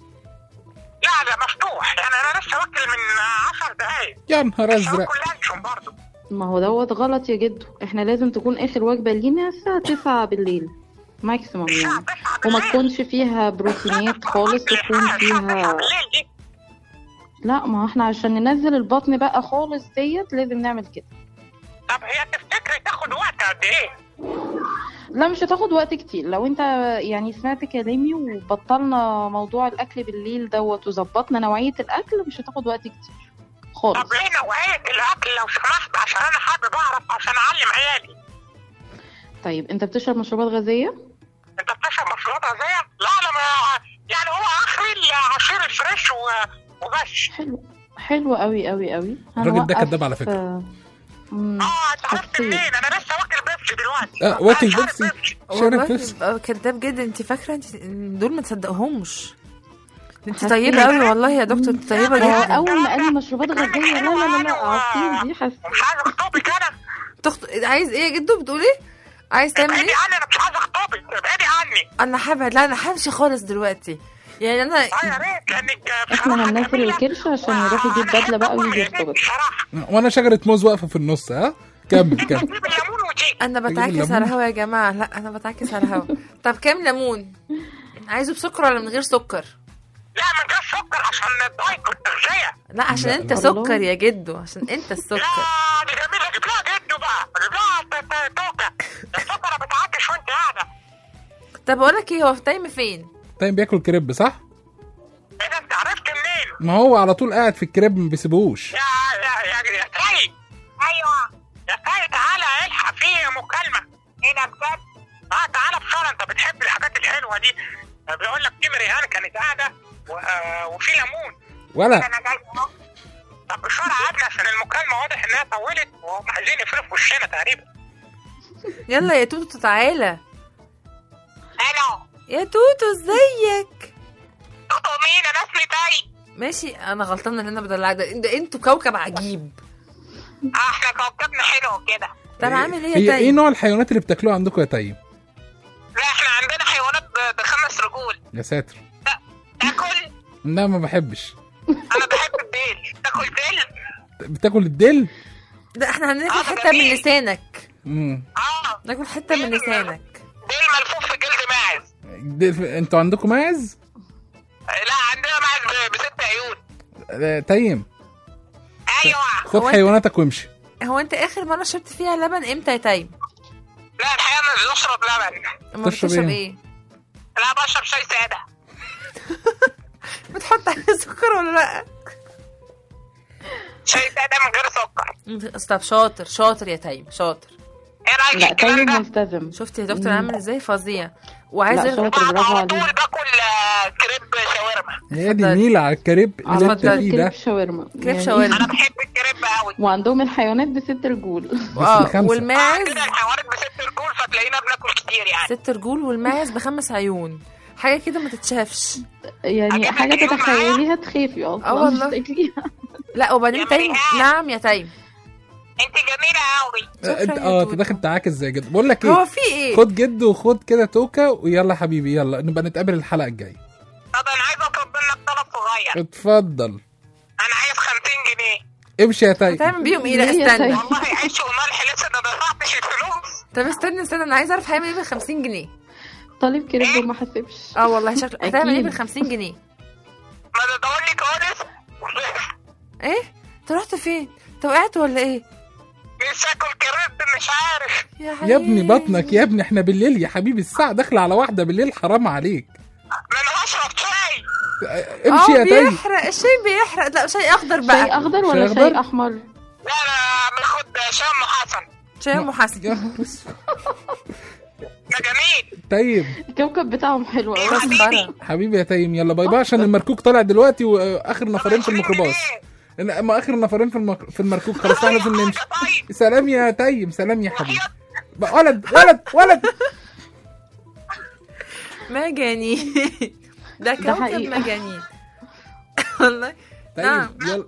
Speaker 16: لا ده مفتوح يعني انا لسه واكل من 10 دقايق
Speaker 7: يا نهار ازرق
Speaker 16: باكل لانشون برضه
Speaker 20: ما هو دوت غلط يا جدو احنا لازم تكون اخر وجبة لينا الساعة تسعة بالليل ماكسيموم يعني وما تكونش فيها بروتينات خالص تكون فيها لا ما احنا عشان ننزل البطن بقى خالص ديت لازم نعمل كده
Speaker 16: طب هي تفتكري تاخد وقت قد ايه؟
Speaker 20: لا مش هتاخد وقت كتير لو انت يعني سمعت كلامي وبطلنا موضوع الاكل بالليل دوت وظبطنا نوعية الاكل مش هتاخد وقت كتير خالص
Speaker 16: طب ايه نوعيه الاكل لو سمحت عشان انا حابب اعرف عشان اعلم عيالي
Speaker 20: طيب انت بتشرب مشروبات غازية
Speaker 16: انت بتشرب مشروبات غازيه؟ لا انا ما يعني هو اخري العصير الفريش و- وبس
Speaker 20: حلو حلو قوي قوي قوي
Speaker 7: الراجل ده
Speaker 20: هنوقف،
Speaker 7: كداب على فكرة.
Speaker 20: آه، مم،
Speaker 16: اه انت عرفت
Speaker 20: حسيت.
Speaker 16: منين؟ انا لسه واكل بيبسي دلوقتي
Speaker 7: اه واكل بيبسي شارب
Speaker 11: والله
Speaker 7: بيبسي
Speaker 11: آه، كداب جدا انت فاكره انت دول ما تصدقهمش انت
Speaker 20: حسيت.
Speaker 11: طيبه قوي والله يا دكتور انت طيبه
Speaker 20: هو
Speaker 11: جدا
Speaker 20: اول ما قال لي مشروبات غازية لا لا لا لا عصير دي حسيت
Speaker 16: مش عايز اخطبك انا
Speaker 11: تخط... عايز ايه يا جدو بتقول ايه عايز تعمل
Speaker 16: ابعدي
Speaker 11: ايه
Speaker 16: عني انا مش عايز اخطبك ابعدي عني
Speaker 11: انا هبعد لا انا همشي خالص دلوقتي يعني انا
Speaker 16: اه يا ريت لانك
Speaker 20: احنا هننزل الكرش عشان يروح يجيب بدلة بقى ويجي يرتبط
Speaker 7: وانا شجره موز واقفه في النص ها كمل كمل
Speaker 11: انا
Speaker 7: تجيب
Speaker 11: بتعكس
Speaker 7: الليمون؟
Speaker 11: على الهوا يا جماعه لا انا بتعكس على الهوا طب كام ليمون عايزه بسكر ولا من غير سكر
Speaker 16: لا من غير سكر عشان الدايت والتغذيه
Speaker 11: لا عشان
Speaker 16: لا،
Speaker 11: انت
Speaker 16: لا.
Speaker 11: سكر يا جدو عشان انت السكر
Speaker 16: لا دي جميله اجيب لها جدو بقى اجيب لها ت- ت- توكه السكر بتعكش وانت قاعده
Speaker 11: طب اقول لك ايه هو تايم فين
Speaker 7: طيب بياكل كريب صح
Speaker 16: ايه ده انت عرفت منين؟
Speaker 7: ما هو على طول قاعد في الكريب ما بيسيبوهوش
Speaker 16: يا يا يا يا سيد ايوه يا سيد تعالى الحق في مكالمه ايه ده بجد؟ اه تعالى بسرعه انت بتحب الحاجات الحلوه دي بيقول لك تيم ريهان كانت قاعده و- آه، وفي ليمون
Speaker 7: ولا
Speaker 16: انا جاي اهو طب بسرعه قبل عشان المكالمه واضح انها طولت وهم عايزين يفرقوا في وشنا تقريبا
Speaker 11: يلا يا توتو تعالى
Speaker 16: الو
Speaker 11: يا توتو ازيك
Speaker 16: توتو مين انا اسمي تاي
Speaker 11: ماشي انا غلطانه ان انا بدلعك ده ده انتوا كوكب عجيب
Speaker 16: اه احنا كوكبنا حلو كده
Speaker 11: طب عامل ايه
Speaker 7: هي
Speaker 11: يا
Speaker 7: ايه
Speaker 11: تايم
Speaker 7: نوع الحيوانات اللي بتاكلوها عندكم يا طيب
Speaker 16: لا احنا عندنا حيوانات ب- بخمس رجول
Speaker 7: يا ساتر
Speaker 16: تاكل
Speaker 7: لا ما بحبش
Speaker 16: انا بحب الديل تاكل ديل
Speaker 7: بتاكل الديل
Speaker 11: ده احنا هناكل حته من لسانك
Speaker 7: مم.
Speaker 11: ناكل حته من لسانك
Speaker 16: ديل ملفوف في جلد ماعز
Speaker 7: ديل- انتوا عندكم ماعز
Speaker 16: لا عندنا ماعز ب- بست عيون
Speaker 7: آه، تيم
Speaker 16: ايوه
Speaker 7: خد
Speaker 11: هو انت-
Speaker 7: حيواناتك وامشي
Speaker 11: هو انت اخر مره شربت فيها لبن امتى يا تايم
Speaker 16: لا الحقيقه انا بشرب لبن
Speaker 11: اما
Speaker 7: تشرب
Speaker 11: بتشرب
Speaker 7: ايه؟
Speaker 11: ايه
Speaker 16: لا بشرب شاي ساده
Speaker 11: بتحط عليه سكر ولا لا
Speaker 16: شاي ساده من غير سكر
Speaker 11: طب شاطر شاطر يا تايم شاطر
Speaker 16: ايه رايك
Speaker 20: لا
Speaker 16: في الكلام
Speaker 20: تايم
Speaker 16: ده؟
Speaker 20: ملتزم
Speaker 11: شفت يا دكتور
Speaker 20: مم.
Speaker 11: عامل ازاي فظيع وعايز
Speaker 20: لا شاطر برافو عليك
Speaker 16: باكل آه، كريب شاورما
Speaker 7: هي دي نيلة على الكريب اللي انت
Speaker 11: اتفضل.
Speaker 7: فيه ده
Speaker 20: كريب شاورما
Speaker 11: كريب
Speaker 20: يعني-
Speaker 11: شاورما
Speaker 16: انا بحب الكريب قوي
Speaker 20: وعندهم الحيوانات بست رجول
Speaker 11: اه
Speaker 7: بخمسة.
Speaker 11: والماعز
Speaker 16: عندنا الحيوانات بست رجول فتلاقينا بناكل كتير يعني
Speaker 11: ست رجول والماعز بخمس عيون حاجه كده ما تتشافش
Speaker 20: يعني حاجة تتخيليها تخافي
Speaker 11: اه
Speaker 20: اصلا
Speaker 11: والله.
Speaker 20: مش تاكليها
Speaker 11: لا وبعدين تايم نعم يا تايم
Speaker 16: انت جميله قوي
Speaker 7: آه، انت اه انت داخل تعاكس زي جد بقول لك ايه
Speaker 11: هو في ايه
Speaker 7: خد جد وخد كده توكه ويلا حبيبي يلا نبقى نتقابل الحلقه الجايه
Speaker 16: طب انا عايز اطلب منك طلب صغير
Speaker 7: اتفضل
Speaker 16: انا عايز 50 جنيه
Speaker 7: امشي يا تاي
Speaker 11: هتعمل بيهم ايه لا
Speaker 20: ليه يا
Speaker 11: استنى
Speaker 20: تايم؟
Speaker 16: والله عيش وملح لسه ما دفعتش الفلوس
Speaker 11: طب استنى استنى انا عايز اعرف هيعمل ايه بال 50 جنيه
Speaker 20: طالب كريب وما حسبش
Speaker 11: اه والله شكله هتعمل ايه
Speaker 20: أكيد.
Speaker 11: بال 50 جنيه
Speaker 16: ما تدورني خالص
Speaker 11: ايه انت رحت فين انت وقعت ولا ايه
Speaker 16: نفسي اكل كريب مش عارف
Speaker 7: يا ابني بطنك يا ابني احنا بالليل يا حبيبي الساعه داخله على واحده بالليل حرام عليك
Speaker 16: ما انا بشرب شاي
Speaker 7: امشي
Speaker 11: اه
Speaker 7: يا تاي
Speaker 11: بيحرق الشاي بيحرق لا شاي اخضر بقى
Speaker 20: شاي اخضر
Speaker 7: شاي
Speaker 20: ولا
Speaker 7: أخضر؟
Speaker 20: شاي احمر
Speaker 16: لا انا باخد شام حسن
Speaker 11: شاي ام حسن
Speaker 7: يا نهار اسود.
Speaker 12: تيم
Speaker 20: الكوكب بتاعهم حلو قوي
Speaker 12: حبيبي يا تيم يلا باي باي عشان المركوك طالع دلوقتي واخر نفرين في الميكروباص ما اخر نفرين في المك... في المركوك خلاص احنا لازم نمشي سلام يا تيم سلام يا حبيبي بقى ولد ولد ولد
Speaker 11: مجانين ده كوكب
Speaker 20: حقيقة.
Speaker 11: مجانين والله نعم
Speaker 12: طيب يلا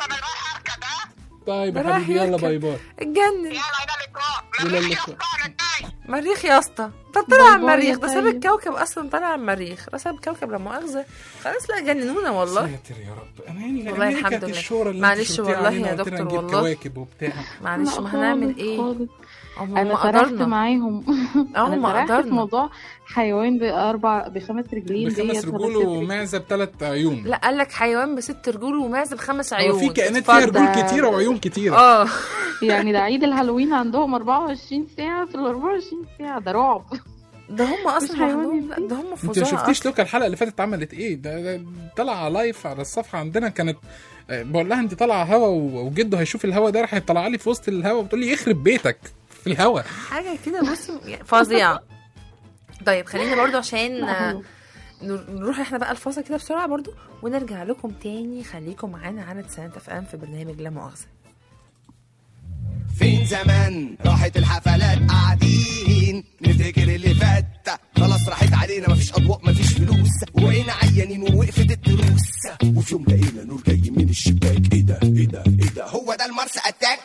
Speaker 12: طيب يا حبيبي يلا باي باي
Speaker 11: اتجنن
Speaker 12: ولا اللقاء
Speaker 11: مريخ يا اسطى ده طلع على
Speaker 20: باي باي
Speaker 11: المريخ
Speaker 20: يا
Speaker 11: ده ساب
Speaker 20: طيب.
Speaker 11: الكوكب اصلا طلع على المريخ ده ساب الكوكب لا مؤاخذه خلاص لا جننونا والله
Speaker 12: ساتر يا رب اماني
Speaker 11: والله
Speaker 12: أماني
Speaker 11: الحمد
Speaker 12: كانت
Speaker 11: لله.
Speaker 12: الشهرة اللي
Speaker 11: معلش
Speaker 12: انت شفتيها
Speaker 11: والله
Speaker 12: علينا
Speaker 11: يا
Speaker 12: وقلت لنا
Speaker 11: دكتور
Speaker 12: نجيب
Speaker 11: والله.
Speaker 12: كواكب وبتاع
Speaker 11: معلش
Speaker 20: لا
Speaker 11: ما هنعمل
Speaker 20: خالص،
Speaker 11: ايه
Speaker 20: خالص.
Speaker 11: هم
Speaker 20: انا سرحت
Speaker 11: قدرنا
Speaker 20: معاهم
Speaker 11: اه
Speaker 20: انا
Speaker 11: ما
Speaker 20: سرحت في
Speaker 11: قدرنا
Speaker 20: موضوع حيوان باربع بخمس رجلين
Speaker 12: بخمس
Speaker 20: ديت
Speaker 12: رجول
Speaker 20: ولا ست
Speaker 12: ومعزه بثلاث عيون
Speaker 11: لا قال لك حيوان بست رجول ومعزه بخمس عيون
Speaker 12: هو في كائنات فيها
Speaker 11: اتفضل.
Speaker 12: رجول كتيره وعيون كتيره
Speaker 11: اه
Speaker 20: يعني ده عيد الهالوين عندهم 24 ساعة في ال 24 ساعة ده رعب
Speaker 11: ده هم اصلا
Speaker 20: مش حيوان
Speaker 11: لوحدهم لا ده هم
Speaker 12: انت ما
Speaker 11: فظاع
Speaker 12: شفتيش
Speaker 11: أصلاً.
Speaker 12: لوكا الحلقه اللي فاتت عملت ايه ده, ده طلع لايف على الصفحه عندنا كانت آه، بقول لها انت طالعه هوا و- وجده هيشوف الهوا ده راح يطلع لي في وسط الهوا بتقول لي يخرب بيتك في الهوا
Speaker 11: حاجه كده بص يعني فظيعه طيب خلينا برضو عشان
Speaker 20: لا،
Speaker 11: آه،
Speaker 20: حلو.
Speaker 11: نر- نروح احنا بقى الفاصل كده بسرعه برضو ونرجع لكم تاني خليكم معانا على تسعينات اف ام في برنامج لا مؤاخذه
Speaker 17: فين زمان راحت الحفلات قاعدين نفتكر اللي فات خلاص راحت علينا مفيش اضواء مفيش فلوس وبقينا عيانين ووقفت الدروس وفي يوم لقينا نور جاي من الشباك ايه ده ايه ده ايه ده هو ده المارس اتاك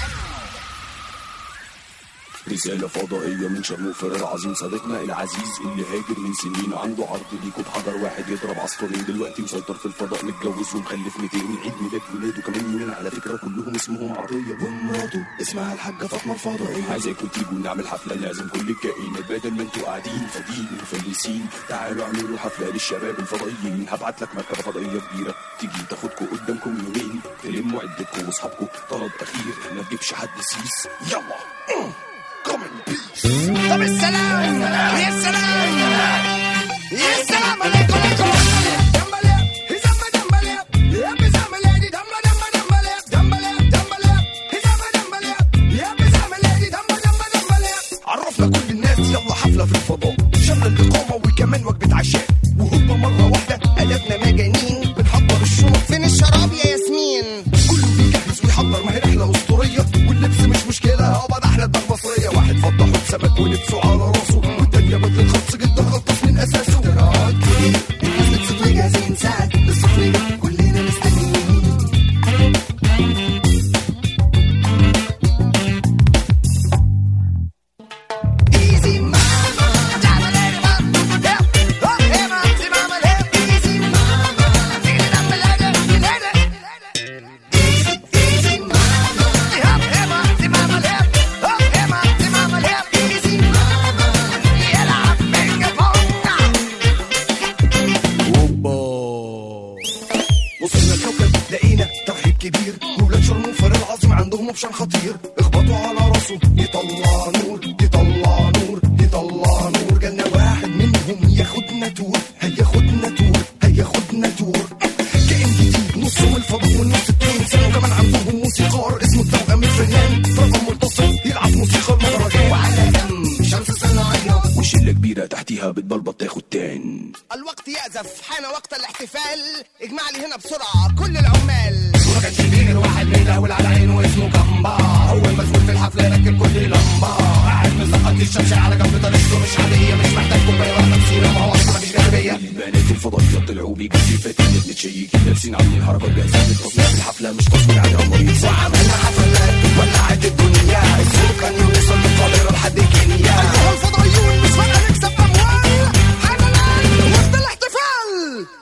Speaker 21: رسالة فضائية من شرموفر العظيم صديقنا العزيز اللي هاجر من سنين عنده عرض ليكوا بحجر واحد يضرب عصفورين دلوقتي مسيطر في الفضاء متجوز ومخلف 200 عيد ميلاد ولاده كمان يومين على فكرة كلهم اسمهم عطية ومراته اسمها الحاجة فاطمة الفضائية عايزاكوا تيجوا نعمل حفلة لازم كل الكائنات بدل ما انتوا قاعدين فاضيين ومفلسين تعالوا اعملوا حفلة للشباب الفضائيين هبعت لك مركبة فضائية كبيرة تيجي تاخدكوا قدامكم يومين تلموا عدتكم واصحابكم طلب اخير ما تجيبش حد سيس يلا
Speaker 17: طب السلام يا سلام يا سلام عليكم عليكم دمبلي هزم دمبلي يا بزم ليدي دم دم دمبلي دمبلي دمبلي هزم دمبلي يا بزم ليدي دم دم دمبلي عرفنا كل الناس يلا حفله في الفضاء شغل الاقامه وكمان وجبه عشاء وهوبا مره واحده قلبنا مجانين بنحضر الشنط فين الشراب يا ياسمين كله بيجهز ويحضر ما هي رحله اسطوريه واللبس مش مشكله هو ده احلى دماغ مصريه واحد فضى حوت سمك ولبسه على راسه والتانيه بدل خلص جدا خلص من اساسه تراك الناس بتصفي جاهزين ساعه الصفر كلنا مستنيين Easy mama, diamond lady mama, yeah. Oh, hey mama, see mama, hey. Easy mama, take it up, lady, lady. Easy, easy mama, yeah. Hey mama, see mama, yeah. Oh, hey mama, see mama, yeah. Easy mama, يلعب بينج بونج. وصلنا الكوكب لقينا ترحيب كبير ولاد شرموفر العظيم عندهم اوبشن خطير اخبطوا على راسه يطلع نور يطلع نور يطلع نور جالنا واحد منهم ياخدنا تور هياخدنا تور هياخدنا تور كائن جديد نصهم الفضاء والنص التاني سنة وكمان عندهم موسيقار اسمه التوأم الفنان رقم ملتصق يلعب موسيقى المهرجان وعلى جنب شمس صناعية
Speaker 21: وشلة كبيرة تحتيها بتبلبط تاخد تان
Speaker 17: الوقت يأزف حان وقت الاحتفال اجمع لي هنا بسرعة كل العمال وما كانش فيه غير واحد بيداول على عينه اسمه كامبا هو المسؤول في الحفلة ركب كل لمبة قاعد مسقط الشمس على جنب طريقته مش عادية مش محتاج كوباية واحدة بسيرة ما هو أصلا مفيش جاذبية
Speaker 21: البنات الفضائيات طلعوا بيجازفات متشيكين لابسين عاملين حركات جاهزين للتصوير في الحفلة مش تصوير عادي على المريض
Speaker 17: وعملنا حفلات ولعت الدنيا الصوت كان يوصل من القاهرة لحد كينيا أيها الفضائيون مش فارقة نكسب أموال حفلات وسط الاحتفال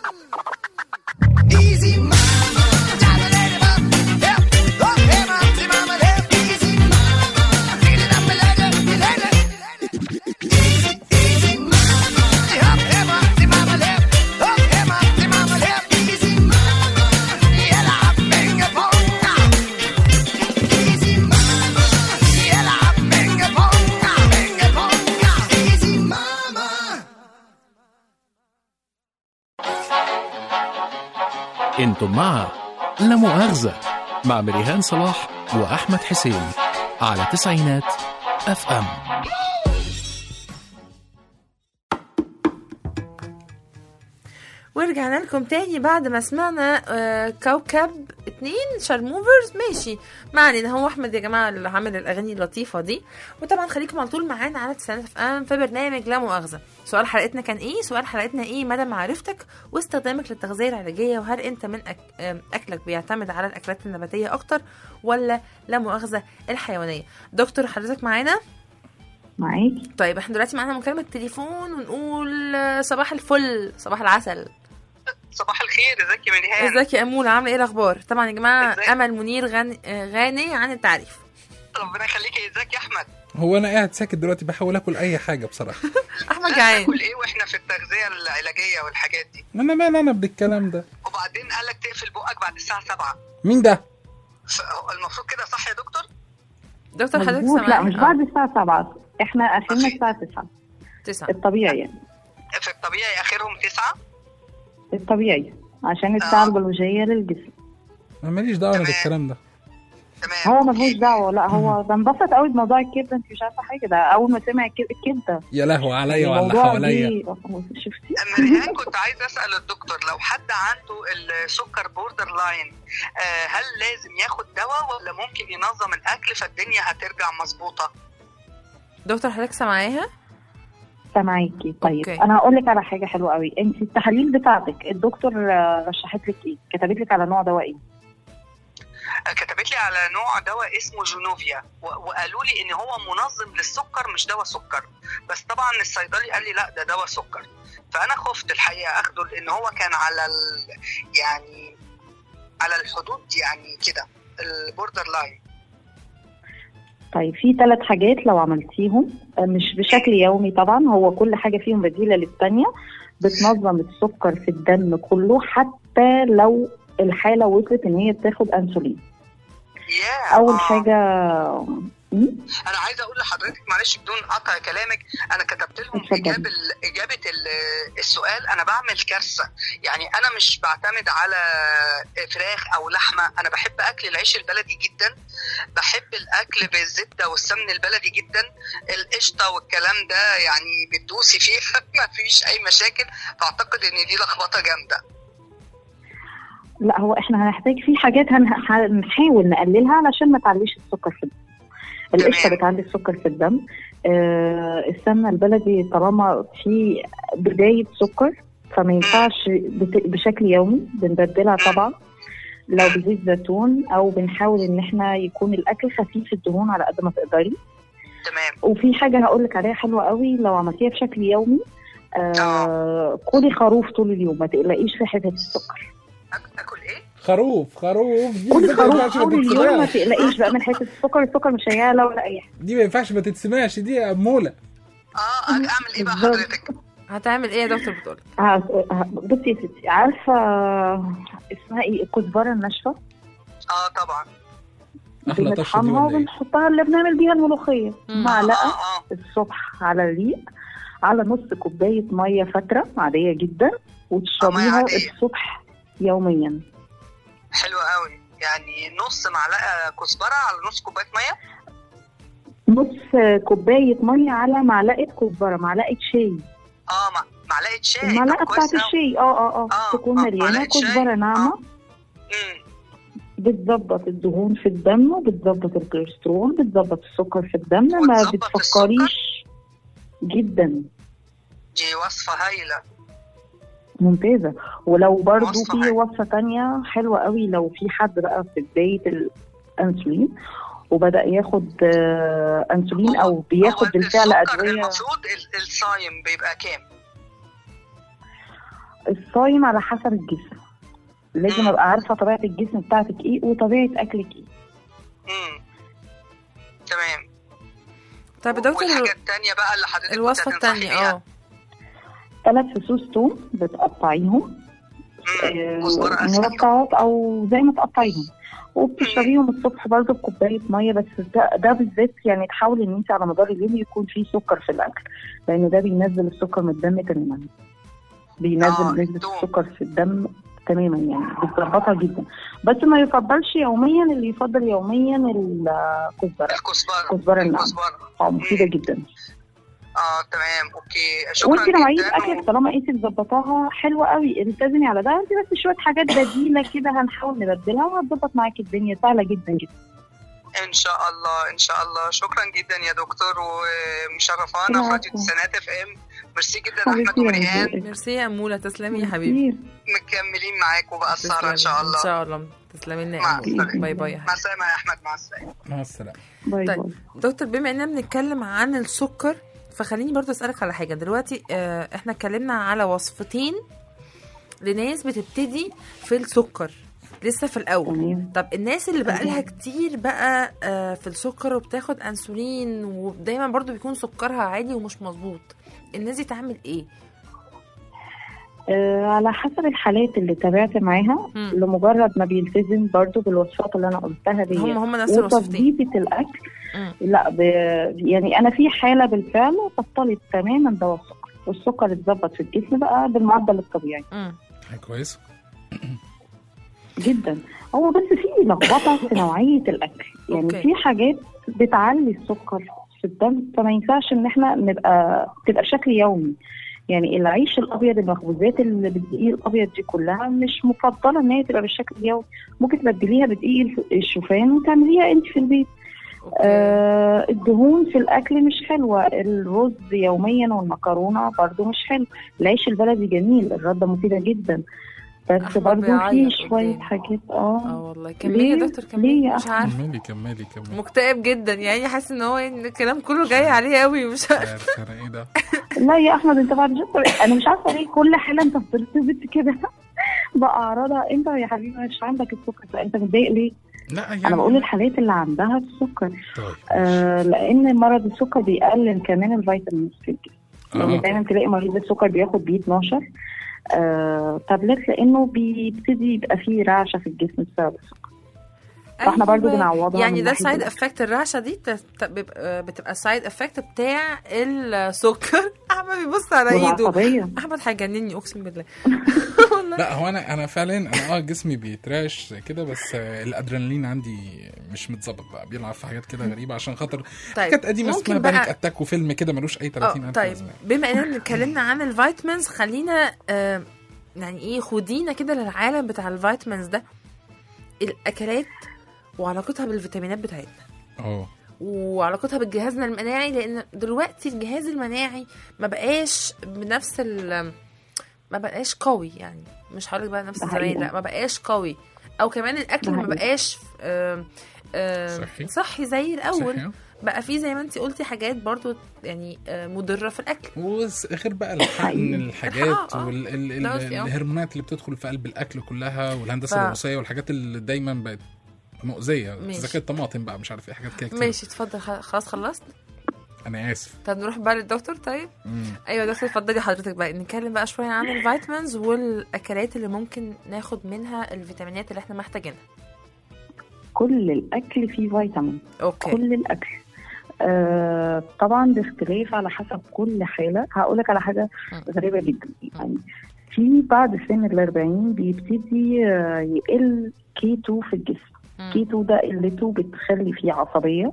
Speaker 17: Easy mama, diamond lady mama, yeah. Oh, hey mama, see mama, yeah. Easy mama, take it up, lady, lady. Easy, easy mama, yeah. Hey mama, see mama, yeah. Oh, hey mama, see mama, yeah. Easy mama, يلعب بينج بونج. Easy mama, يلعب بينج بونج، بينج بونج. Easy mama.
Speaker 10: انتم مع لا مؤاخذة مع مريهان صلاح وأحمد حسين على تسعينات اف ام
Speaker 11: ورجعنا لكم تاني بعد ما سمعنا آه، كوكب اتنين شارموفرز ماشي ما علينا هو احمد يا جماعه اللي عامل الاغاني اللطيفه دي وطبعا خليكم على طول معانا على تسعينات اف ام في برنامج لا مؤاخذه سؤال حلقتنا كان ايه سؤال حلقتنا ايه مدى معرفتك واستخدامك للتغذيه العلاجيه وهل انت من أك... آم، اكلك بيعتمد على الاكلات النباتيه اكتر ولا لا مؤاخذه الحيوانيه دكتور حضرتك معانا
Speaker 18: معاكي
Speaker 11: طيب احنا دلوقتي معانا مكالمة تليفون ونقول آه، صباح الفل صباح العسل
Speaker 16: صباح الخير ازيك يا مليان
Speaker 11: ازيك يا امول عامله ايه الاخبار طبعا يا جماعه امل منير غني, آه، غني عن التعريف
Speaker 16: ربنا يخليكي ازيك يا احمد
Speaker 12: هو انا قاعد ساكت دلوقتي بحاول اكل اي حاجه بصراحه
Speaker 11: احمد جعان
Speaker 16: ناكل ايه واحنا في التغذيه العلاجيه والحاجات دي
Speaker 12: انا مال انا بالكلام ده
Speaker 16: وبعدين قال لك تقفل بقك بعد الساعه 7
Speaker 12: مين ده
Speaker 16: ف- المفروض كده صح يا دكتور
Speaker 11: دكتور حضرتك
Speaker 18: مظبوط لا
Speaker 11: سامعني؟
Speaker 18: مش
Speaker 11: آه.
Speaker 18: بعد الساعة 7 احنا اخرنا الساعة 9
Speaker 11: 9
Speaker 18: الطبيعي يعني
Speaker 16: في الطبيعي اخرهم 9
Speaker 18: الطبيعي عشان الساعة البيولوجية للجسم
Speaker 12: انا ماليش دعوه انا بالكلام ده
Speaker 18: هو ملهوش دعوة لا هو ده انبسط قوي بموضوع الكبدة انت مش عارفة حاجة ده أول ما سمع الك- الكبدة
Speaker 12: يا لهوي عليا وعلى
Speaker 18: الموضوع
Speaker 12: حواليا
Speaker 18: دي- شفتي
Speaker 16: مريان كنت عايز اسال الدكتور لو حد عنده السكر بوردر لاين آه هل لازم ياخد دواء ولا ممكن ينظم الاكل فالدنيا هترجع مظبوطه
Speaker 11: دكتور حضرتك سامعاها
Speaker 18: سامعاكي طيب
Speaker 11: أوكي.
Speaker 18: انا هقول لك على حاجة حلوة قوي انت التحاليل بتاعتك الدكتور آه، رشحت لك ايه كتبت لك على نوع دواء ايه
Speaker 16: آه، كتبت لي على نوع دواء اسمه جونوفيا و- وقالوا لي ان هو منظم للسكر مش دواء سكر بس طبعا الصيدلي قال لي لا ده دواء سكر فانا خفت الحقيقه اخده لان هو كان على ال... يعني على الحدود يعني كده البوردر لاين
Speaker 18: طيب في ثلاث حاجات لو عملتيهم آه، مش بشكل يومي طبعا هو كل حاجة فيهم بديلة للتانية بتنظم السكر في الدم كله حتى لو الحالة وصلت ان هي بتاخد انسولين اول حاجة
Speaker 16: انا عايزه اقول لحضرتك معلش بدون قطع كلامك انا كتبت لهم
Speaker 18: اتفضل.
Speaker 16: اجابه ال- اجابه ال- السؤال انا بعمل كارثه يعني انا مش بعتمد على فراخ او لحمه انا بحب اكل العيش البلدي جدا بحب الاكل بالزبده والسمن البلدي جدا القشطه والكلام ده يعني بتدوسي فيه ما فيش اي مشاكل فاعتقد ان دي لخبطه جامده
Speaker 18: لا هو احنا هنحتاج في حاجات هن- هنحاول نقللها علشان ما تعليش السكر في الدم القشطه بتعلي السكر في الدم آه السمنه البلدي طالما في بدايه سكر فما ينفعش بت- بشكل يومي بنبدلها طبعا لو بزيت زيتون او بنحاول ان احنا يكون الاكل خفيف الدهون على قد ما تقدري
Speaker 16: تمام
Speaker 18: وفي حاجه هقول لك عليها حلوه قوي لو عملتيها بشكل يومي آه كلي خروف طول اليوم ما تقلقيش في حته السكر
Speaker 12: خروف خروف دي
Speaker 18: كلي
Speaker 12: ما
Speaker 18: خروف
Speaker 12: ينفعش ما
Speaker 18: طول اليوم ما
Speaker 12: تتسمعش
Speaker 18: تقلقيش بقى من حته السكر السكر مش هيعلى ولا اي حاجه
Speaker 12: دي ما ينفعش ما تتسمعش دي يا اموله
Speaker 16: اه اعمل ايه بقى حضرتك
Speaker 11: هتعمل ايه يا دكتور بتقول
Speaker 18: ه- ه- بصي يا ستي عارفه اسمها ايه الكزبره الناشفه
Speaker 16: اه طبعا
Speaker 12: احلى طشه دي
Speaker 18: بنطحنها
Speaker 12: ولا ايه
Speaker 18: وبنحطها اللي بنعمل بيها الملوخيه معلقه الصبح على الريق على نص كوبايه ميه فتره عاديه جدا وتشربيها الصبح يوميا
Speaker 16: حلو قوي يعني نص معلقه كزبره على نص كوبايه ميه
Speaker 18: نص كوبايه ميه على معلقه كزبره معلقه شاي
Speaker 16: اه مع... معلقه شاي
Speaker 18: المعلقه
Speaker 16: طب كويس
Speaker 18: بتاعت
Speaker 16: أوي.
Speaker 18: الشاي اه اه اه تكون مليانه
Speaker 16: معلقة شاي.
Speaker 18: كزبره ناعمه بتظبط الدهون في الدم وبتظبط الكوليسترول بتظبط السكر في الدم ما بتفكريش جدا
Speaker 16: دي وصفه هايله
Speaker 18: ممتازة ولو برضو
Speaker 16: وصفة
Speaker 18: في وصفة تانية حلوة قوي لو في حد بقى في بداية الأنسولين وبدأ ياخد آه، أنسولين أو بياخد بالفعل
Speaker 16: السكر
Speaker 18: أدوية
Speaker 16: المفروض ال- الصايم بيبقى كام
Speaker 18: الصايم على حسب الجسم لازم أبقى عارفة طبيعة الجسم بتاعتك إيه وطبيعة أكلك إيه
Speaker 16: تمام
Speaker 11: طب يا دكتور
Speaker 16: والحاجه الثانيه بقى اللي حضرتك كنت
Speaker 11: الوصفه
Speaker 16: هتنصحي
Speaker 11: الثانيه
Speaker 16: بيها.
Speaker 11: اه
Speaker 18: ثلاث فصوص توم بتقطعيهم آه، مربعات او زي ما تقطعيهم وبتشربيهم الصبح برضه بكوبايه ميه بس ده, ده بالذات يعني تحاولي ان انت على مدار اليوم يكون فيه سكر في الاكل لان ده بينزل السكر من الدم تماما بينزل نسبه السكر في الدم تماما يعني بتظبطها جدا بس ما يفضلش يوميا اللي يفضل يوميا الكزبره
Speaker 16: الكزبره
Speaker 18: الكزبره الناعمه اه مفيده جدا
Speaker 1: اه تمام اوكي شكرا
Speaker 18: وانت نوعيه
Speaker 1: جدا
Speaker 18: اكلك طالما انت مظبطاها حلوه قوي التزمي على ده انت بس شويه حاجات بديله كده هنحاول نبدلها وهتظبط معاكي الدنيا سهله جدا جدا
Speaker 1: ان شاء الله ان شاء الله شكرا جدا يا دكتور ومشرفانا في
Speaker 18: العفو.
Speaker 1: راديو تسعينات اف ام ميرسي جدا
Speaker 18: حبيبتي
Speaker 1: احمد
Speaker 18: يا
Speaker 1: وريهان
Speaker 11: ميرسي يا مولا تسلمي يا حبيبي
Speaker 1: مكملين معاكم بقى السهره ان
Speaker 11: تسلمي.
Speaker 1: شاء الله
Speaker 11: ان شاء الله تسلمي لنا
Speaker 1: مع
Speaker 11: يا أمورة.
Speaker 1: السلامه
Speaker 11: باي باي يا
Speaker 1: مع السلامه يا احمد مع السلامه
Speaker 12: مع السلامه
Speaker 11: طيب دكتور بما اننا بنتكلم عن السكر فخليني برضو اسالك على حاجه دلوقتي آه، احنا اتكلمنا على وصفتين لناس بتبتدي في السكر لسه في الاول طب الناس اللي بقى لها كتير بقى آه، في السكر وبتاخد انسولين ودايما برضو بيكون سكرها عالي ومش مظبوط الناس دي تعمل ايه
Speaker 18: آه على حسب الحالات اللي تابعت معاها
Speaker 11: مم.
Speaker 18: لمجرد ما بيلتزم برضو بالوصفات اللي انا قلتها دي
Speaker 11: هم- هم نفس الوصفتين.
Speaker 18: وتظبيطة الاكل
Speaker 11: مم.
Speaker 18: لا ب... يعني انا في حاله بالفعل بطلت تماما دواء السكر والسكر اتظبط في الجسم بقى بالمعدل الطبيعي
Speaker 12: حاجه كويسه
Speaker 18: جدا هو بس في لخبطه في نوعيه الاكل يعني
Speaker 11: أوكي.
Speaker 18: في حاجات بتعلي السكر في الدم فما ينفعش ان احنا نبقى تبقى بشكل يومي يعني العيش الابيض المخبوزات اللي بالدقيق الابيض دي كلها مش مفضله ان هي تبقى بالشكل اليومي ممكن تبدليها بدقيق الف- الشوفان وتعمليها انت في البيت آه الدهون في الاكل مش حلوه الرز يوميا والمكرونه برضو مش حلو العيش البلدي جميل الرده مفيده جدا بس
Speaker 11: أحمد
Speaker 18: برضو في
Speaker 11: بيعيط
Speaker 18: شويه
Speaker 11: قدامي.
Speaker 18: حاجات اه
Speaker 11: اه والله كملي يا
Speaker 18: ليه؟
Speaker 11: دكتور
Speaker 18: ليه
Speaker 11: كملي
Speaker 18: يا
Speaker 11: مش عارفه
Speaker 12: كملي كملي كملي
Speaker 11: مكتئب جدا يعني حاسس ان هو إن الكلام كله جاي عليه قوي مش عارفه
Speaker 12: عارف انا ايه ده
Speaker 18: لا يا احمد انت بعد جد انا مش عارفه ليه كل حاله انت بترتبط كده باعراضها انت يا حبيبي مش عندك السكر فانت متضايق ليه؟
Speaker 12: لا يعني
Speaker 18: انا بقول الحالات اللي عندها السكر
Speaker 12: طيب
Speaker 18: آه لان مرض السكر بيقلل كمان الفيتامينز في الجسم يعني
Speaker 12: آه.
Speaker 18: دايما تلاقي مريض السكر بياخد بيه 12 آه تابلت لانه بيبتدي يبقى فيه رعشه في الجسم بسبب السكر فاحنا برضو
Speaker 11: أيوة.
Speaker 18: بنعوضها
Speaker 11: يعني
Speaker 18: من
Speaker 11: ده
Speaker 18: ناحية
Speaker 11: السايد
Speaker 18: الأكل.
Speaker 11: افكت الرعشه دي ت- ت- بيبقى- بتبقى السايد افكت بتاع السكر احمد بيبص على ايده
Speaker 18: والعصبية.
Speaker 11: احمد هيجنني اقسم بالله
Speaker 12: لا هو انا انا فعلا انا اه جسمي بيترعش كده بس آه، الادرينالين عندي مش متظبط بقى بيلعب في حاجات كده غريبه عشان خاطر
Speaker 11: طيب،
Speaker 12: حاجات قديمه
Speaker 11: ممكن
Speaker 12: اسمها
Speaker 11: بقى-
Speaker 12: بانيك اتاك وفيلم كده ملوش اي 30
Speaker 11: اه
Speaker 12: الف
Speaker 11: طيب
Speaker 12: لازمه
Speaker 11: بما اننا اتكلمنا عن الفيتامينز خلينا آه يعني ايه خدينا كده للعالم بتاع الفيتامينز ده الاكلات وعلاقتها بالفيتامينات بتاعتنا
Speaker 12: اه
Speaker 11: وعلاقتها بجهازنا المناعي لان دلوقتي الجهاز المناعي ما بقاش بنفس ال ما بقاش قوي يعني مش هقولك بقى نفس
Speaker 18: ده
Speaker 11: زمان
Speaker 18: حقيقة.
Speaker 11: لا ما بقاش قوي او كمان الاكل
Speaker 18: ده
Speaker 11: ما
Speaker 18: حقيقة.
Speaker 11: بقاش آه، آه،
Speaker 12: صحي.
Speaker 11: صحي زي الاول
Speaker 12: صحي.
Speaker 11: بقى في زي ما انت قلتي حاجات برضو يعني آه، مضره في الاكل
Speaker 12: وغير بقى الحقن الحاجات
Speaker 11: الحق- آه.
Speaker 12: والهرمونات
Speaker 11: ده قصدي، آه.
Speaker 12: الهرمونات اللي بتدخل في قلب الاكل كلها والهندسه
Speaker 11: ف-
Speaker 12: الوراثيه والحاجات اللي دايما بقت مؤذيه
Speaker 11: ماشي.
Speaker 12: اذا كانت طماطم بقى مش عارف ايه حاجات كده كتير
Speaker 11: ماشي اتفضل خ- خلاص خلصت
Speaker 12: انا اسف
Speaker 11: طب نروح بقى للدكتور طيب
Speaker 12: مم.
Speaker 11: ايوه يا دكتور اتفضلي حضرتك بقى نتكلم بقى شويه عن الفيتامينز والاكلات اللي ممكن ناخد منها الفيتامينات اللي احنا محتاجينها
Speaker 18: كل الاكل فيه فيتامين
Speaker 11: اوكي
Speaker 18: كل الاكل آه طبعا باختلاف على حسب كل حاله هقول لك على حاجه غريبه جدا يعني في بعد سن ال 40 بيبتدي آه، يقل كيتو في الجسم كيتو ده قلته بتخلي فيه عصبيه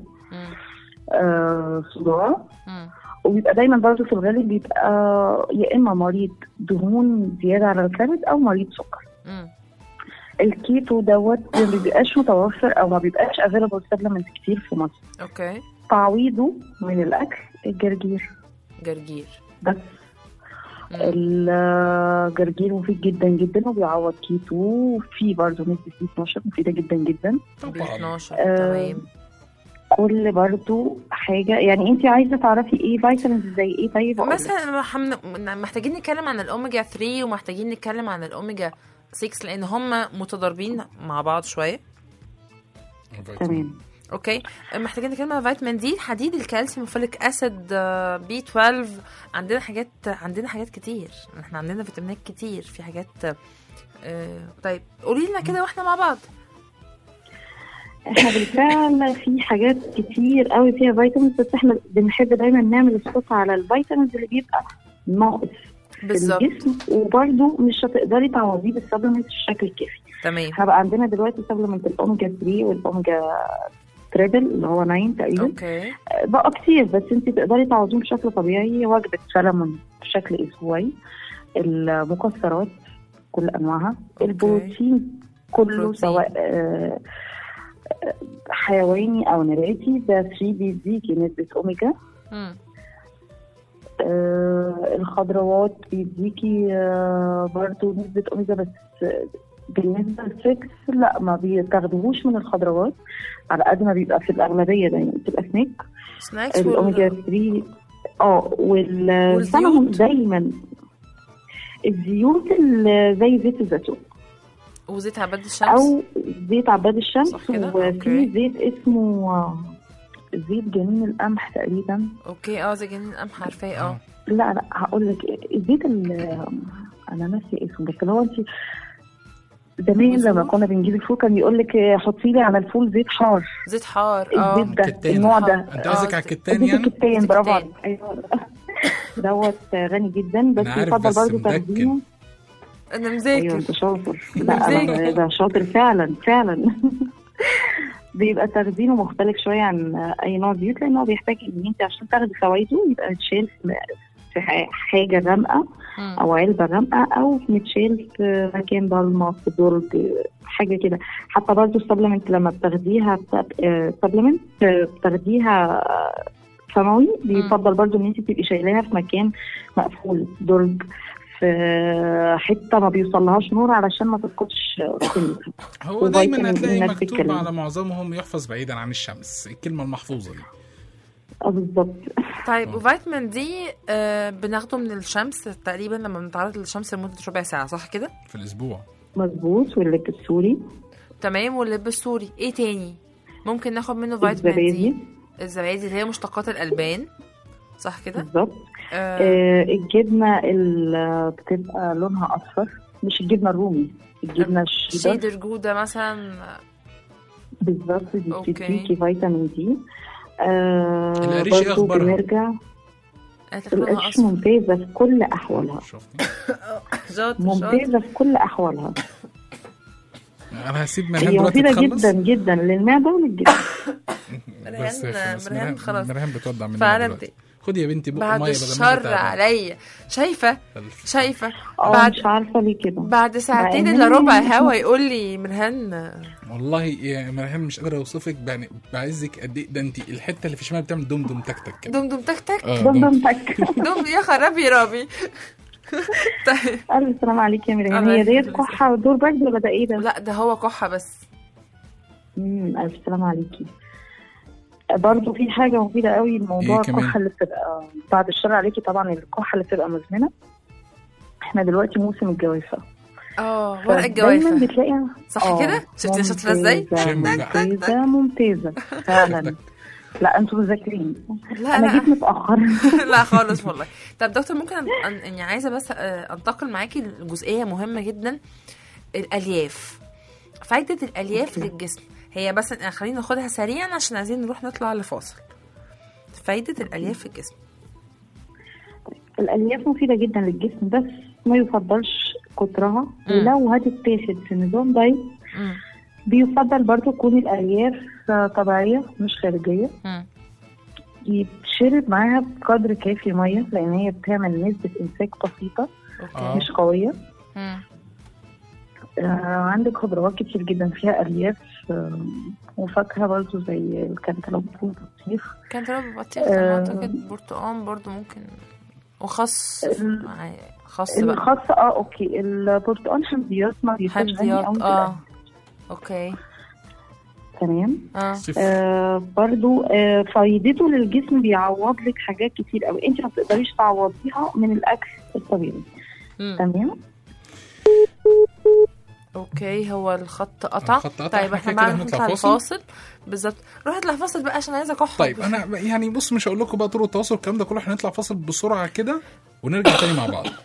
Speaker 18: آه صداع وبيبقى دايما برضه في الغالب بيبقى يا اما مريض دهون زياده على الكبد او مريض سكر الكيتو دوت ما بيبقاش متوفر او ما بيبقاش افيلبل سبلمنت كتير في مصر
Speaker 11: اوكي
Speaker 18: تعويضه من الاكل الجرجير
Speaker 11: جرجير
Speaker 18: بس الجرجير مفيد جدا جدا وبيعوض كيتو وفي برضه نسبة بي 12 مفيدة جدا جدا
Speaker 11: بي 12
Speaker 18: آه،
Speaker 11: تمام
Speaker 18: كل برضه حاجة يعني انت عايزة تعرفي ايه فيتامينز زي ايه طيب أقول لك.
Speaker 11: مثلا حم- محتاجين نتكلم عن الاوميجا 3 ومحتاجين نتكلم عن الاوميجا 6 لان هم متضاربين مع بعض شويه
Speaker 18: تمام
Speaker 11: اوكي محتاجين نتكلم عن فيتامين دي الحديد الكالسيوم فوليك اسيد بي 12 عندنا حاجات عندنا حاجات كتير احنا عندنا فيتامينات كتير في حاجات آه، طيب قولي لنا كده واحنا مع بعض
Speaker 18: احنا بالفعل في حاجات كتير قوي فيها فيتامينز بس احنا بنحب دايما نعمل الصوت على الفيتامينز اللي بيبقى ناقص في
Speaker 11: بالظبط.
Speaker 18: الجسم وبرده مش هتقدري تعوضيه بالسبلمنت بالشكل الكافي
Speaker 11: تمام
Speaker 18: هبقى عندنا دلوقتي سبلمنت الاوميجا 3 والاوميجا تريبل اللي هو 9 تقريبا
Speaker 11: اوكي
Speaker 18: آه، بقى كتير بس انت تقدري تعوضيهم بشكل طبيعي وجبه سلمون بشكل اسبوعي المكسرات كل انواعها البروتين كله
Speaker 11: بروتين.
Speaker 18: سواء آه، آه، حيواني او نباتي ده فري بيديكي نسبه اوميجا
Speaker 11: مم.
Speaker 18: آه، الخضروات بيديكي آه، برضو نسبة أوميجا بس آه، بالنسبة للسكس لا ما بيتاخدوهوش من الخضروات على قد ما بيبقى في الأغلبية دايما بتبقى سناك
Speaker 11: سناكس
Speaker 18: الأوميجا 3 اه والسلمون دايما الزيوت اللي زي زيت الزيتون
Speaker 11: وزيت عباد الشمس
Speaker 18: أو زيت عباد الشمس
Speaker 11: صح كده؟
Speaker 18: وفي
Speaker 11: أوكي.
Speaker 18: زيت اسمه آه، زيت جنين القمح تقريبا
Speaker 11: اوكي اه زي جنين القمح عارفاه اه
Speaker 18: لا لا هقول لك الزيت ال انا ناسي اسمه بس اللي هو انت زمان لما كنا بنجيب الفول كان يقول لك حطي لي على الفول زيت حار
Speaker 11: زيت حار اه
Speaker 18: الزيت ده النوع ده
Speaker 12: انت قصدك على الكتان
Speaker 18: زيت
Speaker 12: يعني؟
Speaker 18: الكتان برافو عليك ايوه دوت غني جدا بس
Speaker 12: أنا عارف
Speaker 18: يفضل
Speaker 12: بس
Speaker 18: برضه
Speaker 12: مدكن.
Speaker 18: تخزينه
Speaker 11: انا
Speaker 18: ايوه
Speaker 11: مذاكر
Speaker 18: انت شاطر
Speaker 11: أنا
Speaker 18: لا أنا-
Speaker 11: مذاكر.
Speaker 18: ده شاطر فعلا فعلا بيبقى تخزينه مختلف شويه عن اي نوع زيوت لان هو بيحتاج ان انت عشان تاخدي فوائده يبقى متشال في- في ح- حاجه غامقه او علبه غامقه او متشال في مكان ضلمه في درج حاجه كده حتى برضه السبلمنت لما بتاخديها سبلمنت بتاخديها سماوي بيفضل برضه ان انت تبقي شايلاها في مكان مقفول درج في حته ما بيوصلهاش نور علشان ما تفقدش قيمتها
Speaker 12: هو دايما
Speaker 18: وفيتامين
Speaker 12: هتلاقي
Speaker 18: إي نفس
Speaker 12: مكتوب
Speaker 18: الكلام.
Speaker 12: على معظمهم يحفظ بعيدا عن الشمس الكلمة المحفوظة دي
Speaker 18: اه بالظبط
Speaker 11: طيب وفيتامين دي آه بناخده من الشمس تقريبا لما بنتعرض للشمس لمده ربع ساعه صح كده
Speaker 12: في الأسبوع
Speaker 18: مظبوط واللب السوري
Speaker 11: تمام واللب السوري ايه تاني ممكن ناخد منه فيتامين دي
Speaker 18: الزبادي
Speaker 11: الزبادي اللي هي مشتقات الالبان صح كده
Speaker 18: بالظبط
Speaker 11: آه
Speaker 18: آه الجبنه اللي بتبقى لونها اصفر مش الجبنه الرومي الجبنه الشيدر
Speaker 11: شيدر جوده مثلا
Speaker 18: بالظبط دي
Speaker 11: أوكي.
Speaker 18: بتديكي فيتامين دي آه
Speaker 12: القريش إيه
Speaker 18: برضو
Speaker 12: أخبارها؟
Speaker 18: بنرجع
Speaker 11: قالت لك لونها
Speaker 18: القرش
Speaker 11: اصفر
Speaker 18: ممتازة في كل أحوالها
Speaker 11: شاطر شاطر
Speaker 18: ممتازة في كل أحوالها
Speaker 12: أنا هسيب مرهان
Speaker 18: هي
Speaker 12: دلوقتي
Speaker 18: مفيدة
Speaker 12: تخلص
Speaker 18: جدا جدا للمعدة وللجسم
Speaker 12: بس
Speaker 11: مرهان-
Speaker 12: بس
Speaker 11: مرهان
Speaker 12: مرهان
Speaker 11: خلاص.
Speaker 12: مرهان بتودع مننا
Speaker 11: فعلا
Speaker 12: دلوقتي خدي يا بنتي بق
Speaker 11: بعد
Speaker 12: ميه بدل ما
Speaker 11: الشر
Speaker 12: انت تعبانة.
Speaker 11: عليا شايفه شايفه
Speaker 18: اه
Speaker 11: بعد
Speaker 18: مش عارفة ليه كده
Speaker 11: بعد ساعتين
Speaker 18: مع إن
Speaker 11: الا
Speaker 18: أنا
Speaker 11: ربع
Speaker 18: مش-
Speaker 11: هوا يقول لي مرهان
Speaker 12: والله يا مرهان مش قادر اوصفك يعني بعزك قد ايه ده انت الحته اللي في الشمال بتعمل دم دم تك تك كده
Speaker 11: دم دم تك تك
Speaker 12: آه، دم دم
Speaker 18: تك
Speaker 11: دم يا خرابي رابي طيب
Speaker 18: ألف سلام عليك يا مريم
Speaker 11: الله
Speaker 18: هي ديت
Speaker 11: يخليك.
Speaker 18: كحة ودور برد ولا ده إيه ده؟
Speaker 11: لا ده هو كحه بس
Speaker 18: امم ألف سلام عليكي برضه في حاجة مفيدة قوي الموضوع
Speaker 12: إيه كمان؟
Speaker 18: الكحة اللي بتبقى بعد الشر عليكي طبعا الكحة اللي بتبقى مزمنة احنا دلوقتي موسم الجوافة
Speaker 11: اه ورق
Speaker 18: دايما
Speaker 11: الجوافه
Speaker 18: بتلاقي
Speaker 11: صح
Speaker 18: آه،
Speaker 11: كده؟ شفتي شاطرة ازاي؟
Speaker 18: ممتازة ممتازة ممتازة فعلا لا انتوا مذاكرين
Speaker 11: لا
Speaker 18: انا
Speaker 11: لا
Speaker 18: جيت متأخر
Speaker 11: لا خالص والله طب دكتور ممكن أن... أن- يعني عايزه بس آه، انتقل معاكي لجزئيه مهمه جدا الالياف فايده الالياف للجسم هي بس آه، خلينا ناخدها سريعا عشان عايزين نروح نطلع لفاصل فايده الالياف في الجسم
Speaker 18: الالياف مفيدة جدا للجسم بس ما يفضلش كترها ولو هتتاخد في نظام دايت
Speaker 11: مم.
Speaker 18: بيفضل برضو تكون الالياف آه، طبيعية مش خارجية
Speaker 11: مم.
Speaker 18: يتشرب معاها بقدر كافي مية لأن هي بتعمل نسبة إمساك بسيطة
Speaker 11: أوكي.
Speaker 18: مش قوية
Speaker 11: مم.
Speaker 18: آه عندك خضروات كتير جدا فيها ألياف آه وفاكهة برضو زي الكنتالوب والبطيخ
Speaker 11: كان ترى بطيخ
Speaker 18: آه.
Speaker 11: اعتقد برتقال برضو ممكن وخس معايا خس بقى
Speaker 18: الخاص اه اوكي البرتقال حمضيات ما بيبقاش غني
Speaker 11: حمضيات
Speaker 18: قوي
Speaker 11: اه اوكي
Speaker 18: تمام
Speaker 11: اه
Speaker 18: آه برضو آه فايدته للجسم بيعوض لك حاجات كتير قوي انت ما بتقدريش تعوضيها من الاكل الطبيعي
Speaker 11: مم.
Speaker 18: تمام
Speaker 11: اوكي هو الخط قطع
Speaker 12: الخط قطع،
Speaker 11: طيب
Speaker 12: إحنا
Speaker 11: احنا
Speaker 12: كده
Speaker 11: بعد
Speaker 12: هنطلع
Speaker 11: نطلع
Speaker 12: فاصل.
Speaker 11: الفاصل بالظبط روح اطلع فاصل بقى عشان عايزه كحه
Speaker 12: طيب انا يعني بص مش هقول لكم بقى طرق التواصل الكلام ده كله احنا هنطلع فاصل بسرعه كده ونرجع تاني مع بعض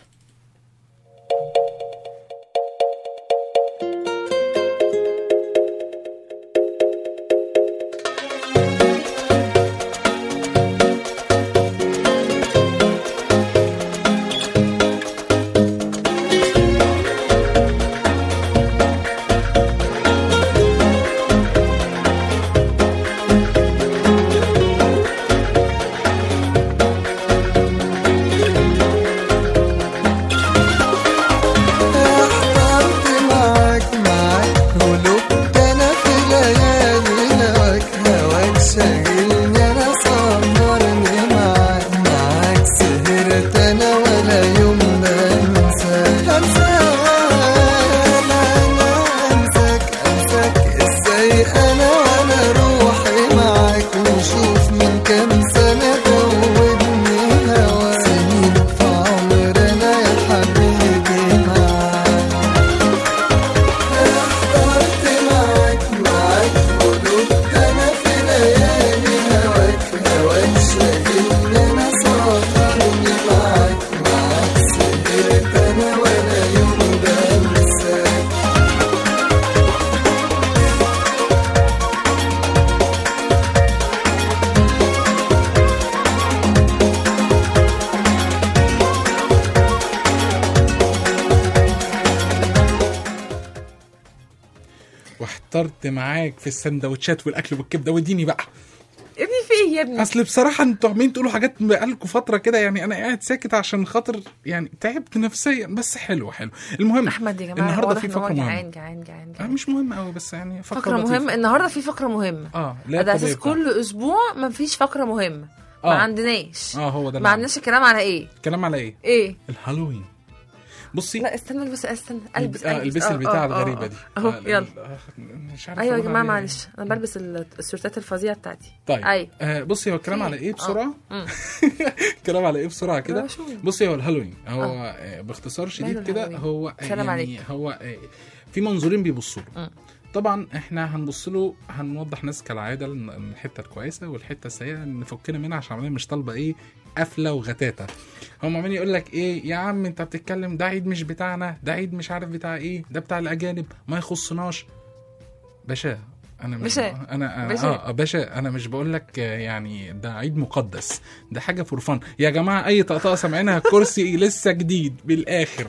Speaker 12: قطرت معاك في السندوتشات والاكل والكبده واديني بقى
Speaker 11: يا ابني في ايه يا ابني
Speaker 12: اصل بصراحه انتوا عمالين تقولوا حاجات بقالكوا فتره كده يعني انا قاعد ساكت عشان خاطر يعني تعبت نفسيا بس حلو حلو المهم
Speaker 11: احمد يا جماعه
Speaker 12: النهارده
Speaker 11: واضح
Speaker 12: في
Speaker 11: إن هو
Speaker 12: فقره مهمه
Speaker 11: جعان جعان جعان
Speaker 12: آه مش مهم قوي بس يعني فقره,
Speaker 11: فقره
Speaker 12: لطيفة.
Speaker 11: مهمه النهارده في فقره مهمه
Speaker 12: اه لا
Speaker 11: ده
Speaker 12: الطبيعي
Speaker 11: اساس
Speaker 12: بتاعها.
Speaker 11: كل اسبوع ما فيش فقره مهمه ما
Speaker 12: آه.
Speaker 11: عندناش
Speaker 12: اه هو ده
Speaker 11: ما
Speaker 12: اللي
Speaker 11: عندناش الكلام على ايه
Speaker 12: الكلام على ايه
Speaker 11: ايه
Speaker 12: الهالوين بصي
Speaker 11: لا استنى البس استنى البس
Speaker 12: اه البسي
Speaker 11: آه،
Speaker 12: البتاع
Speaker 11: آه،
Speaker 12: الغريبه
Speaker 11: آه،
Speaker 12: دي
Speaker 11: اهو
Speaker 12: آه،
Speaker 11: يلا
Speaker 12: آه، مش عارف
Speaker 11: ايوه يا
Speaker 12: أقول
Speaker 11: جماعه
Speaker 12: عليها إيه.
Speaker 11: معلش انا بلبس ال- السورتات الفظيعه بتاعتي
Speaker 12: طيب
Speaker 11: ايوه
Speaker 12: آه بصي هو الكلام على ايه بسرعه
Speaker 11: مم.
Speaker 12: الكلام على ايه بسرعه كده
Speaker 11: آه، شو؟
Speaker 12: بصي هو الهالوين هو آه. باختصار شديد
Speaker 11: ماله
Speaker 12: كده
Speaker 11: الهالوين؟
Speaker 12: هو آه،
Speaker 11: سلام
Speaker 12: يعني
Speaker 11: عليك.
Speaker 12: هو آه، في منظورين بيبصوا له
Speaker 11: مم.
Speaker 12: طبعا احنا هنبص له هنوضح ناس كالعاده الن- الحته الكويسه والحته السيئه نفكنا منها عشان عمالين مش طالبه ايه قفله وغتاته هم عمالين يقول لك ايه يا عم انت بتتكلم ده عيد مش بتاعنا ده عيد مش عارف بتاع ايه ده بتاع الاجانب ما يخصناش باشا انا مش
Speaker 11: باشا.
Speaker 12: انا
Speaker 11: باشا.
Speaker 12: اه آه، باشا انا مش بقول لك آه، يعني ده عيد مقدس ده حاجه فور فن يا جماعه اي طقطقه سامعينها كرسي لسه جديد بالاخر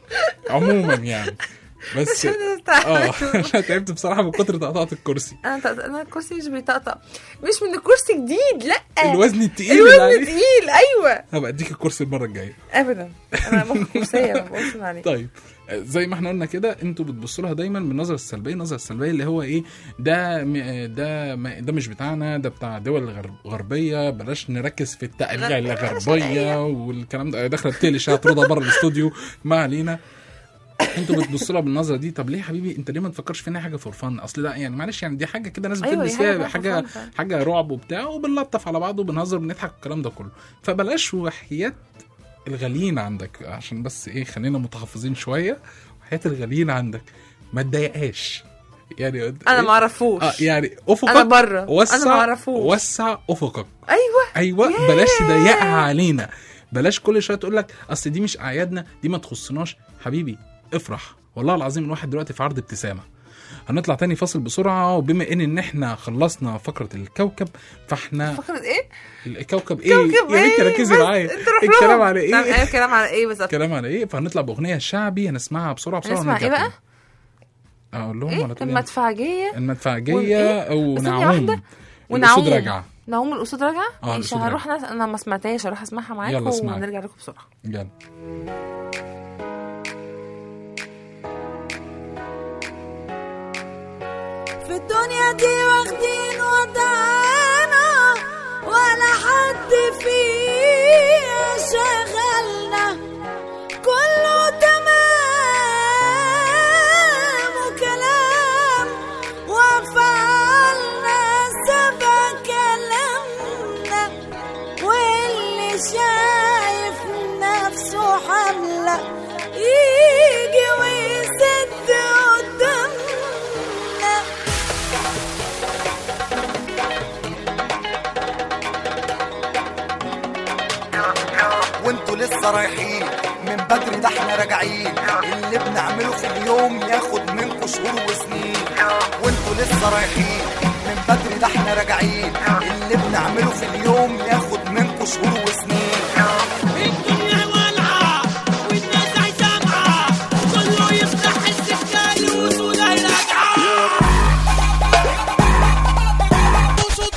Speaker 12: عموما يعني بس اه انا تعبت بصراحه من كتر طقطقه الكرسي
Speaker 11: انا طق- انا الكرسي مش بيطقطق مش من الكرسي جديد لا
Speaker 12: الوزن التقيل اللي
Speaker 11: الوزن
Speaker 12: عليه.
Speaker 11: تقيل ايوه
Speaker 12: هبقى اديك الكرسي المره الجايه
Speaker 11: ابدا انا مخ كرسيه ما بقولش من عليه
Speaker 12: طيب آه، زي ما احنا قلنا كده انتوا بتبصوا لها دايما بالنظره السلبيه النظره السلبيه اللي هو ايه ده م- آه، ده ما- ده مش بتاعنا ده بتاع دول غرب- غربيه بلاش نركز في التقليع
Speaker 11: غربية،
Speaker 12: الغربيه والكلام ده داخله بتقلش هترضى بره الاستوديو ما علينا انتوا بتبصوا لها بالنظره دي طب ليه يا حبيبي انت ليه ما تفكرش في انها حاجه فور فن اصل ده يعني معلش يعني دي حاجه كده ناس
Speaker 11: أيوة،
Speaker 12: بتلبس
Speaker 11: دي حاجة
Speaker 12: فيها
Speaker 11: for
Speaker 12: حاجه
Speaker 11: fun فعلا.
Speaker 12: حاجه رعب وبتاع وبنلطف على بعض وبنهزر وبنضحك والكلام ده كله فبلاش وحيات الغاليين عندك عشان بس ايه خلينا متحفظين شويه وحيات الغاليين عندك ما تضايقهاش يعني
Speaker 11: انا ما اعرفوش
Speaker 12: اه يعني افقك
Speaker 11: أنا بره.
Speaker 12: وسع
Speaker 11: أنا ما أعرفوش.
Speaker 12: وسع افقك
Speaker 11: ايوه
Speaker 12: ايوه بلاش تضيقها علينا بلاش كل شويه تقول لك اصل دي مش اعيادنا دي ما تخصناش حبيبي افرح والله العظيم الواحد دلوقتي في عرض ابتسامه هنطلع تاني فاصل بسرعه وبما ان ان احنا خلصنا فقره الكوكب فاحنا
Speaker 11: فكرة ايه؟
Speaker 12: الكوكب ايه
Speaker 11: كوكب
Speaker 12: يا ريت
Speaker 11: إيه؟
Speaker 12: تركزي
Speaker 11: بس
Speaker 12: معايا
Speaker 11: انت روح
Speaker 12: الكلام
Speaker 11: لهم.
Speaker 12: على
Speaker 11: نعم،
Speaker 12: ايه
Speaker 11: ايوه الكلام على ايه بالظبط
Speaker 12: الكلام على ايه فهنطلع باغنيه شعبي هنسمعها بسرعه بسرعه
Speaker 11: هنسمع
Speaker 12: ونرجع
Speaker 11: ايه بقى؟
Speaker 12: تاني. اقول لهم
Speaker 11: ايه
Speaker 12: ولا تقولي
Speaker 11: المدفعجيه
Speaker 12: المدفعجيه
Speaker 11: وإيه؟
Speaker 12: او
Speaker 11: ثانية
Speaker 12: نعوم
Speaker 11: واحدة.
Speaker 12: الاسود راجعه
Speaker 11: نعوم الاسود راجعه
Speaker 12: اه،
Speaker 11: ماشي
Speaker 12: الأسود
Speaker 11: هروح ناس انا ما سمعتهاش هروح اسمعها معاكم
Speaker 12: يلا اسمعي.
Speaker 11: ونرجع لكم بسرعه
Speaker 12: يلا
Speaker 2: في الدنيا دي واخدين وضعنا ولا حد فيها شغلنا كله تمام وكلام وفعلنا سبع كلامنا واللي شايف نفسه حملة يجي ويسد قدامنا
Speaker 22: وانتوا لسه رايحين من بدري ده احنا راجعين اللي بنعمله في اليوم ياخد منكم شهور وسنين وانتوا لسه رايحين من بدري ده احنا راجعين اللي بنعمله في اليوم ياخد منكم شهور وسنين
Speaker 2: الدنيا والعة والناس عايزة كله يفتح السكة الوصول راجعة وصوت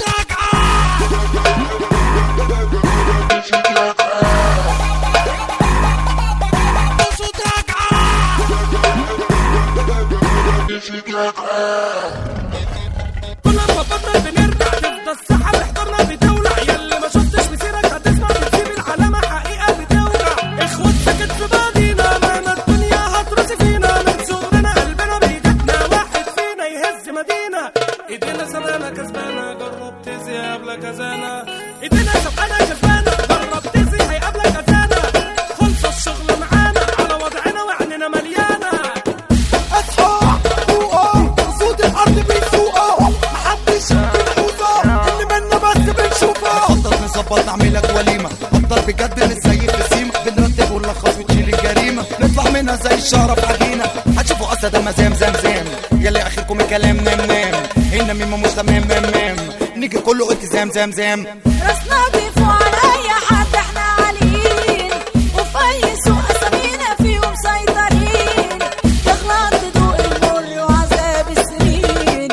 Speaker 2: كنا نفكرنا بنرجع تفضى السحب احضرنا بدولة ياللي ما شفتش مسيرك هتسمع بتسيب العلامة حقيقة بتوجع اخوات سكت في بعضينا مهما الدنيا هترص فينا من صغرنا قلبنا بيجتنا واحد فينا يهز مدينة ايدينا سبانة كسبانة جرب تزي قبل كزانة ايدينا سبانة كسبانة جرب تزي هيقابلك كزانة خلص الشغل معانا على وضعنا وعننا مليانة
Speaker 22: اصحى فوقه صوت الارض بيسوقه محدش بنحوزه اللي منا بس بنشوفه خطط نظبط نعملك وليمه ابطال بجد مش زي في سيما بنرتب ونلخص وتشيل الجريمه نطلع منها زي الشهره في عجينه هتشوفوا اسد مزام زام زام يلي اخركم الكلام نام نام هنا ميمه مش تمام مام مام نيجي كله التزام زام زام
Speaker 2: راسنا ضيفوا على اي حد احنا عاليين وفي اي سوق اسامينا فيهم مسيطرين تغلط تدوق المر وعذاب السنين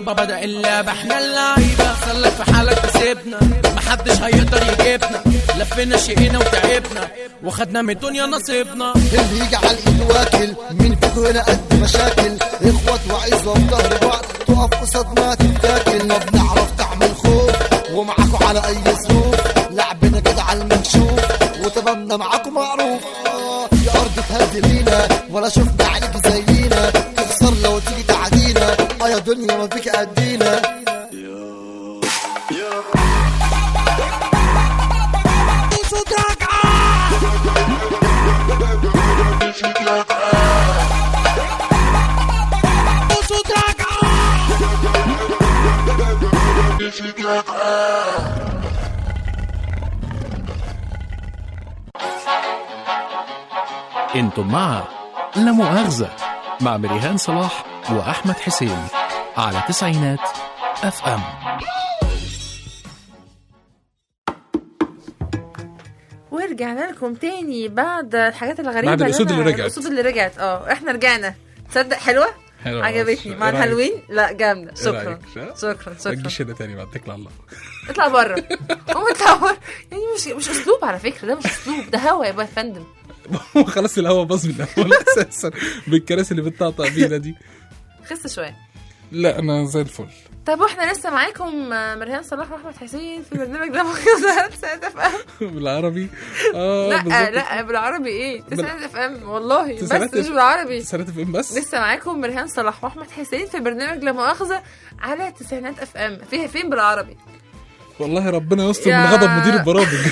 Speaker 2: مصيبة بدأ اللعب احنا اللعيبة خلك في حالك تسيبنا محدش هيقدر يجيبنا لفينا شقينا وتعبنا وخدنا من الدنيا نصيبنا
Speaker 22: اللي يجي على الايد واكل مين فيكم هنا قد مشاكل اخوات وعزوة في ظهر بعض تقف قصاد ما تتاكل ما بنعرف تعمل خوف ومعاكوا على اي ظروف لعبنا كده على المكشوف وتمامنا معاكوا معروف آه، يا ارض تهدي لينا ولا شفنا عليك زينا تخسر لو تيجي تعدينا اه يا دنيا ما فيك قدينا
Speaker 10: انتم مع لا مؤاخذة مع مريهان صلاح وأحمد حسين على تسعينات اف ام
Speaker 11: ورجعنا لكم تاني بعد الحاجات الغريبة
Speaker 12: بعد الأسود
Speaker 11: أنا-
Speaker 12: اللي رجعت.
Speaker 11: الأسود اللي رجعت اه احنا رجعنا تصدق حلوة؟
Speaker 12: حلوة.
Speaker 11: عجبتني مع
Speaker 12: إيه رأيك؟
Speaker 11: الهالوين لا جامدة
Speaker 12: إيه
Speaker 11: شكرا
Speaker 12: رأيك؟
Speaker 11: شكرا
Speaker 12: ما
Speaker 11: شكرا
Speaker 12: تجيش هنا تاني بعد اتكل على الله
Speaker 11: اطلع بره قوم اطلع بره يعني مش مش اسلوب على فكرة ده مش اسلوب ده هوا يا فندم
Speaker 12: خلاص الهوا باظ من الاول اساسا بالكراسي اللي بتطقطق بينا دي
Speaker 11: خس شوية
Speaker 12: لا انا زي الفل
Speaker 11: طب واحنا لسه معاكم آه، مريان صلاح واحمد حسين في برنامج ده مؤاخذة سعادة اف ام
Speaker 12: بالعربي اه
Speaker 11: لا
Speaker 12: بالظبط.
Speaker 11: لا بالعربي ايه تسعينات اف ام والله بس
Speaker 12: تسعينات
Speaker 11: مش
Speaker 12: اف-
Speaker 11: بالعربي
Speaker 12: تسعينات اف ام بس
Speaker 11: لسه معاكم مريان صلاح واحمد حسين في برنامج لا مؤاخذة على تسعينات اف ام فيها فين بالعربي
Speaker 12: والله ربنا يستر
Speaker 11: يا-
Speaker 12: من غضب مدير البرامج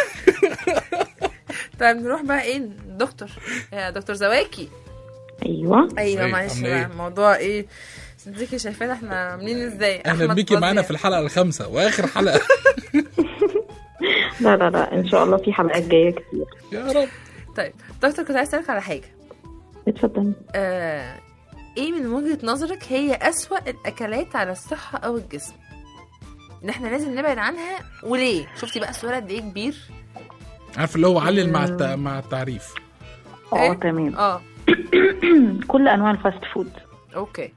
Speaker 11: طيب نروح بقى ايه دكتور يا دكتور زواكي
Speaker 18: ايوه
Speaker 11: ايوه
Speaker 12: ازيك؟
Speaker 11: معلش
Speaker 12: عاملة
Speaker 11: بقى
Speaker 12: ايه؟
Speaker 11: الموضوع ايه صدقي شايفانا احنا عاملين ازاي
Speaker 12: اهلا
Speaker 11: أحمد
Speaker 12: بيكي معانا
Speaker 11: فظيع.
Speaker 12: في الحلقه الخامسه واخر حلقه
Speaker 18: لا لا لا ان شاء الله في حلقات جايه كتير
Speaker 12: يا رب
Speaker 11: طيب دكتور كنت عايز اسالك على حاجه
Speaker 18: اتفضلي
Speaker 11: آه ايه من وجهه نظرك هي اسوأ الاكلات على الصحه او الجسم ان احنا لازم نبعد عنها وليه شفتي بقى السؤال قد ايه كبير
Speaker 12: عارف اللي هو علل مع الت... مع التعريف
Speaker 18: اه تمام
Speaker 11: اه
Speaker 18: كل انواع الفاست فود
Speaker 11: اوكي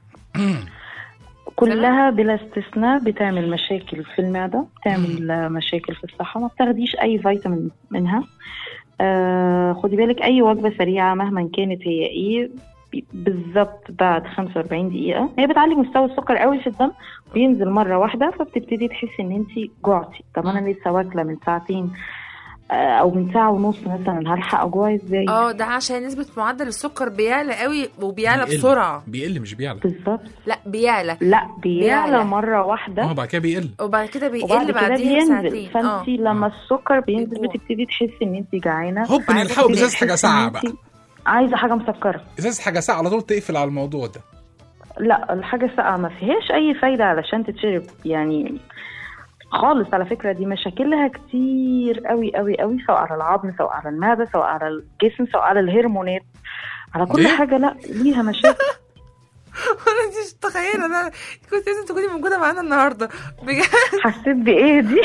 Speaker 18: كلها بلا استثناء بتعمل مشاكل في المعدة بتعمل آه، مشاكل في الصحة ما بتاخديش أي فيتامين منها آه خدي بالك أي وجبة سريعة مهما كانت هي إيه ب- بالظبط بعد 45 دقيقة هي بتعلي مستوى السكر قوي في الدم بينزل مرة واحدة فبتبتدي تحسي إن أنت جوعتي طب أنا لسه واكلة من ساعتين آه أو من ساعة ونص مثلا هلحق أجوع إزاي؟
Speaker 11: اه ده عشان نسبه معدل السكر بيعلى قوي وبيعلى
Speaker 12: بيقل.
Speaker 11: بسرعه
Speaker 12: بيقل مش بيعلى
Speaker 18: بالظبط
Speaker 11: لا بيعلى
Speaker 18: لا بيعلى
Speaker 11: بيعلى.
Speaker 18: مرة
Speaker 12: ما
Speaker 18: واحدة
Speaker 12: هو بعد كده بيقل
Speaker 11: وبعد كده
Speaker 18: وبعد
Speaker 11: بيقل
Speaker 18: كده
Speaker 11: بعديها
Speaker 18: بينزل
Speaker 11: بساعتين
Speaker 18: فانت
Speaker 11: اه
Speaker 18: لما السكر بينزل بتبتدي تحسي ان انت جعانه
Speaker 12: هوب
Speaker 18: وعايزة
Speaker 12: نلحقه
Speaker 18: تبتدي
Speaker 12: بإزاز حاجة
Speaker 18: تحسي
Speaker 12: ساقعة
Speaker 18: إن
Speaker 12: بقى.
Speaker 18: أنت عايزه حاجه مسكره
Speaker 12: ازاز حاجه ساعه على طول تقفل على الموضوع ده
Speaker 18: لا الحاجه الساقعه ما فيهاش اي فايده علشان تتشرب يعني خالص على فكره دي مشاكلها كتير قوي قوي قوي سواء على العظم سواء على المعده سواء على الجسم سواء على الهرمونات على كل
Speaker 11: ليه؟
Speaker 18: حاجه لا ليها مشاكل
Speaker 11: انا مش متخيله انا كنت لازم تكوني موجوده معانا النهارده بجد
Speaker 18: حسيت بايه دي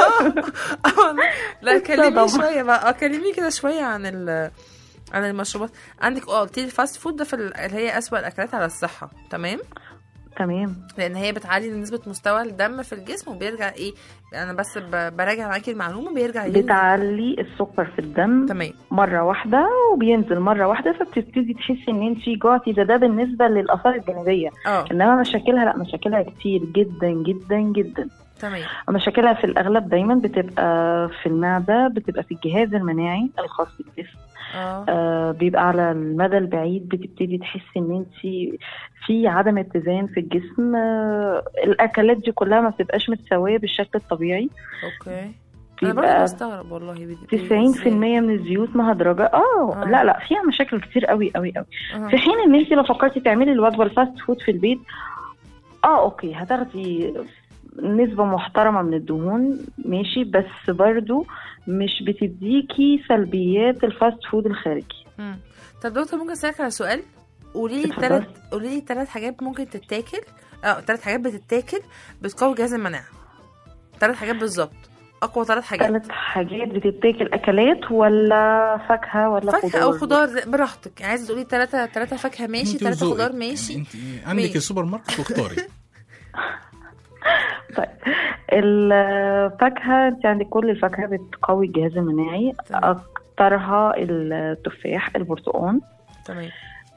Speaker 11: لا كلميني
Speaker 18: طبعا.
Speaker 11: شويه بقى اه كلميني كده شويه عن ال عن المشروبات عندك اه قلتي لي الفاست فود ده في ال- اللي هي اسوأ الاكلات على الصحه تمام
Speaker 18: تمام
Speaker 11: لان هي بتعلي نسبه مستوى الدم في الجسم وبيرجع ايه انا بس ب- براجع معاكي المعلومه بيرجع ينزل.
Speaker 18: بتعلي السكر في الدم
Speaker 11: تمام
Speaker 18: مره واحده وبينزل مره واحده فبتبتدي تحسي ان انت جوعتي ده ده بالنسبه للاثار الجانبيه
Speaker 11: اه
Speaker 18: انما مشاكلها لا مشاكلها كتير جدا جدا جدا
Speaker 11: تمام
Speaker 18: مشاكلها في الاغلب دايما بتبقى في المعده بتبقى في الجهاز المناعي الخاص بالجسم
Speaker 11: اه
Speaker 18: آه بيبقى على المدى البعيد بتبتدي تحسي ان انت في عدم اتزان في الجسم آه الاكلات دي كلها ما بتبقاش متساويه بالشكل الطبيعي
Speaker 11: اوكي انا برضه
Speaker 18: بيبقى
Speaker 11: بستغرب والله بي-
Speaker 18: 90% من الزيوت مهدرجه اه
Speaker 11: آه.
Speaker 18: لا لا فيها مشاكل كتير قوي قوي قوي
Speaker 11: آه.
Speaker 18: في حين ان انت لو فكرتي تعملي الوجبه الفاست فود في البيت اه اوكي هتاخدي نسبة محترمة من الدهون ماشي بس برضو مش بتديكي سلبيات الفاست فود الخارجي
Speaker 11: مم. طب دكتور ممكن اسالك على سؤال قولي لي
Speaker 18: اتفضلي.
Speaker 11: ثلاث قولي لي ثلاث حاجات ممكن تتاكل اه ثلاث حاجات بتتاكل بتقوي جهاز المناعه ثلاث حاجات بالظبط اقوى ثلاث حاجات
Speaker 18: ثلاث حاجات بتتاكل اكلات ولا فاكهة ولا
Speaker 11: فاكهه
Speaker 18: خضار
Speaker 11: او خضار زي- براحتك عايزه تقولي ثلاثه ثلاثه فاكهه ماشي
Speaker 12: انت
Speaker 11: ثلاثه
Speaker 12: وذوقك.
Speaker 11: خضار ماشي
Speaker 12: انت عندك
Speaker 11: ماشي.
Speaker 12: السوبر ماركت واختاري
Speaker 18: الفاكهة انت عندك كل الفاكهة بتقوي الجهاز المناعي أكترها التفاح البرتقال
Speaker 11: تمام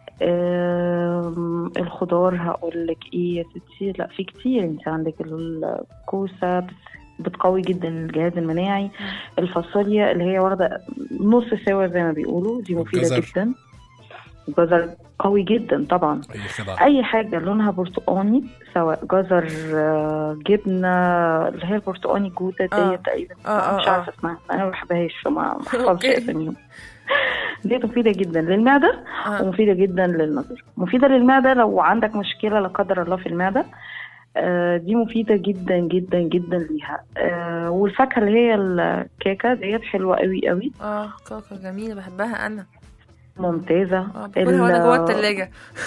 Speaker 18: آم، الخضار هقول لك ايه يا ستي لا في كتير انت عندك الكوسة بت- بتقوي جدا الجهاز المناعي الفاصوليا اللي هي واخدة نص سوا زي ما بيقولوا دي مفيدة
Speaker 12: والجزر.
Speaker 18: جدا الجزر قوي جدا طبعا
Speaker 12: اي خدعه
Speaker 18: اي حاجه لونها برتقاني سواء جزر آه، جبنه اللي هي البرتقاني جوده
Speaker 11: آه.
Speaker 18: ديت تقريبا
Speaker 11: آه، آه،
Speaker 18: مش
Speaker 11: آه.
Speaker 18: عارفه اسمها انا ما بحبهاش فما ما بحفظش
Speaker 11: أوكي.
Speaker 18: اساميهم دي مفيده جدا للمعده
Speaker 11: آه.
Speaker 18: ومفيده جدا للنظر مفيده للمعده لو عندك مشكله لا قدر الله في المعده آه، دي مفيدة جدا جدا جدا ليها آه، والفاكهة اللي هي الكيكة ديت حلوة قوي قوي
Speaker 11: اه كوكا جميلة بحبها انا
Speaker 18: ممتازة
Speaker 11: باكلها وانا
Speaker 18: ال-
Speaker 11: جوه التلاجة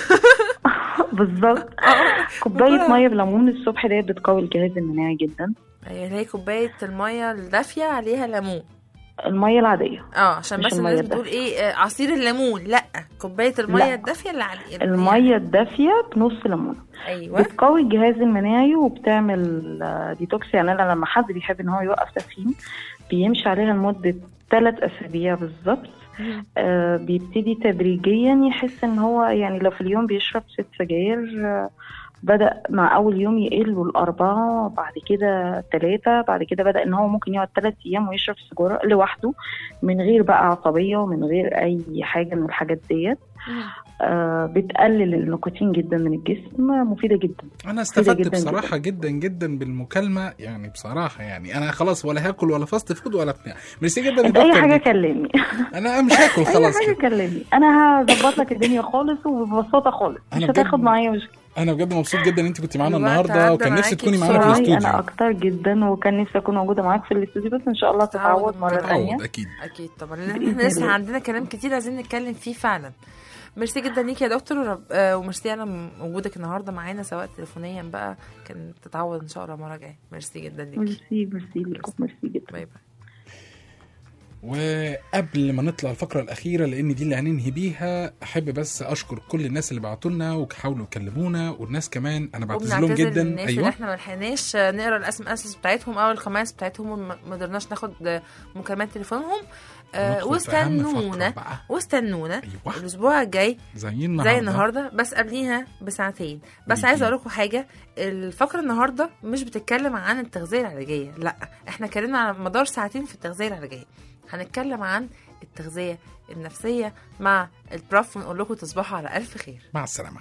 Speaker 18: بالظبط كوباية مية بليمون الصبح ديت بتقوي الجهاز المناعي جدا
Speaker 11: هي اللي هي كوباية المية الدافية عليها ليمون
Speaker 18: المية العادية
Speaker 11: اه عشان
Speaker 18: مش
Speaker 11: بس
Speaker 18: المية
Speaker 11: الناس بتقول ايه آه، عصير الليمون لا كوباية المية
Speaker 18: لا.
Speaker 11: الدافية اللي عليها
Speaker 18: المية الدافية بنص ليمون
Speaker 11: ايوه
Speaker 18: بتقوي الجهاز المناعي وبتعمل آه، ديتوكس يعني انا لما حد بيحب ان هو يوقف تدخين بيمشي عليها لمدة ثلاث اسابيع بالظبط آه بيبتدي تدريجيا يحس ان هو يعني لو في اليوم بيشرب ست سجاير آه بدأ مع أول يوم يقلوا الأربعة بعد كده ثلاثة بعد كده بدأ إن هو ممكن يقعد ثلاث أيام ويشرب سيجارة لوحده من غير بقى عصبية ومن غير أي حاجة من الحاجات ديت آه بتقلل النيكوتين جدا من الجسم مفيدة جدا
Speaker 12: انا
Speaker 18: مفيدة
Speaker 12: استفدت
Speaker 18: جداً
Speaker 12: بصراحه جدا جدا بالمكالمه يعني بصراحه يعني انا خلاص ولا هاكل ولا فاست فود ولا بتاع ميرسي جدا يا
Speaker 18: انت اي
Speaker 12: دكتور
Speaker 18: حاجه
Speaker 12: دي.
Speaker 18: كلمني
Speaker 12: انا مش هاكل
Speaker 18: اي
Speaker 12: خلاص
Speaker 18: حاجه
Speaker 12: كده.
Speaker 18: كلمني انا هظبط لك الدنيا خالص وببساطه خالص مش
Speaker 12: أنا بجد-
Speaker 18: هتاخد معايا مشكله
Speaker 12: انا بجد مبسوط جدا ان انت كنت معانا
Speaker 18: الوقت
Speaker 12: النهارده
Speaker 18: عدى
Speaker 12: وكان نفسي
Speaker 18: معاكي
Speaker 12: تكوني معانا في
Speaker 18: بسرعة.
Speaker 12: الاستوديو
Speaker 18: انا اكتر جدا وكان نفسي اكون موجوده معاك في الاستوديو بس ان شاء الله تتعوض مره ثانيه
Speaker 12: اكيد
Speaker 11: اكيد طبعا لان
Speaker 18: بإذن
Speaker 11: احنا لسه
Speaker 18: الله.
Speaker 11: عندنا كلام كتير عايزين نتكلم فيه فعلا ميرسي جدا ليك يا دكتور ورب... آه وميرسي على م- وجودك النهارده معانا سواء تليفونيا بقى كان تتعوض ان شاء الله مره جايه ميرسي جدا ليك
Speaker 18: ميرسي ميرسي لكم ميرسي جدا
Speaker 11: باي باي
Speaker 12: وقبل ما نطلع الفقره الاخيره لان دي اللي هننهي بيها احب بس اشكر كل الناس اللي بعتوا لنا وحاولوا يكلمونا والناس كمان انا بعتذر لهم
Speaker 11: وبنعتذر
Speaker 12: جدا
Speaker 11: للناس اللي
Speaker 12: ايوه
Speaker 11: احنا ما لحقناش آه، نقرا الاسم اسس بتاعتهم او الخماس بتاعتهم وما ما قدرناش ناخد آه، مكالمات تليفونهم آه
Speaker 12: وندخل في أهم فقرة
Speaker 11: واستنونا
Speaker 12: بقى.
Speaker 11: واستنونا أيوة. الاسبوع الجاي
Speaker 12: زي النهارده
Speaker 11: زي النهارده بس قبليها بساعتين بس عايزه اقول لكم حاجه الفقره النهارده مش بتتكلم عن التغذيه العلاجيه لا احنا اتكلمنا على مدار ساعتين في التغذيه العلاجيه هنتكلم عن التغذيه النفسيه مع البروف ونقول لكم تصبحوا على الف خير
Speaker 12: مع السلامه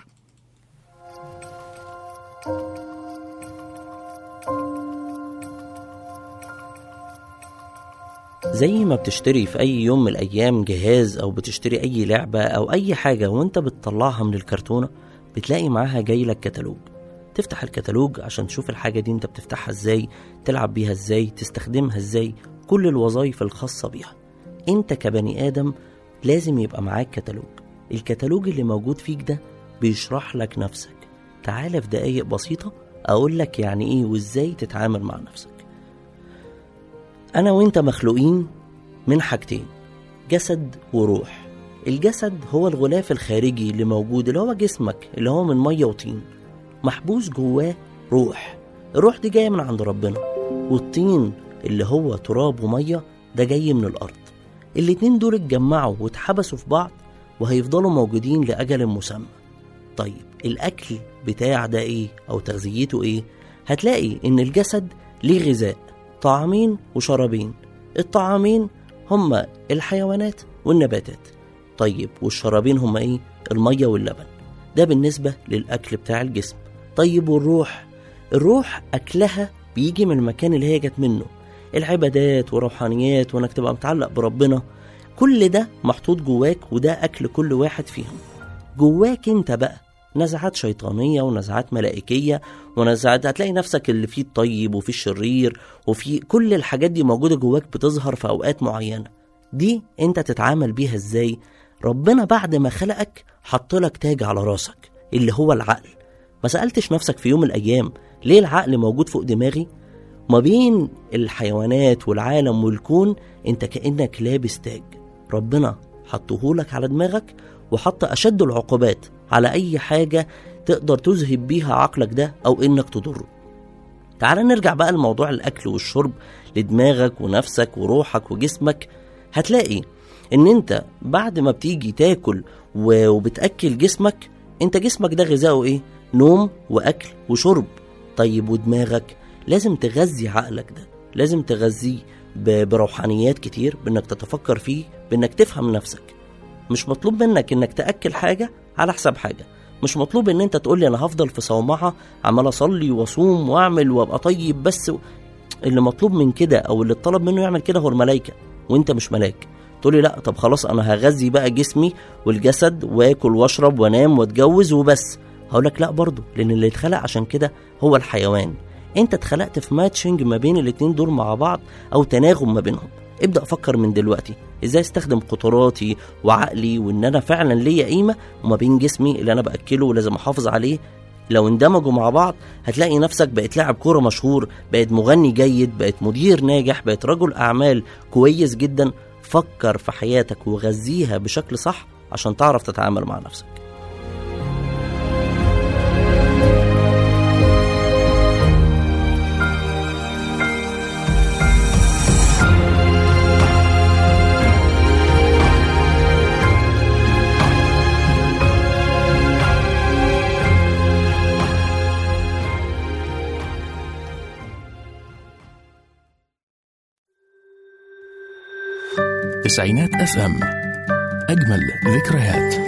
Speaker 3: زي ما بتشتري في أي يوم من الأيام جهاز أو بتشتري أي لعبة أو أي حاجة وأنت بتطلعها من الكرتونة بتلاقي معاها جاي لك كتالوج تفتح الكتالوج عشان تشوف الحاجة دي أنت بتفتحها إزاي تلعب بيها إزاي تستخدمها إزاي كل الوظائف الخاصة بيها أنت كبني آدم لازم يبقى معاك كتالوج الكتالوج اللي موجود فيك ده بيشرح لك نفسك تعالى في دقايق بسيطة أقول لك يعني إيه وإزاي تتعامل مع نفسك أنا وأنت مخلوقين من حاجتين جسد وروح الجسد هو الغلاف الخارجي اللي موجود اللي هو جسمك اللي هو من مية وطين محبوس جواه روح الروح دي جاية من عند ربنا والطين اللي هو تراب ومية ده جاي من الأرض الاتنين دول اتجمعوا واتحبسوا في بعض وهيفضلوا موجودين لأجل مسمى طيب الأكل بتاع ده إيه أو تغذيته إيه هتلاقي إن الجسد ليه غذاء طعامين وشرابين الطعامين هما الحيوانات والنباتات طيب والشرابين هما ايه المية واللبن ده بالنسبة للأكل بتاع الجسم طيب والروح الروح أكلها بيجي من المكان اللي هي جت منه العبادات وروحانيات وانك تبقى متعلق بربنا كل ده محطوط جواك وده أكل كل واحد فيهم جواك انت بقى نزعات شيطانية ونزعات ملائكية ونزعات هتلاقي نفسك اللي فيه الطيب وفيه الشرير وفي كل الحاجات دي موجودة جواك بتظهر في أوقات معينة دي انت تتعامل بيها ازاي ربنا بعد ما خلقك حط لك تاج على راسك اللي هو العقل ما سألتش نفسك في يوم من الأيام ليه العقل موجود فوق دماغي ما بين الحيوانات والعالم والكون انت كأنك لابس تاج ربنا حطهولك على دماغك وحط أشد العقوبات على أي حاجة تقدر تذهب بيها عقلك ده او انك تضره تعال نرجع بقى لموضوع الاكل والشرب لدماغك ونفسك وروحك وجسمك هتلاقي ان انت بعد ما بتيجي تاكل و- وبتاكل جسمك انت جسمك ده غذاؤه ايه نوم واكل وشرب طيب ودماغك لازم تغذي عقلك ده لازم تغذيه ب- بروحانيات كتير بانك تتفكر فيه بانك تفهم نفسك مش مطلوب منك انك تاكل حاجه على حساب حاجه مش مطلوب ان انت تقول لي انا هفضل في صومعه عمال اصلي واصوم واعمل وابقى طيب بس و... اللي مطلوب من كده او اللي اتطلب منه يعمل كده هو الملائكه وانت مش ملاك تقول لي لا طب خلاص انا هغذي بقى جسمي والجسد واكل واشرب وانام واتجوز وبس هقول لك لا برضه لان اللي اتخلق عشان كده هو الحيوان انت اتخلقت في ماتشنج ما بين الاتنين دول مع بعض او تناغم ما بينهم ابدا افكر من دلوقتي ازاي استخدم قدراتي وعقلي وان انا فعلا ليا قيمه وما بين جسمي اللي انا باكله ولازم احافظ عليه لو اندمجوا مع بعض هتلاقي نفسك بقيت لاعب كوره مشهور بقيت مغني جيد بقيت مدير ناجح بقيت رجل اعمال كويس جدا فكر في حياتك وغذيها بشكل صح عشان تعرف تتعامل مع نفسك
Speaker 10: تسعينات اف ام اجمل ذكريات